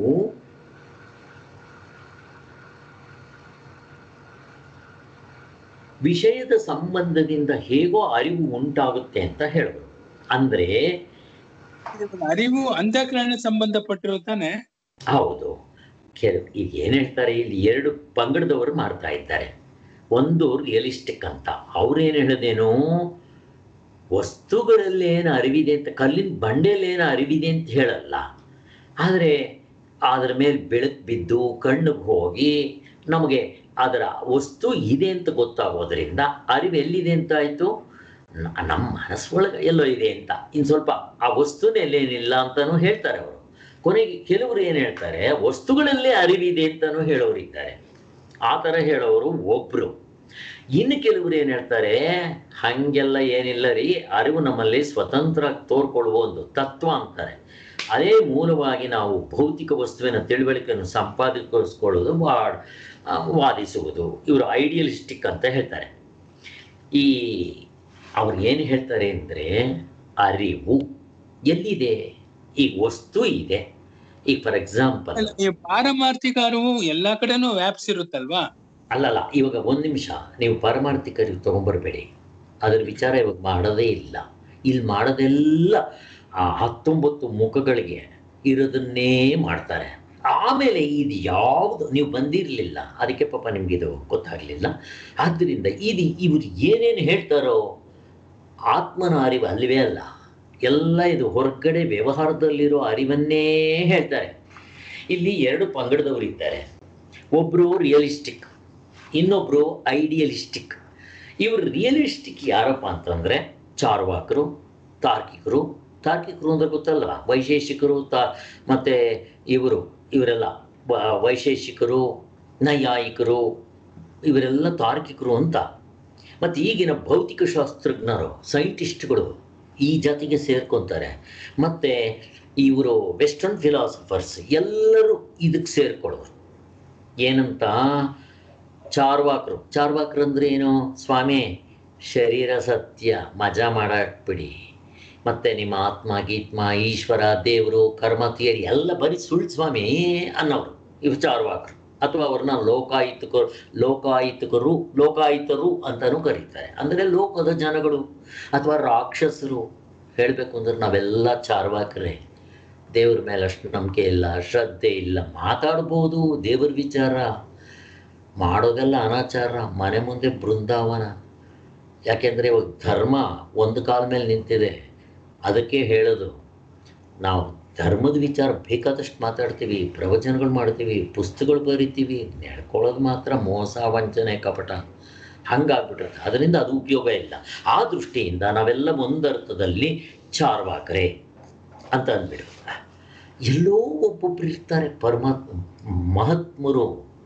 ವಿಷಯದ ಸಂಬಂಧದಿಂದ ಹೇಗೋ ಅರಿವು ಉಂಟಾಗುತ್ತೆ ಅಂತ ಹೇಳೋದು ಅಂದರೆ ಅರಿವು ಅಂತಃಕರಣ ಸಂಬಂಧಪಟ್ಟಿರೋ ತಾನೆ ಹೌದು ಕೆಲ ಈಗ ಏನು ಹೇಳ್ತಾರೆ ಇಲ್ಲಿ ಎರಡು ಪಂಗಡದವರು ಮಾಡ್ತಾ ಇದ್ದಾರೆ ಒಂದು ರಿಯಲಿಸ್ಟಿಕ್ ಅಂತ ಅವ್ರೇನು ಹೇಳೋದೇನು ವಸ್ತುಗಳಲ್ಲೇನು ಅರಿವಿದೆ ಅಂತ ಕಲ್ಲಿನ ಬಂಡೆಯಲ್ಲೇನು ಅರಿವಿದೆ ಅಂತ ಹೇಳಲ್ಲ ಆದರೆ ಅದರ ಮೇಲೆ ಬೆಳಕು ಬಿದ್ದು ಕಣ್ಣಿಗೆ ಹೋಗಿ ನಮಗೆ ಅದರ ವಸ್ತು ಇದೆ ಅಂತ ಗೊತ್ತಾಗೋದ್ರಿಂದ ಅರಿವು ಎಲ್ಲಿದೆ ಅಂತ ಆಯಿತು ನಮ್ಮ ಮನಸ್ಸೊಳಗೆ ಎಲ್ಲೋ ಇದೆ ಅಂತ ಇನ್ನು ಸ್ವಲ್ಪ ಆ ವಸ್ತುನಲ್ಲೇನಿಲ್ಲ ಅಂತಲೂ ಹೇಳ್ತಾರೆ ಅವರು ಕೊನೆಗೆ ಕೆಲವರು ಏನು ಹೇಳ್ತಾರೆ ವಸ್ತುಗಳಲ್ಲೇ ಅರಿವಿದೆ ಅಂತಲೂ ಹೇಳೋರು ಇದ್ದಾರೆ ಆ ಥರ ಹೇಳೋರು ಒಬ್ರು ಇನ್ನು ಕೆಲವರು ಏನು ಹೇಳ್ತಾರೆ ಹಾಗೆಲ್ಲ ಏನಿಲ್ಲ ರೀ ಅರಿವು ನಮ್ಮಲ್ಲಿ ಸ್ವತಂತ್ರ ತೋರ್ಕೊಳ್ಳುವ ಒಂದು ತತ್ವ ಅಂತಾರೆ ಅದೇ ಮೂಲವಾಗಿ ನಾವು ಭೌತಿಕ ವಸ್ತುವಿನ ತಿಳುವಳಿಕೆಯನ್ನು ಸಂಪಾದಿಸಿಕೊಳ್ಳೋದು ವಾಡ್ ಆ, ವಾದಿಸುವುದು ಇವರು ಐಡಿಯಲಿಸ್ಟಿಕ್ ಅಂತ ಹೇಳ್ತಾರೆ ಈ ಅವ್ರು ಏನು ಹೇಳ್ತಾರೆ ಅಂದರೆ ಅರಿವು ಎಲ್ಲಿದೆ ಈಗ ವಸ್ತು ಇದೆ ಈಗ ಫಾರ್ ಎಕ್ಸಾಂಪಲ್ ಅಲ್ಲ, ಈ ಪಾರಮಾರ್ಥಿಕ ಅರಿವು ಎಲ್ಲಾ ಕಡೆನೂ ವ್ಯಾಪ್ಸಿರುತ್ತಲ್ವಾ ಅಲ್ಲಲ್ಲ ಇವಾಗ ಒಂದು ನಿಮಿಷ ನೀವು ಪಾರಮಾರ್ಥಿಕ ಅರಿವು ತಗೊಂಬರ್ಬೇಡಿ ಅದ್ರ ವಿಚಾರ ಇವಾಗ ಮಾಡೋದೇ ಇಲ್ಲ ಇಲ್ಲಿ ಮಾಡೋದೆಲ್ಲ ಆ ಹತ್ತೊಂಬತ್ತು ಮುಖಗಳಿಗೆ ಇರೋದನ್ನೇ ಮಾಡ್ತಾರೆ ಆಮೇಲೆ ಇದು ಯಾವುದು ನೀವು ಬಂದಿರಲಿಲ್ಲ ಅದಕ್ಕೆ ಪಾಪ ನಿಮ್ಗೆ ಇದು ಗೊತ್ತಾಗಲಿಲ್ಲ ಆದ್ದರಿಂದ ಇದು ಇವರು ಏನೇನು ಹೇಳ್ತಾರೋ ಆತ್ಮನ ಅರಿವು ಅಲ್ಲವೇ ಅಲ್ಲ ಎಲ್ಲ ಇದು ಹೊರಗಡೆ ವ್ಯವಹಾರದಲ್ಲಿರೋ ಅರಿವನ್ನೇ ಹೇಳ್ತಾರೆ ಇಲ್ಲಿ ಎರಡು ಪಂಗಡದವರು ಇದ್ದಾರೆ ಒಬ್ಬರು ರಿಯಲಿಸ್ಟಿಕ್ ಇನ್ನೊಬ್ಬರು ಐಡಿಯಲಿಸ್ಟಿಕ್ ಇವರು ರಿಯಲಿಸ್ಟಿಕ್ ಯಾರಪ್ಪ ಅಂತಂದರೆ ಚಾರ್ವಾಕರು ತಾರ್ಕಿಕರು ತಾರ್ಕಿಕರು ಅಂದ್ರೆ ಗೊತ್ತಲ್ವ ವೈಶೇಷಿಕರು ತಾ ಮತ್ತು ಇವರು ಇವರೆಲ್ಲ ವ- ವೈಶೇಷಿಕರು ನೈಯಾಯಿಕರು ಇವರೆಲ್ಲ ತಾರ್ಕಿಕರು ಅಂತ ಮತ್ತು ಈಗಿನ ಭೌತಿಕ ಶಾಸ್ತ್ರಜ್ಞರು ಸೈಂಟಿಸ್ಟ್ಗಳು ಈ ಜಾತಿಗೆ ಸೇರ್ಕೊತಾರೆ ಮತ್ತು ಇವರು ವೆಸ್ಟರ್ನ್ ಫಿಲಾಸಫರ್ಸ್ ಎಲ್ಲರೂ ಇದಕ್ಕೆ ಸೇರ್ಕೊಳ್ಳೋರು ಏನಂತ ಚಾರ್ವಾಕರು ಚಾರ್ವಾಕರು ಅಂದ್ರೆ ಏನು ಸ್ವಾಮಿ ಶರೀರ ಸತ್ಯ ಮಜಾ ಮಾಡಾಕ್ಬಿಡಿ ಮತ್ತೆ ನಿಮ್ಮ ಆತ್ಮ ಗೀತ್ಮ ಈಶ್ವರ ದೇವರು ಕರ್ಮ ತಿಯರಿ ಎಲ್ಲ ಬರೀ ಸುಳ್ಳು ಸ್ವಾಮಿ ಅನ್ನೋರು ಇವು ಚಾರ್ವಾಕರು ಅಥವಾ ಅವ್ರನ್ನ ಲೋಕಾಯುತಕರು ಲೋಕಾಯುತಕರು ಲೋಕಾಯುತರು ಅಂತಾನೂ ಕರೀತಾರೆ ಅಂದರೆ ಲೋಕದ ಜನಗಳು ಅಥವಾ ರಾಕ್ಷಸರು ಹೇಳಬೇಕು ಅಂದ್ರೆ ನಾವೆಲ್ಲ ಚಾರ್ವಾಕರೇ ದೇವ್ರ ಮೇಲೆ ಅಷ್ಟು ನಂಬಿಕೆ ಇಲ್ಲ ಶ್ರದ್ಧೆ ಇಲ್ಲ ಮಾತಾಡ್ಬೋದು ದೇವ್ರ ವಿಚಾರ ಮಾಡೋದೆಲ್ಲ ಅನಾಚಾರ ಮನೆ ಮುಂದೆ ಬೃಂದಾವನ ಯಾಕೆಂದರೆ ಇವಾಗ ಧರ್ಮ ಒಂದು ಕಾಲ ಮೇಲೆ ನಿಂತಿದೆ ಅದಕ್ಕೆ ಹೇಳೋದು ನಾವು ಧರ್ಮದ ವಿಚಾರ ಬೇಕಾದಷ್ಟು ಮಾತಾಡ್ತೀವಿ ಪ್ರವಚನಗಳು ಮಾಡ್ತೀವಿ ಪುಸ್ತಕಗಳು ಬರಿತೀವಿ ನಡ್ಕೊಳ್ಳೋದು ಮಾತ್ರ ಮೋಸ ವಂಚನೆ ಕಪಟ ಹಂಗಾಗ್ಬಿಟ್ಟಿರುತ್ತೆ ಅದರಿಂದ ಅದು ಉಪಯೋಗ ಇಲ್ಲ ಆ ದೃಷ್ಟಿಯಿಂದ ನಾವೆಲ್ಲ ಒಂದರ್ಥದಲ್ಲಿ ಚಾರ್ವಾಕರೇ ಅಂತ ಅಂದ್ಬಿಡು ಎಲ್ಲೋ ಒಬ್ಬೊಬ್ರು ಇರ್ತಾರೆ ಪರಮಾತ್ಮ ಮಹಾತ್ಮರು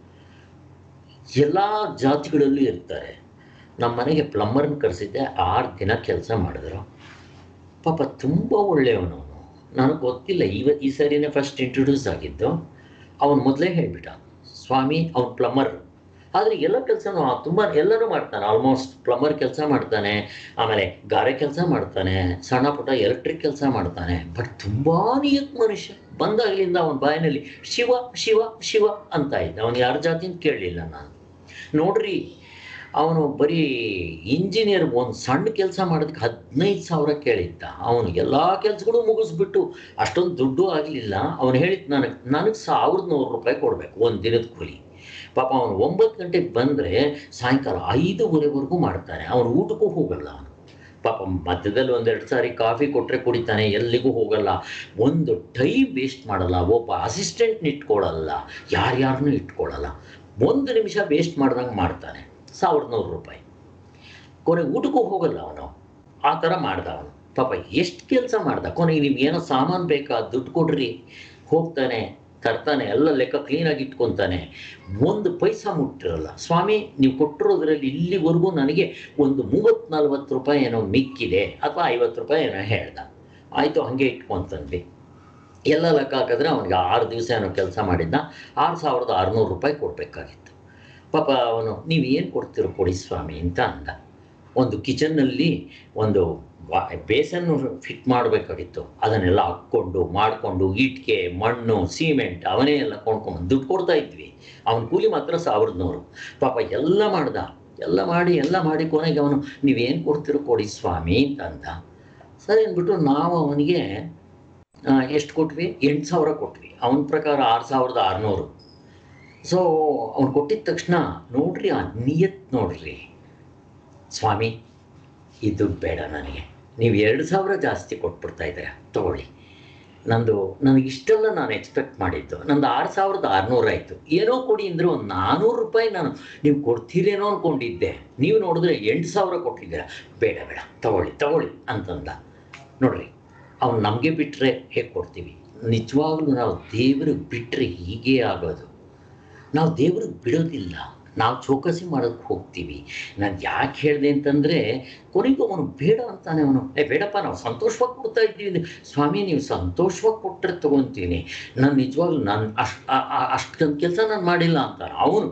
ಎಲ್ಲ ಜಾತಿಗಳಲ್ಲೂ ಇರ್ತಾರೆ ನಮ್ಮ ಮನೆಗೆ ಪ್ಲಂಬರ್ನ ಕರೆಸಿದ್ದೆ ಆರು ದಿನ ಕೆಲಸ ಮಾಡಿದ್ರು ಪಾಪ ತುಂಬ ಒಳ್ಳೆಯವನು ಅವನು ನನಗೆ ಗೊತ್ತಿಲ್ಲ ಇವ ಈ ಸರಿನೇ ಫಸ್ಟ್ ಇಂಟ್ರೊಡ್ಯೂಸ್ ಆಗಿದ್ದು ಅವನು ಮೊದಲೇ ಹೇಳಿಬಿಟ್ಟ ಸ್ವಾಮಿ ಅವ್ನು ಪ್ಲಂಬರ್ ಆದರೆ ಎಲ್ಲ ಕೆಲಸನೂ ತುಂಬ ಎಲ್ಲನೂ ಮಾಡ್ತಾನೆ ಆಲ್ಮೋಸ್ಟ್ ಪ್ಲಂಬರ್ ಕೆಲಸ ಮಾಡ್ತಾನೆ ಆಮೇಲೆ ಗಾರೆ ಕೆಲಸ ಮಾಡ್ತಾನೆ ಸಣ್ಣ ಪುಟ್ಟ ಎಲೆಕ್ಟ್ರಿಕ್ ಕೆಲಸ ಮಾಡ್ತಾನೆ ಬಟ್ ತುಂಬಾ ನಿಯತ್ ಮನುಷ್ಯ ಬಂದಾಗಲಿಂದ ಅವನ ಬಾಯಿನಲ್ಲಿ ಶಿವ ಶಿವ ಶಿವ ಅಂತ ಇದ್ದ ಅವನು ಯಾರ ಜಾತಿನ ಕೇಳಲಿಲ್ಲ ನಾನು ನೋಡ್ರಿ ಅವನು ಬರೀ ಇಂಜಿನಿಯರ್ ಒಂದು ಸಣ್ಣ ಕೆಲಸ ಮಾಡೋದಕ್ಕೆ ಹದಿನೈದು ಸಾವಿರ ಕೇಳಿದ್ದ ಅವನು ಎಲ್ಲ ಕೆಲಸಗಳು ಮುಗಿಸ್ಬಿಟ್ಟು ಅಷ್ಟೊಂದು ದುಡ್ಡು ಆಗಲಿಲ್ಲ ಅವನು ಹೇಳಿದ್ದು ನನಗೆ ನನಗೆ ಸಾವಿರದ ನೂರು ರೂಪಾಯಿ ಕೊಡಬೇಕು ಒಂದು ದಿನದ ಕೂಲಿ ಪಾಪ ಅವನು ಒಂಬತ್ತು ಗಂಟೆಗೆ ಬಂದರೆ ಸಾಯಂಕಾಲ ಐದೂವರೆವರೆಗೂ ಮಾಡ್ತಾನೆ ಅವನು ಊಟಕ್ಕೂ ಹೋಗಲ್ಲ ಅವನು ಪಾಪ ಮಧ್ಯದಲ್ಲಿ ಒಂದೆರಡು ಸಾರಿ ಕಾಫಿ ಕೊಟ್ಟರೆ ಕುಡಿತಾನೆ ಎಲ್ಲಿಗೂ ಹೋಗಲ್ಲ ಒಂದು ಟೈಮ್ ವೇಸ್ಟ್ ಮಾಡಲ್ಲ ಒಬ್ಬ ಅಸಿಸ್ಟೆಂಟ್ನ ಇಟ್ಕೊಳ್ಳಲ್ಲ ಯಾರ್ಯಾರನ್ನೂ ಇಟ್ಕೊಳ್ಳಲ್ಲ ಒಂದು ನಿಮಿಷ ವೇಸ್ಟ್ ಮಾಡ್ದಂಗೆ ಮಾಡ್ತಾನೆ ಸಾವಿರದ ನೂರು ರೂಪಾಯಿ ಕೊನೆಗೆ ಊಟಕ್ಕೂ ಹೋಗಲ್ಲ ಅವನು ಆ ಥರ ಮಾಡ್ದ ಅವನು ಪಾಪ ಎಷ್ಟು ಕೆಲಸ ಮಾಡ್ದ ಕೊನೆಗೆ ನಿಮ್ಗೆ ಏನೋ ಸಾಮಾನು ಬೇಕಾ ದುಡ್ಡು ಕೊಡ್ರಿ ಹೋಗ್ತಾನೆ ತರ್ತಾನೆ ಎಲ್ಲ ಲೆಕ್ಕ ಕ್ಲೀನಾಗಿ ಇಟ್ಕೊತಾನೆ ಒಂದು ಪೈಸಾ ಮುಟ್ಟಿರಲ್ಲ ಸ್ವಾಮಿ ನೀವು ಕೊಟ್ಟಿರೋದ್ರಲ್ಲಿ ಇಲ್ಲಿವರೆಗೂ ನನಗೆ ಒಂದು ಮೂವತ್ತು ನಲ್ವತ್ತು ರೂಪಾಯಿ ಏನೋ ಮಿಕ್ಕಿದೆ ಅಥವಾ ಐವತ್ತು ರೂಪಾಯಿ ಏನೋ ಹೇಳ್ದ ಆಯಿತು ಹಾಗೆ ಇಟ್ಕೊಂತಂದ್ವಿ ಎಲ್ಲ ಲೆಕ್ಕ ಹಾಕಿದ್ರೆ ಅವನಿಗೆ ಆರು ದಿವಸ ಏನೋ ಕೆಲಸ ಮಾಡಿದ್ದ ಆರು ಸಾವಿರದ ಆರುನೂರು ರೂಪಾಯಿ ಕೊಡಬೇಕಾಗಿತ್ತು ಪಾಪ ಅವನು ನೀವು ಏನು ಕೊಡ್ತೀರೋ ಕೊಡಿ ಸ್ವಾಮಿ ಅಂತ ಅಂದ ಒಂದು ಕಿಚನ್ನಲ್ಲಿ ಒಂದು ವಾ- ಬೇಸನ್ನು ಫಿಟ್ ಮಾಡಬೇಕಾಗಿತ್ತು ಅದನ್ನೆಲ್ಲ ಹಾಕ್ಕೊಂಡು ಮಾಡಿಕೊಂಡು ಇಟ್ಕೆ ಮಣ್ಣು ಸಿಮೆಂಟ್ ಅವನೇ ಎಲ್ಲ ಕೊಂಡ್ಕೊಂಡು ದುಡ್ಡು ಕೊಡ್ತಾ ಇದ್ವಿ ಅವನ ಕೂಲಿ ಮಾತ್ರ ಸಾವಿರದ ನೂರು ಪಾಪ ಎಲ್ಲ ಮಾಡ್ದ ಎಲ್ಲ ಮಾಡಿ ಎಲ್ಲ ಮಾಡಿ ಕೊನೆಗೆ ಅವನು ನೀವೇನು ಕೊಡ್ತೀರೋ ಕೊಡಿ ಸ್ವಾಮಿ ಅಂತ ಅಂದ ಸರಿ ಅಂದ್ಬಿಟ್ಟು ನಾವು ಅವನಿಗೆ ಎಷ್ಟು ಕೊಟ್ವಿ ಎಂಟು ಸಾವಿರ ಕೊಟ್ವಿ ಅವನ ಪ್ರಕಾರ ಆರು ಸಾವಿರದ ಆರುನೂರು ಸೊ ಅವ್ನು ಕೊಟ್ಟಿದ ತಕ್ಷಣ ನೋಡ್ರಿ ಆ ನಿಯತ್ ನೋಡ್ರಿ ಸ್ವಾಮಿ ಈ ದುಡ್ಡು ಬೇಡ ನನಗೆ ನೀವು ಎರಡು ಸಾವಿರ ಜಾಸ್ತಿ ಕೊಟ್ಬಿಡ್ತಾ ಇದ್ದೀರ ತಗೊಳ್ಳಿ ನಂದು ನನಗೆ ಇಷ್ಟೆಲ್ಲ ನಾನು ಎಕ್ಸ್ಪೆಕ್ಟ್ ಮಾಡಿದ್ದು ನಂದು ಆರು ಸಾವಿರದ ಆರುನೂರು ಆಯಿತು ಏನೋ ಕೊಡಿ ಅಂದರೆ ಒಂದು ನಾನ್ನೂರು ರೂಪಾಯಿ ನಾನು ನೀವು ಕೊಡ್ತೀರೇನೋ ಅಂದ್ಕೊಂಡಿದ್ದೆ ನೀವು ನೋಡಿದ್ರೆ ಎಂಟು ಸಾವಿರ ಕೊಟ್ಟಿದ್ದೀರ ಬೇಡ ಬೇಡ ತಗೊಳ್ಳಿ ತಗೊಳ್ಳಿ ಅಂತಂದ ನೋಡ್ರಿ ಅವ್ನು ನಮಗೆ ಬಿಟ್ಟರೆ ಹೇಗೆ ಕೊಡ್ತೀವಿ ನಿಜವಾಗ್ಲೂ ನಾವು ದೇವ್ರಿಗೆ ಬಿಟ್ಟರೆ ಹೀಗೇ ಆಗೋದು ನಾವು ದೇವ್ರಿಗೆ ಬಿಡೋದಿಲ್ಲ ನಾವು ಚೌಕಸಿ ಮಾಡೋಕ್ಕೆ ಹೋಗ್ತೀವಿ ನಾನು ಯಾಕೆ ಹೇಳಿದೆ ಅಂತಂದರೆ ಕೊನೆಗೂ ಅವನು ಬೇಡ ಅಂತಾನೆ ಅವನು ಏ ಬೇಡಪ್ಪ ನಾವು ಸಂತೋಷವಾಗಿ ಕೊಡ್ತಾ ಇದ್ದೀವಿ ಅಂದ್ರೆ, ಸ್ವಾಮಿ ನೀವು ಸಂತೋಷವಾಗಿ ಕೊಟ್ಟರೆ ತೊಗೊತೀನಿ ನಾನು ನಿಜವಾಗ್ಲೂ ನಾನು ಅಷ್ಟು ಅಷ್ಟೊಂದು ಕೆಲಸ ನಾನು ಮಾಡಿಲ್ಲ ಅಂತಾನೆ ಅವನು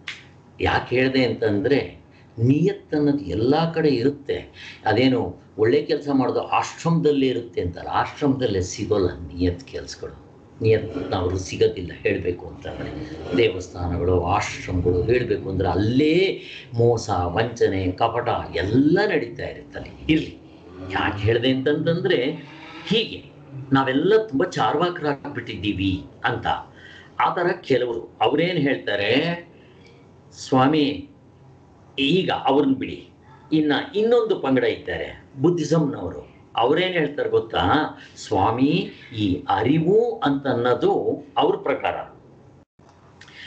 ಯಾಕೆ ಹೇಳಿದೆ ಅಂತಂದರೆ ನಿಯತ್ ಅನ್ನೋದು ಎಲ್ಲ ಕಡೆ ಇರುತ್ತೆ ಅದೇನು ಒಳ್ಳೆ ಕೆಲಸ ಮಾಡೋದು ಆಶ್ರಮದಲ್ಲೇ ಇರುತ್ತೆ ಅಂತಲ್ಲ ಆಶ್ರಮದಲ್ಲೇ ಸಿಗೋಲ್ಲ ನಿಯತ್ ಕೆಲಸಗಳು ನಿಯತ್ ಅವರು ಸಿಗೋದಿಲ್ಲ ಹೇಳಬೇಕು ಅಂತಂದರೆ ದೇವಸ್ಥಾನಗಳು ಆಶ್ರಮಗಳು ಹೇಳಬೇಕು ಅಂದರೆ ಅಲ್ಲೇ ಮೋಸ ವಂಚನೆ ಕಪಟ ಎಲ್ಲ ನಡೀತಾ ಇರುತ್ತಲ್ಲಿ ಇರಲಿ ಯಾಕೆ ಹೇಳಿದೆ ಅಂತಂತಂದರೆ ಹೀಗೆ ನಾವೆಲ್ಲ ತುಂಬ ಚಾರ್ವಾಕರಾಗ್ಬಿಟ್ಟಿದ್ದೀವಿ ಅಂತ ಆ ಥರ ಕೆಲವರು ಅವರೇನು ಹೇಳ್ತಾರೆ ಸ್ವಾಮಿ ಈಗ ಅವ್ರನ್ನ ಬಿಡಿ ಇನ್ನು ಇನ್ನೊಂದು ಪಂಗಡ ಇದ್ದಾರೆ ಬುದ್ಧಿಸಮ್ನವರು ಅವ್ರೇನು ಹೇಳ್ತಾರೆ ಗೊತ್ತಾ ಸ್ವಾಮಿ ಈ ಅರಿವು ಅಂತ ಅನ್ನೋದು ಅವ್ರ ಪ್ರಕಾರ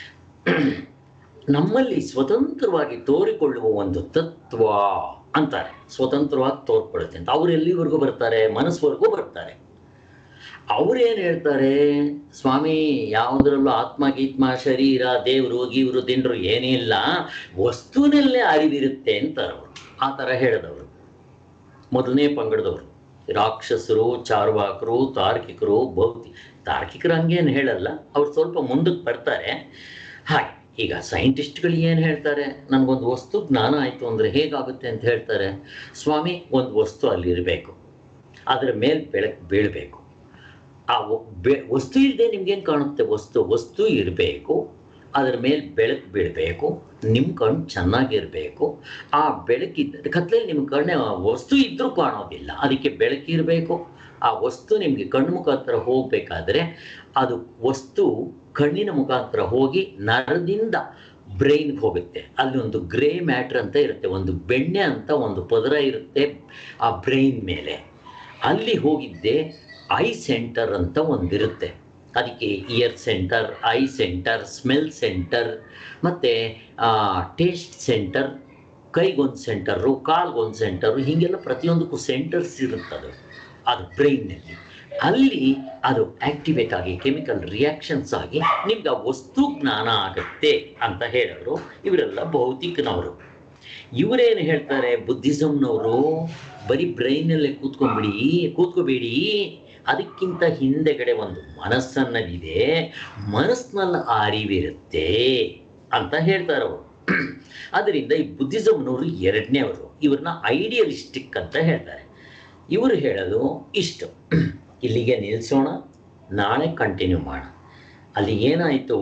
ನಮ್ಮಲ್ಲಿ ಸ್ವತಂತ್ರವಾಗಿ ತೋರಿಕೊಳ್ಳುವ ಒಂದು ತತ್ವ ಅಂತಾರೆ ಸ್ವತಂತ್ರವಾಗಿ ತೋರ್ಕೊಳ್ಳುತ್ತೆ ಅಂತ ಅವ್ರು ಎಲ್ಲಿವರೆಗೂ ಬರ್ತಾರೆ ಮನಸ್ಸುವರೆಗೂ ಬರ್ತಾರೆ ಅವ್ರೇನು ಹೇಳ್ತಾರೆ ಸ್ವಾಮಿ ಯಾವುದ್ರಲ್ಲೂ ಆತ್ಮ ಗೀತ್ಮ ಶರೀರ ದೇವರು ಗೀವರು ದಿಂಡ್ರು ಏನಿಲ್ಲ ವಸ್ತುನಲ್ಲೇ ಅರಿವಿರುತ್ತೆ ಅಂತಾರೆ ಅವರು ಆ ಥರ ಹೇಳಿದವರು ಮೊದಲನೇ ಪಂಗಡದವರು ರಾಕ್ಷಸರು ಚಾರ್ವಾಕರು ತಾರ್ಕಿಕರು ಭೌತಿ ತಾರ್ಕಿಕರು ಹಂಗೇನು ಹೇಳಲ್ಲ ಅವ್ರು ಸ್ವಲ್ಪ ಮುಂದಕ್ಕೆ ಬರ್ತಾರೆ ಹಾಗೆ ಈಗ ಸೈಂಟಿಸ್ಟ್ಗಳು ಏನು ಹೇಳ್ತಾರೆ ನನಗೊಂದು ವಸ್ತು ಜ್ಞಾನ ಆಯಿತು ಅಂದರೆ ಹೇಗಾಗುತ್ತೆ ಅಂತ ಹೇಳ್ತಾರೆ ಸ್ವಾಮಿ ಒಂದು ವಸ್ತು ಅಲ್ಲಿರಬೇಕು ಅದರ ಮೇಲೆ ಬೆಳಕು ಬೀಳಬೇಕು ಆ ವ- ಬೆ ವಸ್ತು ಇಲ್ಲದೆ ನಿಮ್ಗೇನು ಕಾಣುತ್ತೆ ವಸ್ತು ವಸ್ತು ಇರಬೇಕು ಅದರ ಮೇಲೆ ಬೆಳಕು ಬೀಳಬೇಕು ನಿಮ್ಮ ಕಣ್ಣು ಚೆನ್ನಾಗಿರಬೇಕು ಆ ಬೆಳಕಿದ್ದ ಕತ್ಲೆಯಲ್ಲಿ ನಿಮ್ಮ ಕಣ್ಣೆ ಆ ವಸ್ತು ಇದ್ರೂ ಕಾಣೋದಿಲ್ಲ ಅದಕ್ಕೆ ಬೆಳಕಿರಬೇಕು ಆ ವಸ್ತು ನಿಮಗೆ ಕಣ್ಣು ಮುಖಾಂತರ ಹೋಗಬೇಕಾದ್ರೆ ಅದು ವಸ್ತು ಕಣ್ಣಿನ ಮುಖಾಂತರ ಹೋಗಿ ನರದಿಂದ ಬ್ರೈನ್ಗೆ ಹೋಗುತ್ತೆ ಅಲ್ಲಿ ಒಂದು ಗ್ರೇ ಮ್ಯಾಟ್ರ್ ಅಂತ ಇರುತ್ತೆ ಒಂದು ಬೆಣ್ಣೆ ಅಂತ ಒಂದು ಪದರ ಇರುತ್ತೆ ಆ ಬ್ರೈನ್ ಮೇಲೆ ಅಲ್ಲಿ ಹೋಗಿದ್ದೆ ಐ ಸೆಂಟರ್ ಅಂತ ಒಂದಿರುತ್ತೆ ಅದಕ್ಕೆ ear centre eye centre smell centre ಮತ್ತು ಟೇಸ್ಟ್ ಸೆಂಟರ್ ಕೈಗೊಂದು ಸೆಂಟರು ಕಾಲ್ಗೊಂದು ಸೆಂಟರು ಹೀಗೆಲ್ಲ ಪ್ರತಿಯೊಂದಕ್ಕೂ ಸೆಂಟರ್ಸ್ ಇರುತ್ತದು ಅದು ಬ್ರೈನ್ನಲ್ಲಿ ಅಲ್ಲಿ ಅದು ಆಕ್ಟಿವೇಟ್ ಆಗಿ ಕೆಮಿಕಲ್ ರಿಯಾಕ್ಷನ್ಸ್ ಆಗಿ ನಿಮ್ಗೆ ಆ ವಸ್ತು ಜ್ಞಾನ ಆಗುತ್ತೆ ಅಂತ ಹೇಳಿದ್ರು ಇವರೆಲ್ಲ ಭೌತಿಕನವರು ಇವರೇನು ಹೇಳ್ತಾರೆ ಬುದ್ಧಿಸಮ್ನವರು ಬರೀ ಬ್ರೈನಲ್ಲೇ ಕೂತ್ಕೊಂಡ್ಬಿಡಿ ಕೂತ್ಕೋಬೇಡಿ ಅದಕ್ಕಿಂತ ಹಿಂದೆಗಡೆ ಒಂದು ಮನಸ್ಸನ್ನದಿದೆ ಮನಸ್ಸಿನಲ್ಲಿ ಆ ಅರಿವಿರುತ್ತೆ ಅಂತ ಹೇಳ್ತಾರೆ ಅವರು ಅದರಿಂದ ಈ ಬುದ್ಧಿಸಮ್ನವರು ಎರಡನೇವರು ಇವ್ರನ್ನ ಐಡಿಯಲಿಸ್ಟಿಕ್ ಅಂತ ಹೇಳ್ತಾರೆ ಇವರು ಹೇಳೋದು ಇಷ್ಟು ಇಲ್ಲಿಗೆ ನಿಲ್ಲಿಸೋಣ ನಾಳೆ ಕಂಟಿನ್ಯೂ ಮಾಡೋಣ ಅಲ್ಲಿ ಏನಾಯಿತು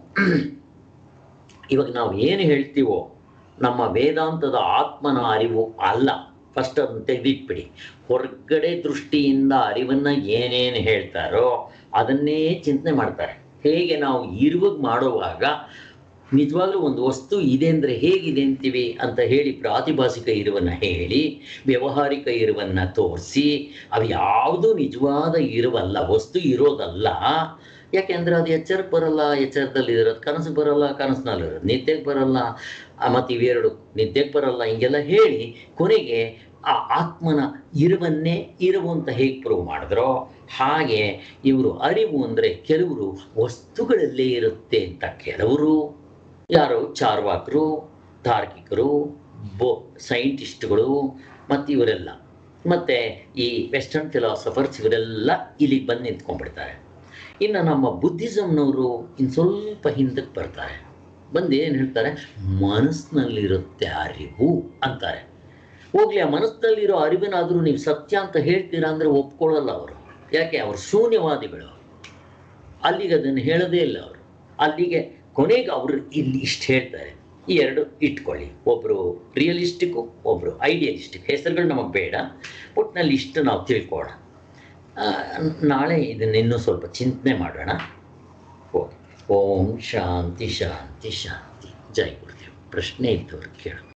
ಇವಾಗ ನಾವು ಏನು ಹೇಳ್ತೀವೋ ನಮ್ಮ ವೇದಾಂತದ ಆತ್ಮನ ಅರಿವು ಅಲ್ಲ ಫಸ್ಟ್ ಅದನ್ನು ತೆಗೆದಿಟ್ಬಿಡಿ ಹೊರಗಡೆ ದೃಷ್ಟಿಯಿಂದ ಅರಿವನ್ನು ಏನೇನು ಹೇಳ್ತಾರೋ ಅದನ್ನೇ ಚಿಂತನೆ ಮಾಡ್ತಾರೆ ಹೇಗೆ ನಾವು ಇರುವಾಗ ಮಾಡುವಾಗ ನಿಜವಾಗ್ಲೂ ಒಂದು ವಸ್ತು ಇದೆ ಅಂದರೆ ಹೇಗಿದೆ ಅಂತೀವಿ ಅಂತ ಹೇಳಿ ಪ್ರಾತಿಭಾಸಿಕ ಇರುವನ್ನು ಹೇಳಿ ವ್ಯಾವಹಾರಿಕ ಇರುವನ್ನು ತೋರಿಸಿ ಅವು ಯಾವುದೂ ನಿಜವಾದ ಇರುವಲ್ಲ ವಸ್ತು ಇರೋದಲ್ಲ ಯಾಕೆಂದ್ರೆ ಅದು ಎಚ್ಚರಕ್ಕೆ ಬರಲ್ಲ ಎಚ್ಚರದಲ್ಲಿ ಇರೋದು ಕನಸಿಗೆ ಬರಲ್ಲ ಕನಸಿನಲ್ಲಿ ಇರೋದು ನಿದ್ದೆಗೆ ಬರಲ್ಲ ಆ, ಮತ್ತು ಇವೆರಡು ನಿದ್ದೆಗೆ ಬರಲ್ಲ ಹಿಂಗೆಲ್ಲ ಹೇಳಿ ಕೊನೆಗೆ ಆ ಆತ್ಮನ ಇರುವನ್ನೇ ಇರುವು ಅಂತ ಹೇಗೆ ಪ್ರೂವ್ ಮಾಡಿದ್ರೋ ಹಾಗೆ ಇವರು ಅರಿವು ಅಂದರೆ ಕೆಲವರು ವಸ್ತುಗಳಲ್ಲೇ ಇರುತ್ತೆ ಅಂತ ಕೆಲವರು ಯಾರು ಚಾರ್ವಾಕರು ತಾರ್ಕಿಕರು ಬೋ ಸೈಂಟಿಸ್ಟ್ಗಳು ಮತ್ತು ಇವರೆಲ್ಲ ಮತ್ತು ಈ ವೆಸ್ಟರ್ನ್ ಫಿಲಾಸಫರ್ಸ್ ಇವರೆಲ್ಲ ಇಲ್ಲಿಗೆ ಬಂದು ನಿಂತ್ಕೊಂಡ್ಬಿಡ್ತಾರೆ ಇನ್ನು ನಮ್ಮ ಬುದ್ಧಿಸಮ್ನವರು ಇನ್ನು ಸ್ವಲ್ಪ ಹಿಂದಕ್ಕೆ ಬರ್ತಾರೆ ಬಂದು ಏನು ಹೇಳ್ತಾರೆ ಮನಸ್ಸಿನಲ್ಲಿರುತ್ತೆ ಅರಿವು ಅಂತಾರೆ ಹೋಗ್ಲಿ ಆ ಮನಸ್ಸಿನಲ್ಲಿರೋ ಅರಿವಿನಾದರೂ ನೀವು ಸತ್ಯ ಅಂತ ಹೇಳ್ತೀರಾ ಅಂದರೆ ಒಪ್ಕೊಳ್ಳಲ್ಲ ಅವರು ಯಾಕೆ ಅವರು ಶೂನ್ಯವಾದಿಗಳು ಅಲ್ಲಿಗೆ ಅದನ್ನು ಹೇಳೋದೇ ಇಲ್ಲ ಅವರು ಅಲ್ಲಿಗೆ ಕೊನೆಗೆ ಅವರು ಇಲ್ಲಿ ಇಷ್ಟು ಹೇಳ್ತಾರೆ ಈ ಎರಡು ಇಟ್ಕೊಳ್ಳಿ ಒಬ್ಬರು ರಿಯಲಿಸ್ಟಿಕ್ಕು ಒಬ್ಬರು ಐಡಿಯಲಿಸ್ಟಿಕ್ ಹೆಸರುಗಳು ನಮಗೆ ಬೇಡ ಒಟ್ಟಿನಲ್ಲಿ ಇಷ್ಟು ನಾವು ತಿಳ್ಕೊಳ್ಳೋಣ ಆ, ನಾಳೆ ಇದನ್ನ ಇನ್ನೂ ಸ್ವಲ್ಪ ಚಿಂತನೆ ಮಾಡೋಣ ಓಕೆ ಓಂ ಶಾಂತಿ ಶಾಂತಿ ಶಾಂತಿ ಜೈ ಗುರುದೇವ್ ಪ್ರಶ್ನೆ ಇದ್ದವ್ರು ಕೇಳು